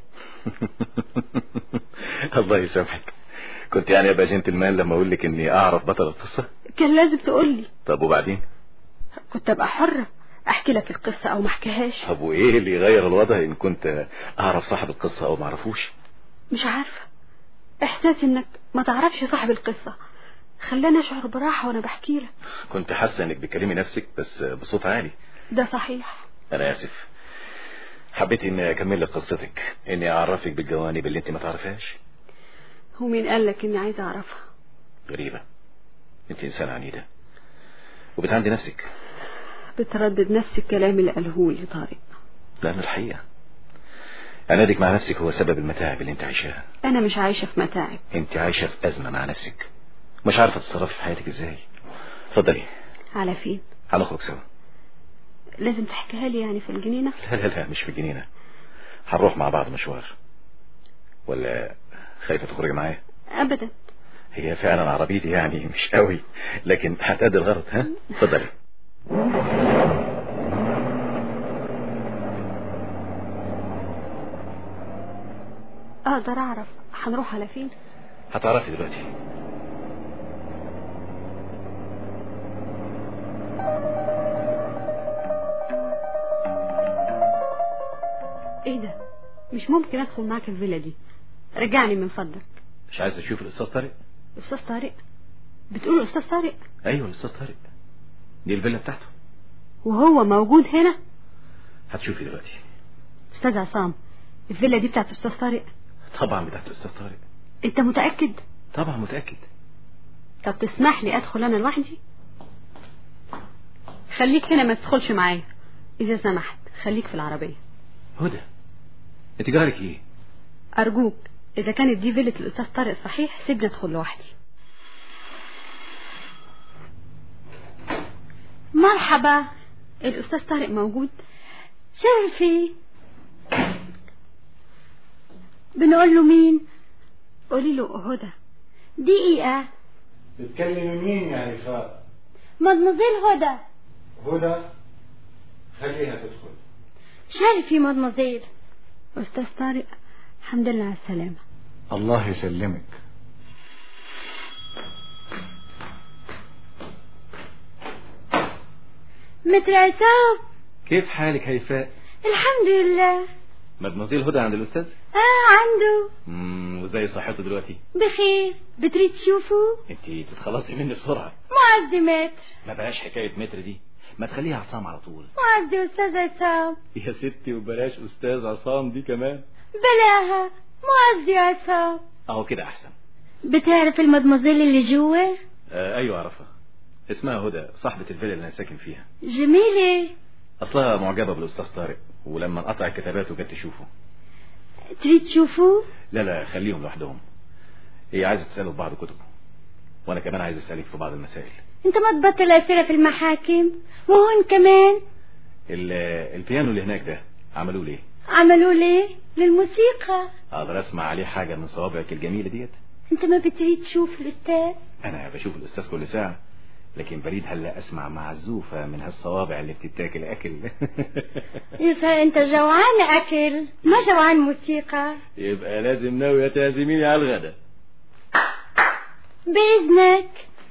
الله يسامحك كنت يعني ابقى جنتلمان لما اقول لك اني اعرف بطل القصة كان لازم تقولي طب وبعدين كنت أبقى حرة أحكي لك القصة أو ما أحكيهاش طب وايه اللي يغير الوضع ان كنت اعرف صاحب القصة او ما اعرفوش مش عارفة إحساسي إنك ما تعرفش صاحب القصة خلاني اشعر براحة وانا بحكي لك كنت حاسة انك بتكلمي نفسك بس بصوت عالي ده صحيح انا اسف حبيت اني اكمل لك قصتك اني اعرفك بالجوانب اللي انت ما تعرفهاش ومين قال لك اني عايزة اعرفها غريبة انت انسانة عنيدة وبتعندي نفسك بتردد نفس الكلام اللي قاله لي طارق لأن الحقيقة عنادك مع نفسك هو سبب المتاعب اللي انت عايشاها انا مش عايشة في متاعب انت عايشة في أزمة مع نفسك مش عارفة تتصرفي في حياتك ازاي اتفضلي على فين هنخرج سوا لازم تحكيها لي يعني في الجنينة لا لا لا مش في الجنينة هنروح مع بعض مشوار ولا خايفة تخرجي معايا ابدا هي فعلا عربيتي يعني مش قوي لكن هتأدي الغرض ها اتفضلي اقدر اعرف هنروح على فين هتعرفي دلوقتي ايه ده مش ممكن ادخل معاك الفيلا دي رجعني من فضلك مش عايز تشوف الأستاذ طارق استاذ طارق بتقول استاذ طارق ايوه الأستاذ طارق دي الفيلا بتاعته وهو موجود هنا هتشوفي دلوقتي استاذ عصام الفيلا دي بتاعت استاذ طارق طبعا بتاعت الأستاذ طارق انت متأكد طبعا متأكد طب تسمح لي ادخل انا لوحدي خليك هنا ما تدخلش معايا اذا سمحت خليك في العربية هدى انت جارك ايه ارجوك اذا كانت دي فيلة الاستاذ طارق صحيح سيبني ادخل لوحدي مرحبا الاستاذ طارق موجود شرفي بنقول له مين قولي له هدى دقيقة بتكلمي مين يا رفاق مدمزيل هدى هدى خليها تدخل شرفي مدمزيل استاذ طارق الحمد لله على السلامة الله يسلمك متر عصام كيف حالك هيفاء الحمد لله مدمزيل هدى عند الأستاذ اه عنده امم وازاي صحته دلوقتي بخير بتريد تشوفه انت تتخلصي مني بسرعة معزي متر ما بلاش حكاية متر دي ما تخليها عصام على طول معزي استاذ عصام يا ستي وبلاش أستاذ عصام دي كمان بلاها معزي عصام اهو كده أحسن بتعرف المدمزيل اللي جوا آه ايوه اعرفها اسمها هدى صاحبة الفيلا اللي انا ساكن فيها جميلة اصلها معجبة بالاستاذ طارق ولما انقطع الكتابات وجت تشوفه تريد تشوفه لا لا خليهم لوحدهم هي عايزة تسأله في بعض كتبه وانا كمان عايز اسألك في بعض المسائل انت ما تبطل اسئلة في المحاكم وهون كمان ال- البيانو اللي هناك ده عملوه ليه عملوا ليه للموسيقى اقدر اسمع عليه حاجة من صوابعك الجميلة ديت انت ما بتريد تشوف الاستاذ انا بشوف الاستاذ كل ساعة لكن بريد هلا اسمع معزوفة من هالصوابع اللي بتتاكل اكل يظهر انت جوعان اكل ما جوعان موسيقى يبقى لازم ناوية تعزميني على الغدا باذنك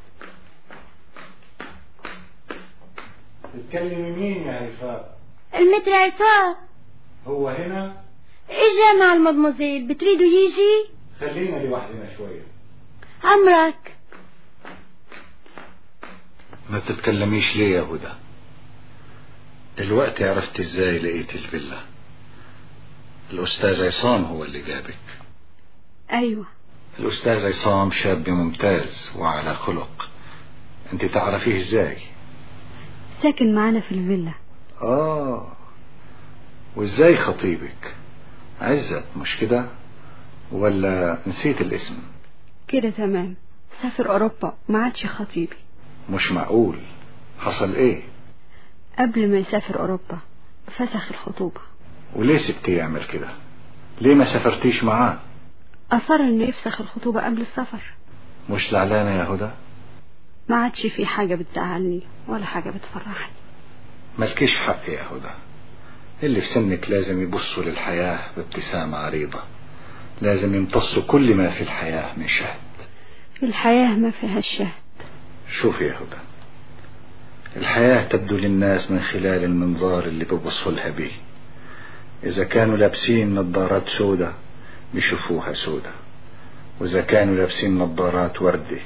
بتكلمي مين يا رفاق المتر عصام هو هنا اجا مع المدمزيل بتريدوا يجي خلينا لوحدنا شوية امرك ما تتكلميش ليه يا هدى دلوقتي عرفت ازاي لقيت الفيلا الاستاذ عصام هو اللي جابك ايوه الاستاذ عصام شاب ممتاز وعلى خلق انت تعرفيه ازاي ساكن معانا في الفيلا اه وازاي خطيبك عزت مش كده ولا نسيت الاسم كده تمام سافر اوروبا ما عادش خطيبي مش معقول حصل ايه قبل ما يسافر اوروبا فسخ الخطوبة وليه سبتيه يعمل كده ليه ما سافرتيش معاه اصر انه يفسخ الخطوبة قبل السفر مش زعلانة يا هدى ما عادش في حاجة بتزعلني ولا حاجة بتفرحني ملكيش حق يا هدى اللي في سنك لازم يبصوا للحياة بابتسامة عريضة لازم يمتصوا كل ما في الحياة من شهد الحياة ما فيها الشهد شوف يا هدى الحياة تبدو للناس من خلال المنظار اللي بيبصوا لها بيه إذا كانوا لابسين نظارات سودة بيشوفوها سودة وإذا كانوا لابسين نظارات وردي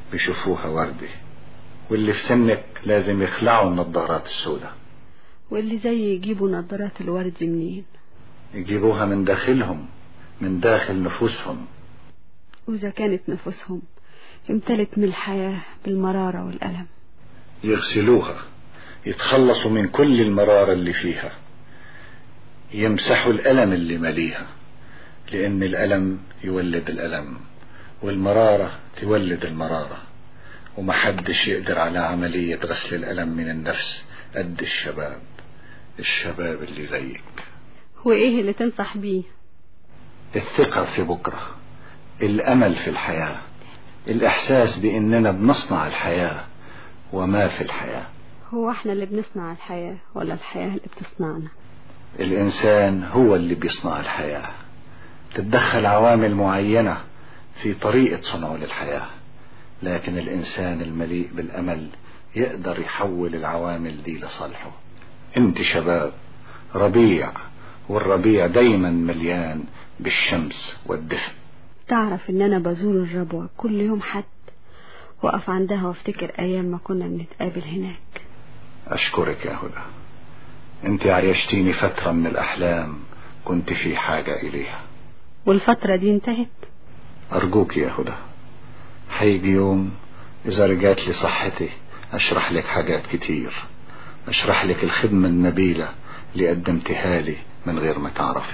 بيشوفوها وردي واللي في سنك لازم يخلعوا النظارات السوداء واللي زي يجيبوا نظارات الورد منين يجيبوها من داخلهم من داخل نفوسهم وإذا كانت نفوسهم امتلت من الحياة بالمرارة والألم يغسلوها يتخلصوا من كل المرارة اللي فيها يمسحوا الألم اللي مليها لأن الألم يولد الألم والمرارة تولد المرارة ومحدش يقدر على عملية غسل الألم من النفس قد الشباب الشباب اللي زيك وإيه اللي تنصح بيه الثقة في بكرة الأمل في الحياة الإحساس بأننا بنصنع الحياة وما في الحياة هو احنا اللي بنصنع الحياة ولا الحياة اللي بتصنعنا الإنسان هو اللي بيصنع الحياة تتدخل عوامل معينة في طريقة صنعه للحياة لكن الإنسان المليء بالأمل يقدر يحول العوامل دي لصالحه انت شباب ربيع والربيع دايما مليان بالشمس والدفء تعرف ان انا بزور الربوة كل يوم حد وقف عندها وافتكر ايام ما كنا بنتقابل هناك أشكرك يا هدى انت عيشتيني فترة من الأحلام كنت في حاجة إليها والفترة دي انتهت أرجوك يا هدى هيجي يوم إذا رجعت لي صحتي أشرح لك حاجات كتير أشرح لك الخدمة النبيلة اللي قدمتها لي من غير ما تعرفي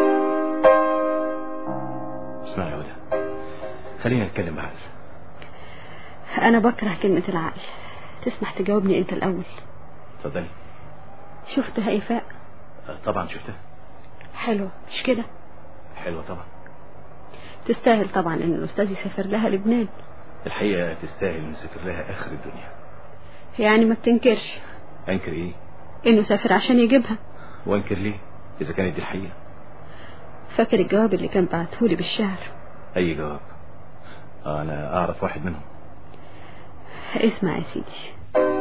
اسمعي يا هدى خلينا نتكلم بعقل انا بكره كلمة العقل تسمح تجاوبني انت الاول اتفضلي شفت هيفاء آه، طبعا شفتها حلوة مش كده حلوة طبعا تستاهل طبعا ان الاستاذ يسافر لها لبنان الحقيقة تستاهل نسافر لها آخر الدنيا يعني ما بتنكرش أنكر إيه انه سافر عشان يجيبها وأنكر ليه إذا كانت دي الحقيقة فاكر الجواب اللي كان بعتهولي بالشعر أي جواب آه، أنا أعرف واحد منهم اسمع يا سيدي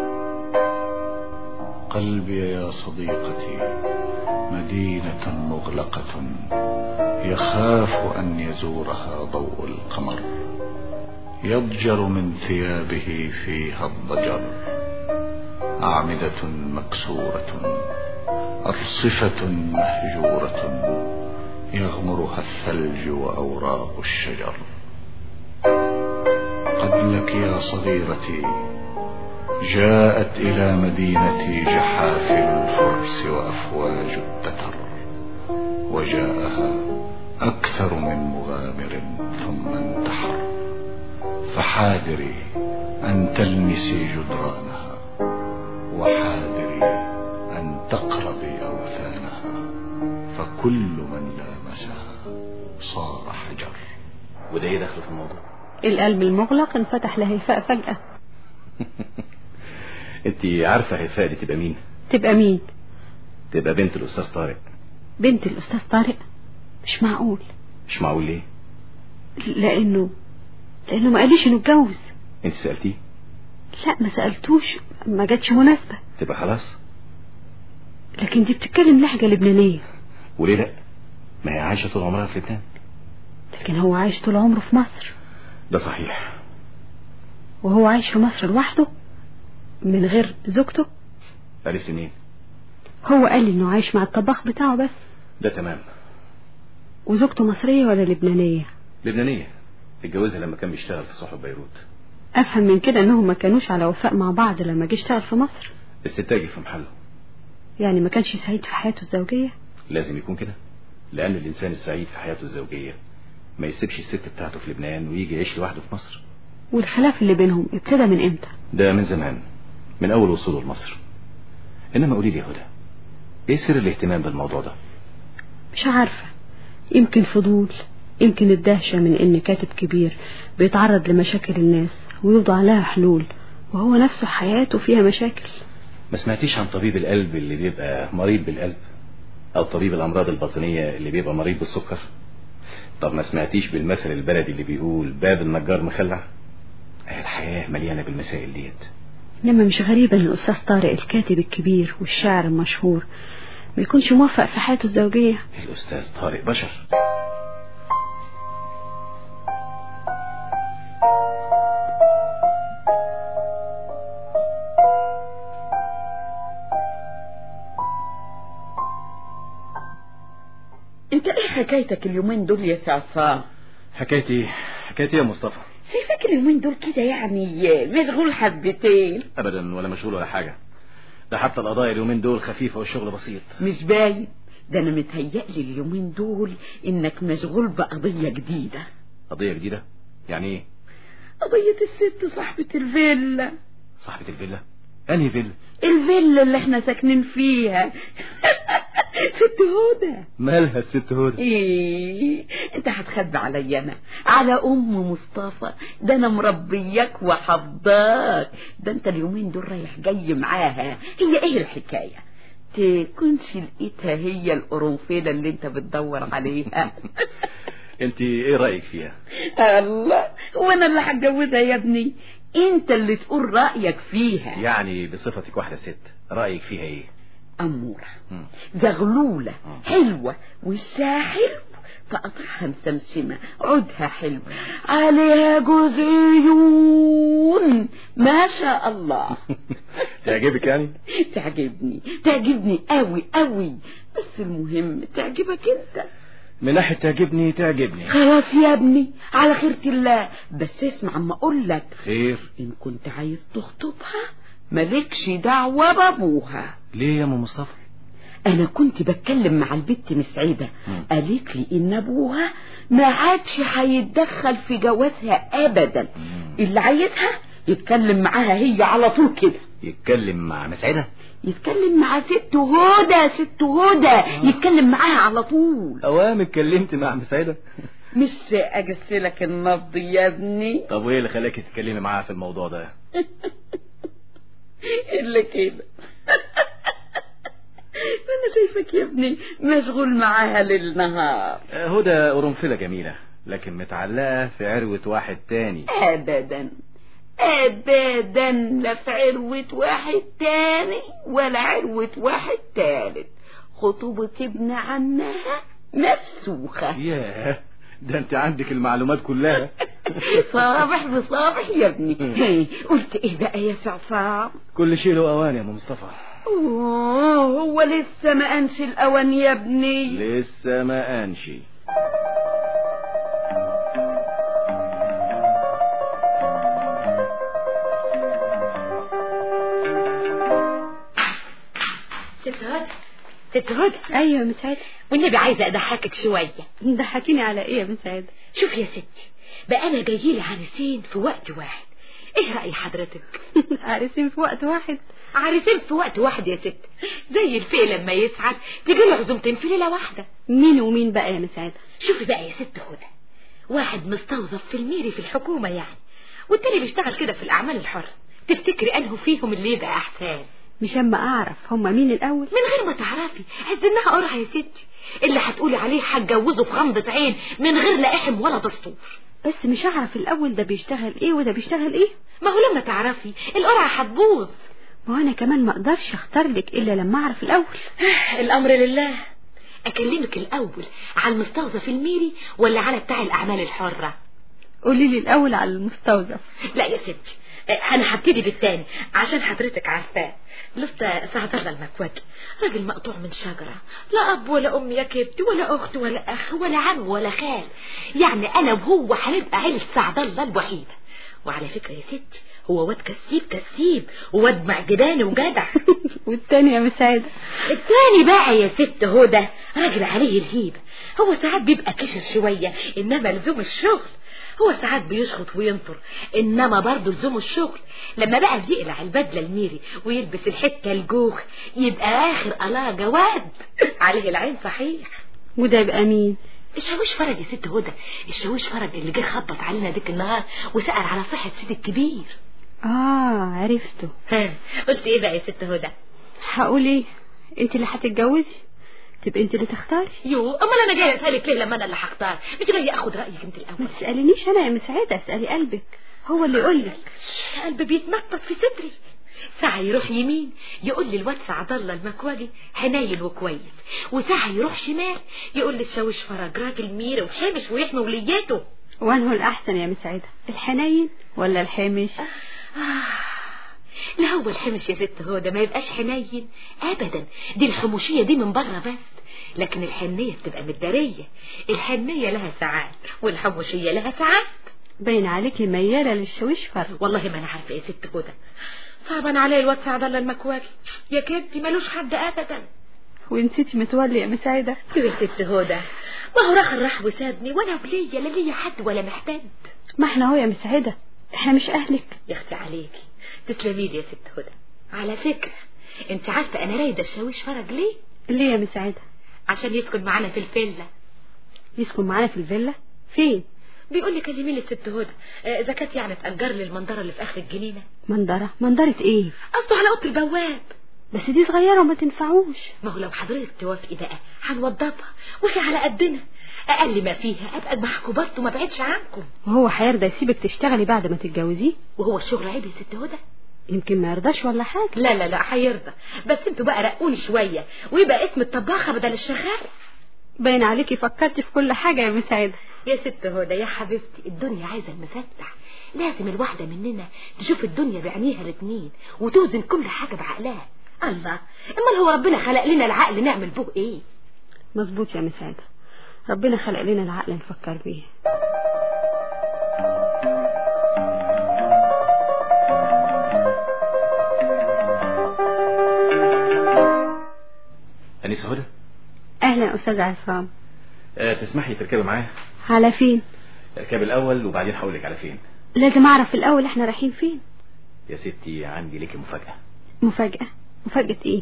قلبي يا صديقتي مدينة مغلقة يخاف أن يزورها ضوء القمر يضجر من ثيابه فيها الضجر أعمدة مكسورة أرصفة مهجورة يغمرها الثلج وأوراق الشجر قد لك يا صغيرتي جاءت إلى مدينتي جحافل الفرس وأفواج التتر وجاءها أكثر من مغامر ثم انتحر فحاذري أن تلمسي جدرانها وحاذري أن تقربي أوثانها فكل من لامسها صار حجر وده إيه دخل في الموضوع القلب المغلق انفتح لهيفاء فجأة أنت عارفة هيفاء دي تبقى مين تبقى مين تبقى بنت الأستاذ طارق بنت الأستاذ طارق مش معقول مش معقول ليه لأنه لأنه ما قاليش إنه اتجوز أنت سألتيه لا ما سألتوش ما جاتش مناسبة تبقى خلاص لكن دي بتتكلم لهجة لبنانية وليه لا ما هي عايشة طول عمرها في لبنان لكن هو عايش طول عمره في مصر ده صحيح وهو عايش في مصر لوحده من غير زوجته عرفت منين هو قال لي انه عايش مع الطباخ بتاعه بس ده تمام وزوجته مصرية ولا لبنانية لبنانية اتجوزها لما كان بيشتغل في صحف بيروت افهم من كده انهم ما كانوش على وفاء مع بعض لما جه اشتغل في مصر استنتاجي في محله يعني ما كانش سعيد في حياته الزوجية لازم يكون كده لأن الإنسان السعيد في حياته الزوجية ما يسيبش الست بتاعته في لبنان ويجي يعيش لوحده في مصر والخلاف اللي بينهم ابتدى من امتى ده من زمان من أول وصوله لمصر إنما قولي لي يا هدى إيه سر الاهتمام بالموضوع ده مش عارفة يمكن فضول يمكن الدهشة من ان كاتب كبير بيتعرض لمشاكل الناس ويوضع لها حلول وهو نفسه حياته فيها مشاكل ما سمعتيش عن طبيب القلب اللي بيبقى مريض بالقلب أو طبيب الأمراض الباطنية اللي بيبقى مريض بالسكر طب ما سمعتيش بالمثل البلدي اللي بيقول باب النجار مخلع الحياة مليانة بالمسائل ديت انما مش غريب ان الاستاذ طارق الكاتب الكبير والشاعر المشهور ما يكونش موفق في حياته الزوجية الأستاذ طارق بشر انت ايه حكايتك اليومين دول يا سعفان حكايتي حكايتي يا مصطفى شايفاك اليومين دول كده يعني مشغول حبتين ابدا ولا مشغول ولا حاجه ده حتى القضايا اليومين دول خفيفه والشغل بسيط مش باين ده انا متهيألي اليومين دول انك مشغول بقضية جديدة قضيه جديده يعني ايه قضية الست صاحبة الفيلا صاحبه الفيلا انهي فيلا الفيلا اللي احنا ساكنين فيها ست هدى مالها الست هدى ايه انت هتخبي عليا انا على ام مصطفى ده انا مربياك وحفظاك ده انت اليومين دول رايح جاي معاها هي ايه الحكايه تكونش لقيتها هي القرنفيله اللي انت بتدور عليها انت ايه رايك فيها الله وانا اللي هتجوزها يا ابني انت اللي تقول رايك فيها يعني بصفتك واحده ست رايك فيها ايه اموره مم. زغلوله حلوه وشها حلو تقطعها مسمسمه عودها حلو عليها جوز عيون ما شاء الله تعجبك يعني تعجبني تعجبني قوي قوي بس المهم تعجبك انت من ناحيه تعجبني تعجبني خلاص يا ابني على خيرة الله بس اسمع اما اقول لك خير ان كنت عايز تخطبها مالكش دعوة بابوها ليه يا ام مصطفى انا كنت بتكلم مع البت مسعدة قالت لي ان ابوها ما عادش هيتدخل في جوازها ابدا اللي عايزها يتكلم معاها هي على طول كده يتكلم مع مسعده يتكلم مع ست هدى ست هدى يتكلم معاها على طول اوام اتكلمت مع مسعده مش اجسلك النبض يا ابني طب وايه اللي خلاكي تتكلمي معاها في الموضوع ده الا كده انا شايفك يا ابني مشغول معاها ليل نهار هدى قرنفله جميله لكن متعلقه في عروه واحد تاني ابدا ابدا لا في عروة واحد تاني ولا عروة واحد تالت خطوبة ابن عمها مفسوخة ياه ده انت عندك المعلومات كلها صابح بصابح يا ابني قلت ايه بقى يا سعفان كل شيء له اوان يا ام مصطفى أوه، هو لسه ما انش الاوان يا ابني لسه ما انشي ست هدى ست هدى ايوه يا مسعد والنبي عايزه اضحكك شويه ضحكيني على ايه يا مسعد شوف يا ستي بقى انا جايلي عريسين في وقت واحد ايه رأي حضرتك عريسين في وقت واحد عريسين في وقت واحد يا ست زي الفيل لما يسعد تجي له عزومتين في ليله واحده مين ومين بقى يا مسعد شوفي بقى يا ست هدى واحد مستوظف في الميري في الحكومه يعني والتاني بيشتغل كده في الاعمال الحره تفتكري انه فيهم اللي يبقى احسن مش اما اعرف هما مين الاول من غير ما تعرفي عز انها قرعه يا ستي اللي هتقولي عليه هتجوزه في غمضه عين من غير لا احم ولا دستور بس مش هعرف الاول ده بيشتغل ايه وده بيشتغل ايه ما هو لما تعرفي القرعه هتبوظ ما هو انا كمان ما اقدرش اختار لك الا لما اعرف الاول الامر لله اكلمك الاول على المستوظف الميري ولا على بتاع الاعمال الحره قولي لي الاول على المستوظف لا يا ستي انا هبتدي بالتاني عشان حضرتك عارفاه لسه سعد الله المكواكي راجل مقطوع من شجرة لا أب ولا أم يا كبتي ولا أخت ولا أخ ولا عم ولا خال يعني أنا وهو هنبقى عيلة سعد الله الوحيدة وعلى فكرة يا ستي هو واد كسيب كسيب وواد معجباني وجدع والتاني يا مساعدة التاني بقى يا ست هدى راجل عليه الهيبة هو ساعات بيبقى كشر شوية إنما لزوم الشغل هو ساعات بيشخط وينطر انما برضه لزوم الشغل لما بقى بيقلع البدله الميري ويلبس الحته الجوخ يبقى اخر الله جواد عليه العين صحيح وده يبقى مين الشاويش فرج يا ست هدى الشاويش فرج اللي جه خبط علينا ديك النهار وسأل على صحة سيد الكبير اه عرفته ها قلت ايه بقى يا ست هدى هقول ايه انت اللي هتتجوزي تبقى انت اللي تختاري يو امال انا جايه اسالك ليه لما انا اللي هختار مش جايه اخد رايك انت الاول ما تسالنيش انا يا مسعده اسالي قلبك هو اللي يقول لك قلبي بيتنطط في صدري ساعة يروح يمين يقول لي الواد سعد الله المكواجي حنين وكويس وساعة يروح شمال يقول لي الشاويش فرج راجل ميري وحمش ويحمي ولياته وانه الاحسن يا مسعده الحنين ولا الحمش لا هو الحمش يا ست هدى ما يبقاش حنين ابدا دي الحموشيه دي من بره بس لكن الحنية بتبقى متدارية الحنية لها ساعات والحموشية لها ساعات باين عليكي ميالة للشويش فرق والله ما انا عارفة يا ست هدى صعبا عليا الواد سعد الله المكواجي يا كبتي ملوش حد ابدا ونسيتي متولي يا مساعدة يا ست هدى ما هو رخر راح وسابني وانا وليا لا ليا حد ولا محتاج ما احنا هو يا مساعدة احنا مش اهلك يا اختي عليكي تسلمي لي يا ست هدى على فكرة انت عارفة انا رايدة الشاويش فرج ليه ليه يا مساعدة عشان يسكن معانا في الفيلا يسكن معانا في الفيلا فين بيقول لي كلمي لي الست هدى آه، اذا كانت يعني تأجر لي المنظرة اللي في اخر الجنينة منظرة منظرة ايه قصده على اوضه البواب بس دي صغيرة وما تنفعوش ما هو لو حضرتك توافقي بقى هنوضبها وهي على قدنا اقل ما فيها ابقى معاكم برضه ما بعدش عنكم وهو هيرضى يسيبك تشتغلي بعد ما تتجوزيه وهو الشغل عيب يا ست هدى يمكن ما يرضاش ولا حاجة لا لا لا هيرضى بس انتوا بقى رقوني شوية ويبقى اسم الطباخة بدل الشغال باين عليكي فكرتي في كل حاجة يا مساعدة يا ست هدى يا حبيبتي الدنيا عايزة المفتح لازم الواحدة مننا تشوف الدنيا بعينيها الاتنين وتوزن كل حاجة بعقلها الله امال هو ربنا خلق لنا العقل نعمل به ايه مظبوط يا مساعدة ربنا خلق لنا العقل نفكر بيه أنيسة هدى اهلا استاذ عصام أه تسمحي تركبي معايا على فين اركبي الأول وبعدين هقول لك على فين لازم اعرف الاول احنا رايحين فين يا ستي عندي ليكي مفاجأة مفاجأة مفاجأة ايه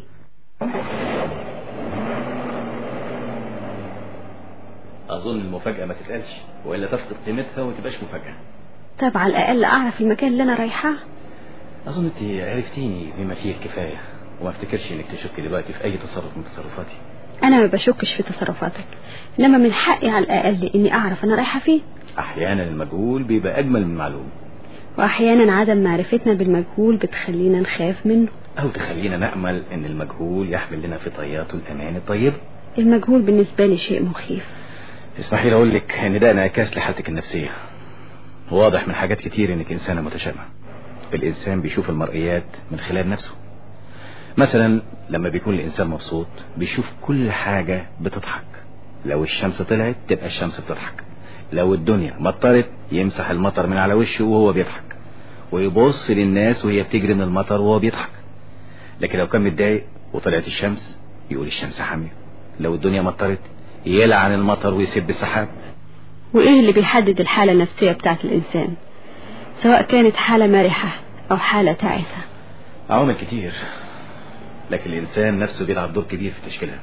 أظن المفاجأة ما تتقالش وإلا تفقد قيمتها وما تبقاش مفاجأة طب على الاقل اعرف المكان اللي انا رايحاه أظن أنت عرفتيني بما فيه الكفاية وما افتكرش إنك تشكي دلوقتي في أي تصرف من تصرفاتي انا ما بشكش في تصرفاتك انما من حقي على الاقل اني اعرف انا رايحة فين أحيانا المجهول بيبقى أجمل من المعلوم واحيانا عدم معرفتنا بالمجهول بتخلينا نخاف منه أو تخلينا نأمل إن المجهول يحمل لنا في طياته الأمان الطيب المجهول بالنسبة لي شيء مخيف اسمحي لي أقول لك إن ده انعكاس لحالتك النفسية واضح من حاجات كتير إنك إنسانة متشابهة الإنسان بيشوف المرئيات من خلال نفسه مثلا لما بيكون الإنسان مبسوط بيشوف كل حاجة بتضحك لو الشمس طلعت تبقى الشمس بتضحك لو الدنيا مطرت يمسح المطر من على وشه وهو بيضحك ويبص للناس وهي بتجري من المطر وهو بيضحك لكن لو كان متضايق وطلعت الشمس يقول الشمس حامية لو الدنيا مطرت يلعن المطر ويسب السحاب وايه اللي بيحدد الحالة النفسية بتاعت الانسان سواء كانت حالة مرحة او حالة تعيسة عوامل كتير لكن الإنسان نفسه بيلعب دور كبير في تشكيلها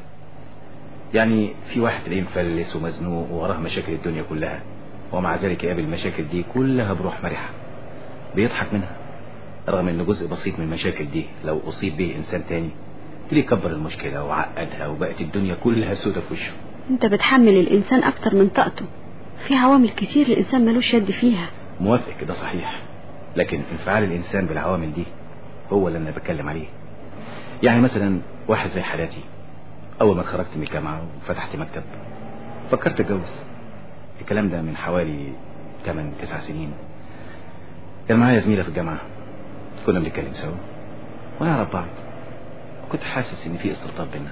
يعني في واحد تلاقيه مفلس ومزنوق ووراه مشاكل الدنيا كلها ومع ذلك يقابل المشاكل دي كلها بروح مرحة بيضحك منها رغم ان جزء بسيط من المشاكل دي لو اصيب به انسان تاني تلاقيه كبر المشكلة وعقدها وبقت الدنيا كلها سودة في وشه انت بتحمل الانسان اكتر من طاقته في عوامل كتير الانسان ملوش يد فيها موافق كده صحيح لكن انفعال الانسان بالعوامل دي هو اللي انا بتكلم عليه يعني مثلا واحد زي حالاتي اول ما اتخرجت من الجامعة وفتحت مكتب فكرت اتجوز الكلام ده من حوالي 8 9 سنين كان معايا زميلة في الجامعة كنا بنتكلم سوا ونعرف بعض كنت حاسس ان في استلطاف بينا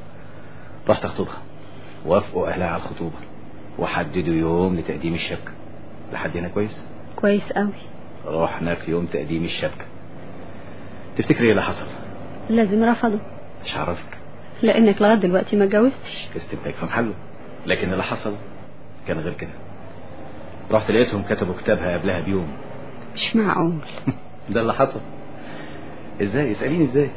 رحت اخطبها وافقوا اهلها على الخطوبة وحددوا يوم لتقديم الشبكة لحد هنا كويس كويس قوي رحنا في يوم تقديم الشبكة تفتكري ايه اللي حصل لازم رفضوا مش عرفك لانك لغايه دلوقتي ما اتجوزتش استنتاج في محله لكن اللي حصل كان غير كده رحت لقيتهم كتبوا كتابها قبلها بيوم مش معقول ده اللي حصل ازاي اسأليني ازاي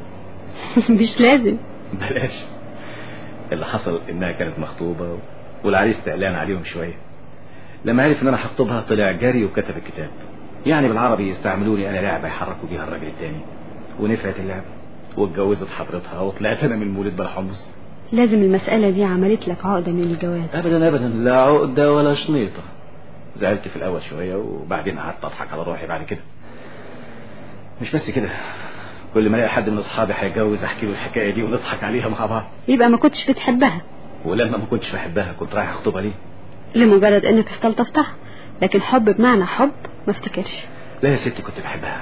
مش لازم بلاش اللي حصل انها كانت مخطوبة والعريس تعلان عليهم شوية لما عرف ان انا هخطبها طلع جري وكتب الكتاب يعني بالعربي يستعملوني انا لعبة يحركوا بيها الراجل التاني ونفعت اللعبة واتجوزت حضرتها وطلعت انا من المولد بلا حمص لازم المسألة دي عملت لك عقدة من الجواز ابدا ابدا لا عقدة ولا شنيطة زعلت في الاول شوية وبعدين قعدت اضحك على روحي بعد كده مش بس كده كل ما الاقي حد من اصحابي هيتجوز احكي له الحكايه دي ونضحك عليها مع بعض يبقى ما كنتش بتحبها ولما ما كنتش بحبها كنت رايح اخطبها ليه لمجرد انك استلطفتها لكن حب بمعنى حب ما افتكرش لا يا ستي كنت بحبها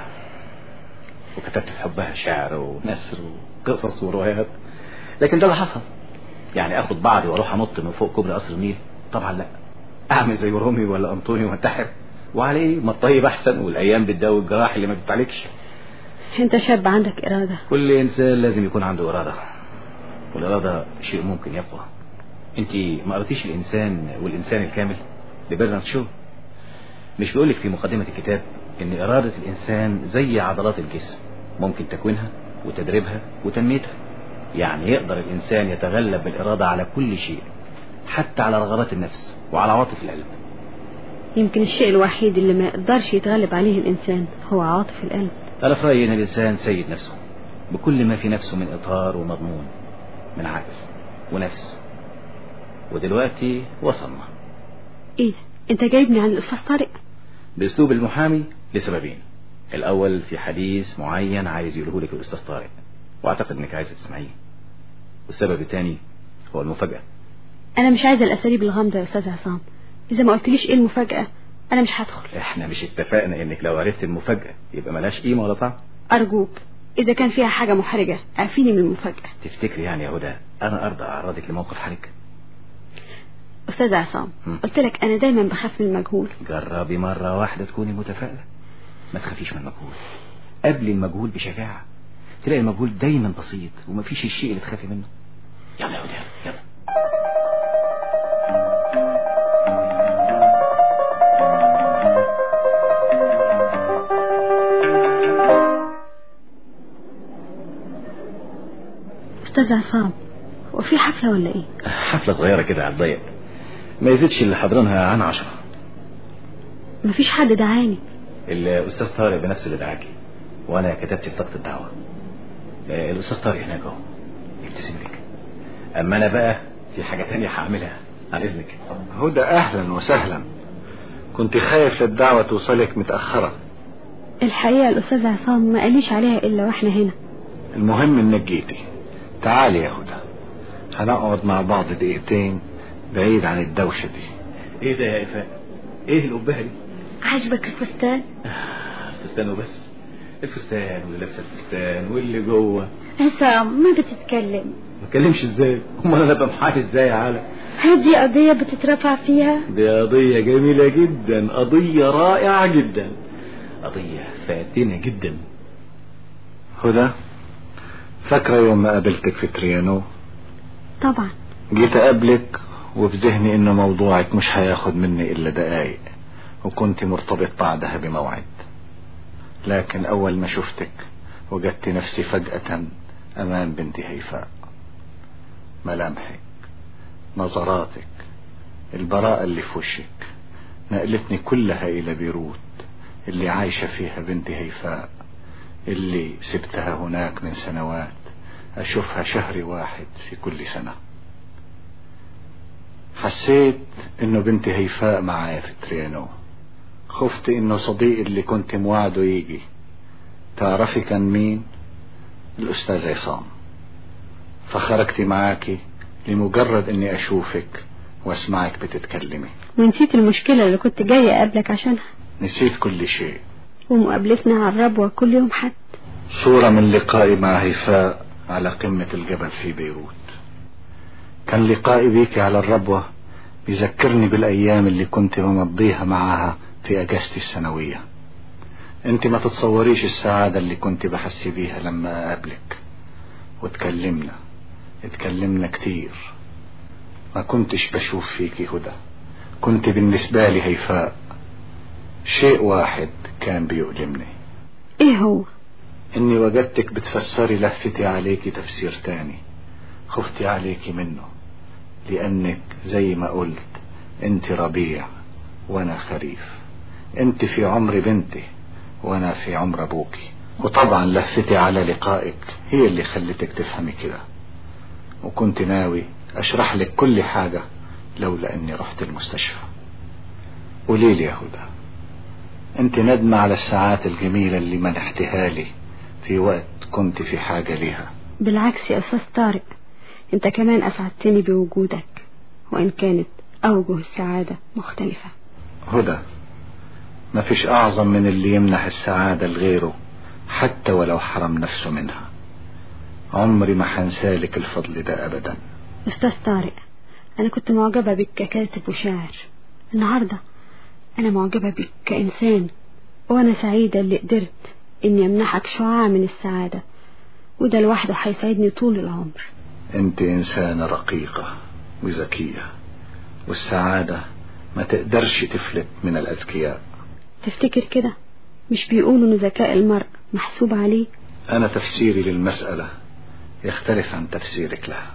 وكتبت في حبها شعر ونثر وقصص وروايات لكن ده اللي حصل يعني اخد بعضي واروح انط من فوق كوبري قصر النيل طبعا لا اعمل زي رومي ولا انطوني وانتحر وعليه ما الطيب احسن والايام بتداوي الجراح اللي ما بتعالجش انت شاب عندك إرادة كل انسان لازم يكون عنده اراده والاراده شيء ممكن يقوى انت ما قريتيش الانسان والانسان الكامل لبرنارد شو مش بيقولك في مقدمه الكتاب ان اراده الانسان زي عضلات الجسم ممكن تكوينها وتدريبها وتنميتها يعني يقدر الانسان يتغلب بالاراده على كل شيء حتى على رغبات النفس وعلى عواطف القلب يمكن الشيء الوحيد اللي ما يقدرش يتغلب عليه الإنسان هو عاطف القلب أنا في رأيي إن الإنسان سيد نفسه بكل ما في نفسه من إطار ومضمون من عقل ونفس ودلوقتي وصلنا إيه ده؟ أنت جايبني عن الأستاذ طارق بأسلوب المحامي لسببين الأول في حديث معين عايز يقوله لك الأستاذ طارق وأعتقد إنك عايزة تسمعيه والسبب الثاني هو المفاجأة أنا مش عايزة الأساليب الغامضة يا أستاذ عصام إذا ما قلتليش إيه المفاجأة أنا مش هدخل إحنا مش اتفقنا إنك لو عرفت المفاجأة يبقى ملاش قيمة ولا طعم أرجوك إذا كان فيها حاجة محرجة اعفيني من المفاجأة تفتكري يعني يا هدى أنا أرضى أعرضك لموقف حرج أستاذ عصام قلت لك أنا دايما بخاف من المجهول جربي مرة واحدة تكوني متفائلة ما تخافيش من المجهول قبل المجهول بشجاعة تلاقي المجهول دايما بسيط ومفيش الشيء اللي تخافي منه يلا يا هدى يلا أستاذ عصام هو في حفلة ولا إيه؟ حفلة صغيرة كده على الضيق ما يزيدش اللي حاضرينها عن عشرة مفيش حد دعاني الأستاذ طارق بنفسه اللي دعاكي وأنا كتبت بطاقة الدعوة آه، الأستاذ طارق هناك أهو يبتسم لك أما أنا بقى في حاجة تانية هعملها عن إذنك هدى أهلا وسهلا كنت خايف للدعوة توصلك متأخرة الحقيقة الأستاذ عصام ما قاليش عليها إلا وإحنا هنا المهم إنك جيتي تعالي يا هدى هنقعد مع بعض دقيقتين بعيد عن الدوشة دي إيه ده يا إفاء إيه القبهة دي عجبك الفستان؟ الفستان وبس الفستان واللي لابسه الفستان واللي جوه عصام ما بتتكلم ما اتكلمش ازاي امال انا ابقى محامي ازاي يا عالم هذه قضية بتترفع فيها دي قضية جميلة جدا قضية رائعة جدا قضية فاتنة جدا هدى فاكرة يوم ما قابلتك في تريانو طبعا جيت أقابلك وفي ذهني إن موضوعك مش هياخد مني إلا دقايق وكنت مرتبط بعدها بموعد لكن أول ما شفتك وجدت نفسي فجأة أمام بنت هيفاء ملامحك نظراتك البراءة اللي في وشك نقلتني كلها إلى بيروت اللي عايشة فيها بنت هيفاء اللي سبتها هناك من سنوات أشوفها شهر واحد في كل سنة حسيت إنه بنت هيفاء معايا في تريانو خفت إنه صديقي اللي كنت موعده يجي تعرفي كان مين الأستاذ عصام فخرجت معاكي لمجرد إني أشوفك وأسمعك بتتكلمي ونسيت المشكلة اللي كنت جاية أقابلك عشانها نسيت كل شيء ومقابلتنا على الربوة كل يوم حد صورة من لقائي مع هيفاء على قمة الجبل في بيروت كان لقائي بيك على الربوة بيذكرني بالأيام اللي كنت بمضيها معاها في أجازتي السنوية انت ما تتصوريش السعادة اللي كنت بحس بيها لما أقابلك وتكلمنا اتكلمنا كتير ما كنتش بشوف فيكي هدى كنت بالنسبة لي هيفاء شيء واحد كان بيؤلمني ايه هو اني وجدتك بتفسري لفتي عليكي تفسير تاني خفتي عليكي منه لانك زي ما قلت انت ربيع وانا خريف انت في عمر بنتي وانا في عمر ابوكي وطبعا لفتي على لقائك هي اللي خلتك تفهمي كده وكنت ناوي اشرح لك كل حاجة لولا اني رحت المستشفى قوليلي يا هدى انت ندمة على الساعات الجميلة اللي منحتها لي في وقت كنت في حاجة ليها بالعكس يا أستاذ طارق انت كمان أسعدتني بوجودك وإن كانت أوجه السعادة مختلفة هدى ما فيش أعظم من اللي يمنح السعادة لغيره حتى ولو حرم نفسه منها عمري ما هنسالك الفضل ده أبدا أستاذ طارق أنا كنت معجبة بك ككاتب وشاعر النهاردة أنا معجبة بك كإنسان وأنا سعيدة اللي قدرت إني أمنحك شعاع من السعادة وده لوحده هيسعدني طول العمر انت انسانة رقيقة وذكية والسعادة ما تقدرش تفلت من الاذكياء تفتكر كده مش بيقولوا إن ذكاء المرء محسوب عليه انا تفسيري للمسألة يختلف عن تفسيرك لها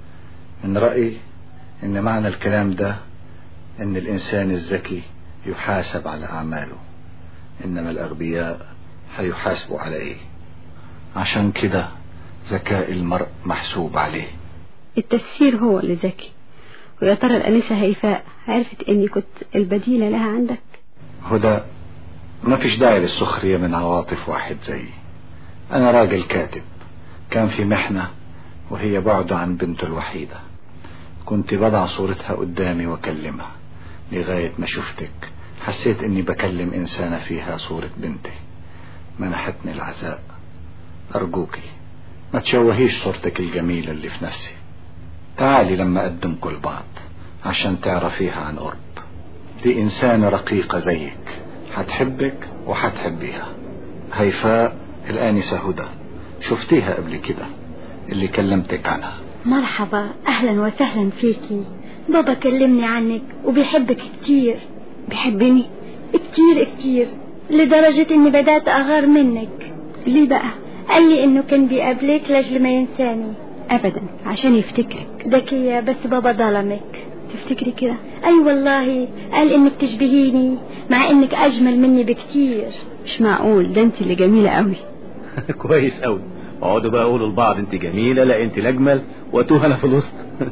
من رأيي ان معنى الكلام ده ان الانسان الذكي يحاسب على اعماله انما الاغبياء هيحاسبوا على ايه عشان كده ذكاء المرء محسوب عليه التفسير هو اللي ذكي ويا ترى الأنسة هيفاء عرفت إني كنت البديلة لها عندك هدى ما فيش داعي للسخرية من عواطف واحد زيي أنا راجل كاتب كان في محنة وهي بعد عن بنته الوحيدة كنت بضع صورتها قدامي وأكلمها لغاية ما شفتك حسيت إني بكلم إنسانة فيها صورة بنتي منحتني العزاء أرجوكي ما تشوهيش صورتك الجميلة اللي في نفسي تعالي لما أقدمكم لبعض عشان تعرفيها عن قرب دي إنسانة رقيقة زيك هتحبك وهتحبيها هيفاء الآنسة هدى شفتيها قبل كده اللي كلمتك عنها مرحبا أهلا وسهلا فيكي بابا كلمني عنك وبيحبك كتير بيحبني كتير كتير لدرجة إني بدأت أغار منك ليه بقى قال لي إنه كان بيقابلك لأجل ما ينساني أبدا عشان يفتكرك ذكية بس بابا ظلمك تفتكري كده أي والله قال إنك تشبهيني مع إنك أجمل مني بكتير مش معقول ده انت اللي جميلة قوي كويس قوي اقعدوا بقى قولوا لبعض انت جميلة لا انت الاجمل واتوه انا في الوسط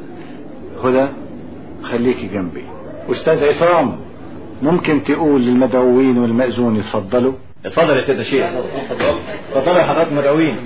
هدى خليكي جنبي أستاذ عصام ممكن تقول للمدعوين والمأذون يتفضلوا اتفضل يا سيدنا شيخ اتفضل يا حضرات مدعوين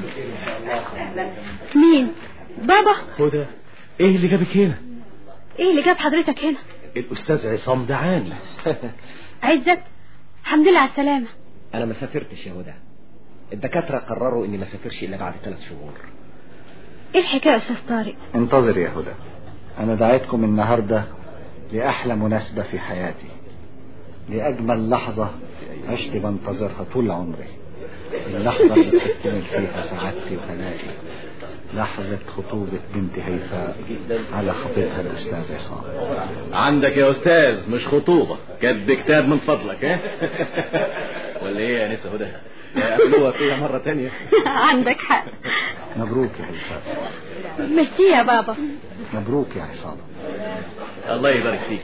مين بابا هدى ايه اللي جابك هنا إيه اللي جاب حضرتك هنا الاستاذ عصام دعاني عزت الحمد لله على السلامة انا ما سافرتش يا هدى الدكاترة قرروا اني ما سافرش الا بعد ثلاث شهور إيه الحكاية يا أستاذ طارق انتظر يا هدى أنا دعيتكم النهاردة لأحلى مناسبة في حياتي لأجمل لحظة عشت بنتظرها طول عمري اللحظة اللي بتكتمل فيها سعادتي وهنائي لحظة خطوبة بنتي هيفاء على خطيبها الأستاذ عصام عندك يا استاذ مش خطوبة كاتب كتاب من فضلك ها ولا ايه يا نسا هدى قابلوها فيها مرة تانية عندك حق مبروك يا هيفاء ميرسي يا بابا مبروك يا عصام الله يبارك فيك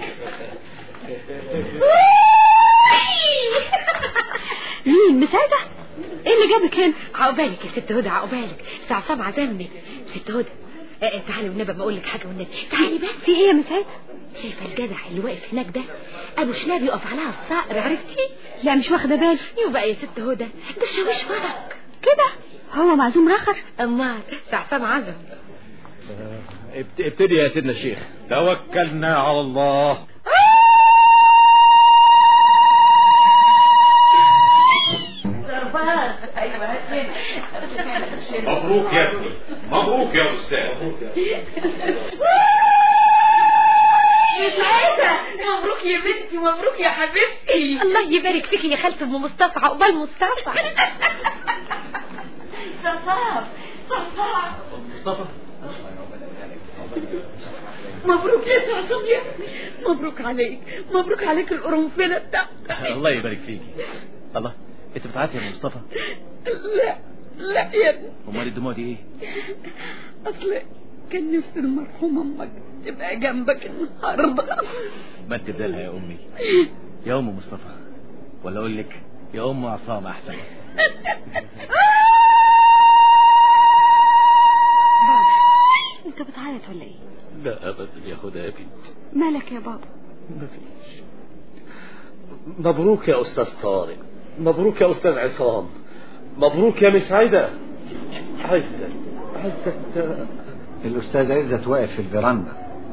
مين مساعدة ايه اللي جابك هنا عقبالك يا ست هدى عقبالك عصام عزمني ست هدى آه، آه، تعالي والنبي ما اقول لك حاجه والنبي تعالي بس في ايه يا مساعدة شايفه الجدع اللي واقف هناك ده ابو شناب يقف عليها الصقر عرفتي لا مش واخدة بالي يبقى يا ست هدى ده شاويش فرق كده هو معزوم رخر امال عصام عزم ابت- ابتدي يا سيدنا الشيخ توكلنا على الله مبروك يا ابني مبروك يا استاذ سعادة مبروك يا بنتي مبروك يا حبيبتي الله يبارك فيكي يا خالة ام مصطفى عقبال مصطفى صفاف صفاف مصطفى مبروك يا سعصوم يا ابني مبروك عليك مبروك عليك القرنفلة بتاعتك الله يبارك فيكي الله انت بتعيطي يا مصطفى لا لا يا ابني امال الدموع دي ايه اصل كان نفسي المرحومة امك تبقى جنبك النهارده ما انت بدالها يا امي يا ام مصطفى ولا اقول لك يا ام عصام احسن انت بتعيط ولا ايه لا ابدا يا هدى يا بنتي مالك يا بابا مفيش مبروك يا استاذ طارق مبروك يا استاذ عصام مبروك يا مسعدة عزت عزت الأستاذ عزت واقف في الفيراندا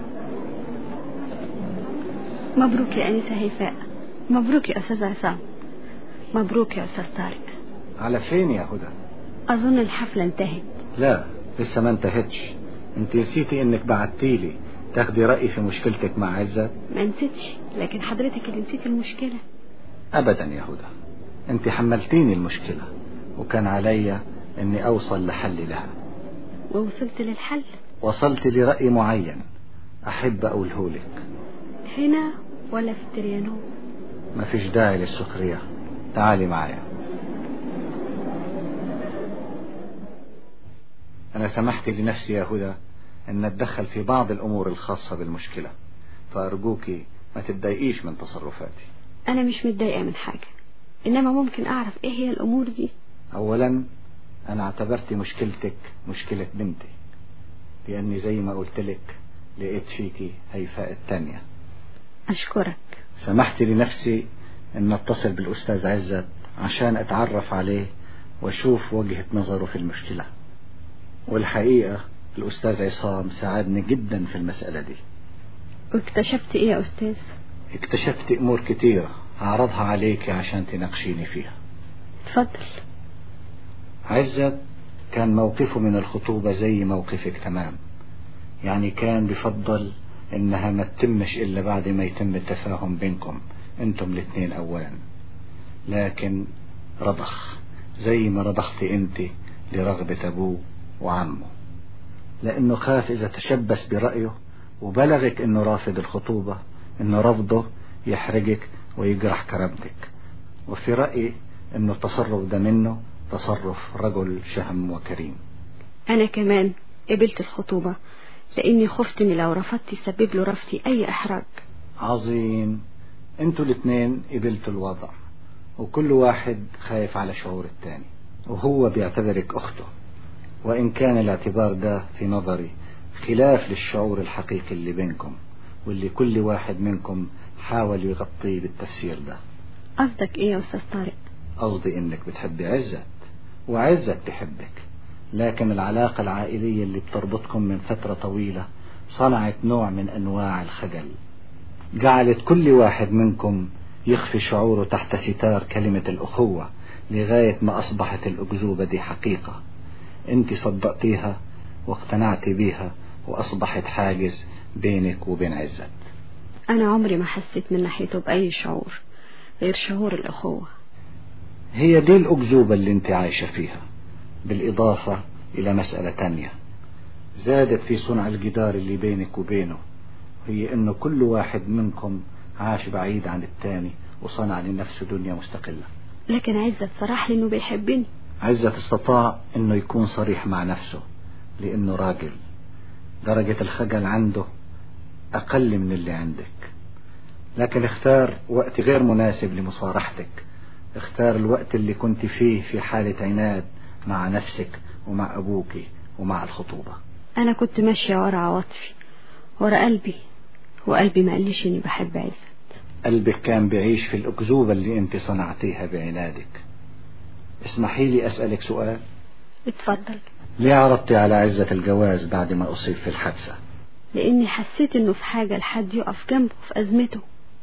مبروك يا أنسة هيفاء مبروك يا أستاذ عصام مبروك يا أستاذ طارق على فين يا هدى أظن الحفلة انتهت لا لسه ما انتهتش انت نسيتي انك بعتيلي تاخدي رأيي في مشكلتك مع عزت ما نسيتش لكن حضرتك اللي نسيت المشكلة ابدا يا هدى انت حملتيني المشكلة وكان علي اني اوصل لحل لها ووصلت للحل وصلت لرأي معين احب اقوله لك هنا ولا في التريانو ما فيش داعي للسخرية تعالي معايا أنا سمحت لنفسي يا هدى أن أتدخل في بعض الأمور الخاصة بالمشكلة فأرجوكي ما تتضايقيش من تصرفاتي أنا مش متضايقة من حاجة إنما ممكن أعرف إيه هي الأمور دي أولا أنا اعتبرت مشكلتك مشكلة بنتي لأني زي ما قلت لك لقيت فيكي هيفاء التانية أشكرك سمحت لنفسي أن أتصل بالأستاذ عزت عشان أتعرف عليه وأشوف وجهة نظره في المشكلة والحقيقة الأستاذ عصام ساعدني جدا في المسألة دي واكتشفت إيه يا أستاذ اكتشفت أمور كتيرة هعرضها عليك عشان تناقشيني فيها اتفضل عزت كان موقفه من الخطوبة زي موقفك تمام يعني كان بفضل انها ما تتمش الا بعد ما يتم التفاهم بينكم انتم الاثنين اولا لكن رضخ زي ما رضخت انت لرغبة ابوه وعمه لانه خاف اذا تشبث برأيه وبلغك انه رافض الخطوبة انه رفضه يحرجك ويجرح كرامتك وفي رأيي انه التصرف ده منه تصرف رجل شهم وكريم أنا كمان قبلت الخطوبة لأني خفت إني لو رفضت يسبب له رفضي أي إحراج عظيم انتوا الاثنين قبلتوا الوضع وكل واحد خايف على شعور التاني وهو بيعتبرك أخته وإن كان الاعتبار ده في نظري خلاف للشعور الحقيقي اللي بينكم واللي كل واحد منكم حاول يغطيه بالتفسير ده قصدك إيه يا أستاذ طارق قصدي إنك بتحبي عزت وعزت تحبك لكن العلاقة العائلية اللي بتربطكم من فترة طويلة صنعت نوع من أنواع الخجل جعلت كل واحد منكم يخفي شعوره تحت ستار كلمة الأخوة لغاية ما أصبحت الأكذوبة دي حقيقة أنت صدقتيها واقتنعتي بيها وأصبحت حاجز بينك وبين عزت أنا عمري ما حسيت من ناحيته بأي شعور غير شعور الأخوة هي دي الأكذوبة اللي انت عايشة فيها بالإضافة إلى مسألة تانية زادت في صنع الجدار اللي بينك وبينه هي إنه كل واحد منكم عاش بعيد عن التاني وصنع لنفسه دنيا مستقلة لكن عزت صراح لي إنه بيحبني عزت استطاع إنه يكون صريح مع نفسه لأنه راجل درجة الخجل عنده أقل من اللي عندك لكن اختار وقت غير مناسب لمصارحتك اختار الوقت اللي كنت فيه في حالة عناد مع نفسك ومع أبوك ومع الخطوبة أنا كنت ماشية ورا عواطفي ورا قلبي وقلبي ما قاليش إني بحب عزت قلبك كان بيعيش في الأكذوبة اللي انت صنعتيها بعنادك اسمحي لي أسألك سؤال اتفضل ليه عرضتي على عزة الجواز بعد ما أصيب في الحادثة لأني حسيت إنه في حاجة لحد يقف جنبه في أزمته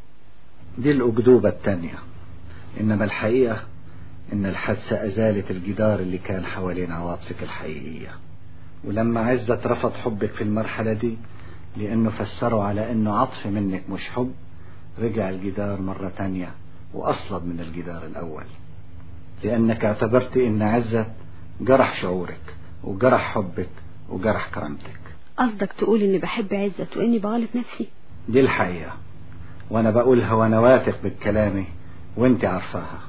دي الأكذوبة التانية إنما الحقيقة إن الحادثة أزالت الجدار اللي كان حوالين عواطفك الحقيقية ولما عزت رفض حبك في المرحلة دي لأنه فسره على إنه عطف منك مش حب رجع الجدار مرة تانية وأصلب من الجدار الأول لأنك اعتبرت إن عزت جرح شعورك وجرح حبك وجرح كرامتك قصدك تقول إني بحب عزت وإني بغلط نفسي دي الحقيقة وأنا بقولها وأنا واثق بكلامي وانت عارفاها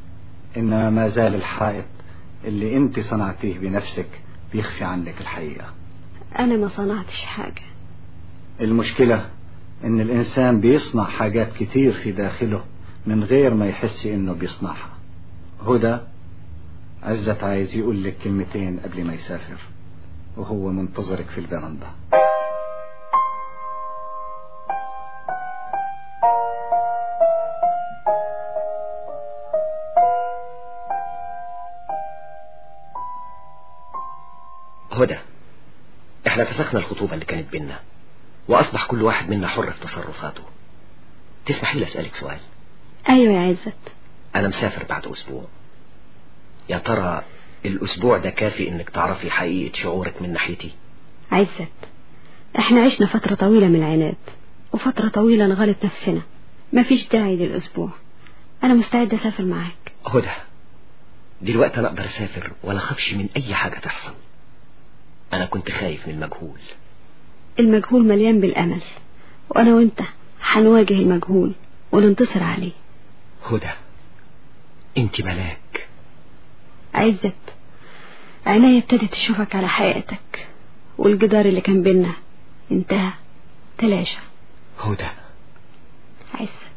إنما ما زال الحائط اللي انت صنعتيه بنفسك بيخفي عنك الحقيقة أنا ما صنعتش حاجة المشكلة إن الإنسان بيصنع حاجات كتير في داخله من غير ما يحس إنه بيصنعها هدى عزت عايز يقول لك كلمتين قبل ما يسافر وهو منتظرك في البرندة هدى احنا فسخنا الخطوبة اللي كانت بينا واصبح كل واحد منا حر في تصرفاته تسمحي لي اسألك سؤال أيوة يا عزت انا مسافر بعد اسبوع يا ترى الاسبوع ده كافي انك تعرفي حقيقة شعورك من ناحيتي عزت احنا عشنا فترة طويلة من العناد وفترة طويلة نغلط نفسنا مفيش داعي للأسبوع أنا مستعدة أسافر معاك هدى دلوقتي أنا أقدر أسافر ولا أخافش من أي حاجة تحصل أنا كنت خايف من المجهول المجهول مليان بالأمل وأنا وأنت هنواجه المجهول وننتصر عليه هدى أنت ملاك عزت عينيا ابتدت تشوفك على حقيقتك والجدار اللي كان بينا انتهى تلاشى هدى عزت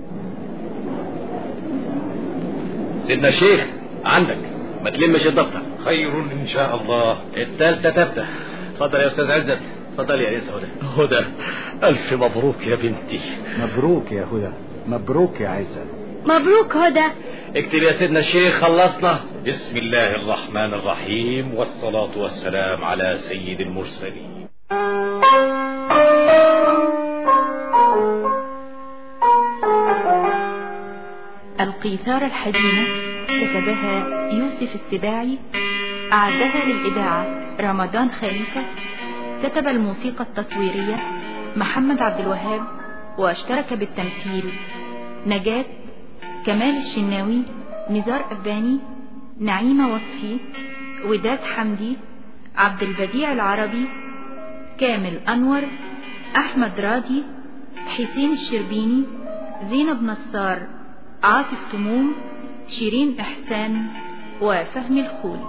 سيدنا الشيخ عندك ما تلمش الدفتر خير إن شاء الله التالتة تبدأ اتفضل يا أستاذ عزت اتفضل يا أنسة هدى هدى ألف مبروك يا بنتي مبروك يا هدى مبروك يا عزت مبروك هدى اكتب يا سيدنا الشيخ خلصنا بسم الله الرحمن الرحيم والصلاة والسلام على سيد المرسلين القيثارة الحزينة كتبها يوسف السباعي أعدها للإذاعة رمضان خليفة كتب الموسيقى التصويرية محمد عبد الوهاب واشترك بالتمثيل نجاة كمال الشناوي نزار أباني نعيمة وصفي وداد حمدي عبد البديع العربي كامل أنور أحمد راضي حسين الشربيني زينب نصار عاطف تموم شيرين إحسان وفهمي الخولي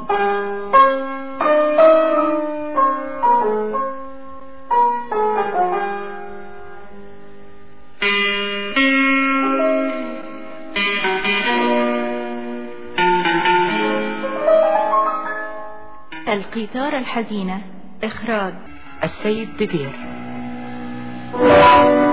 القيثارة الحزينة إخراج السيد بدير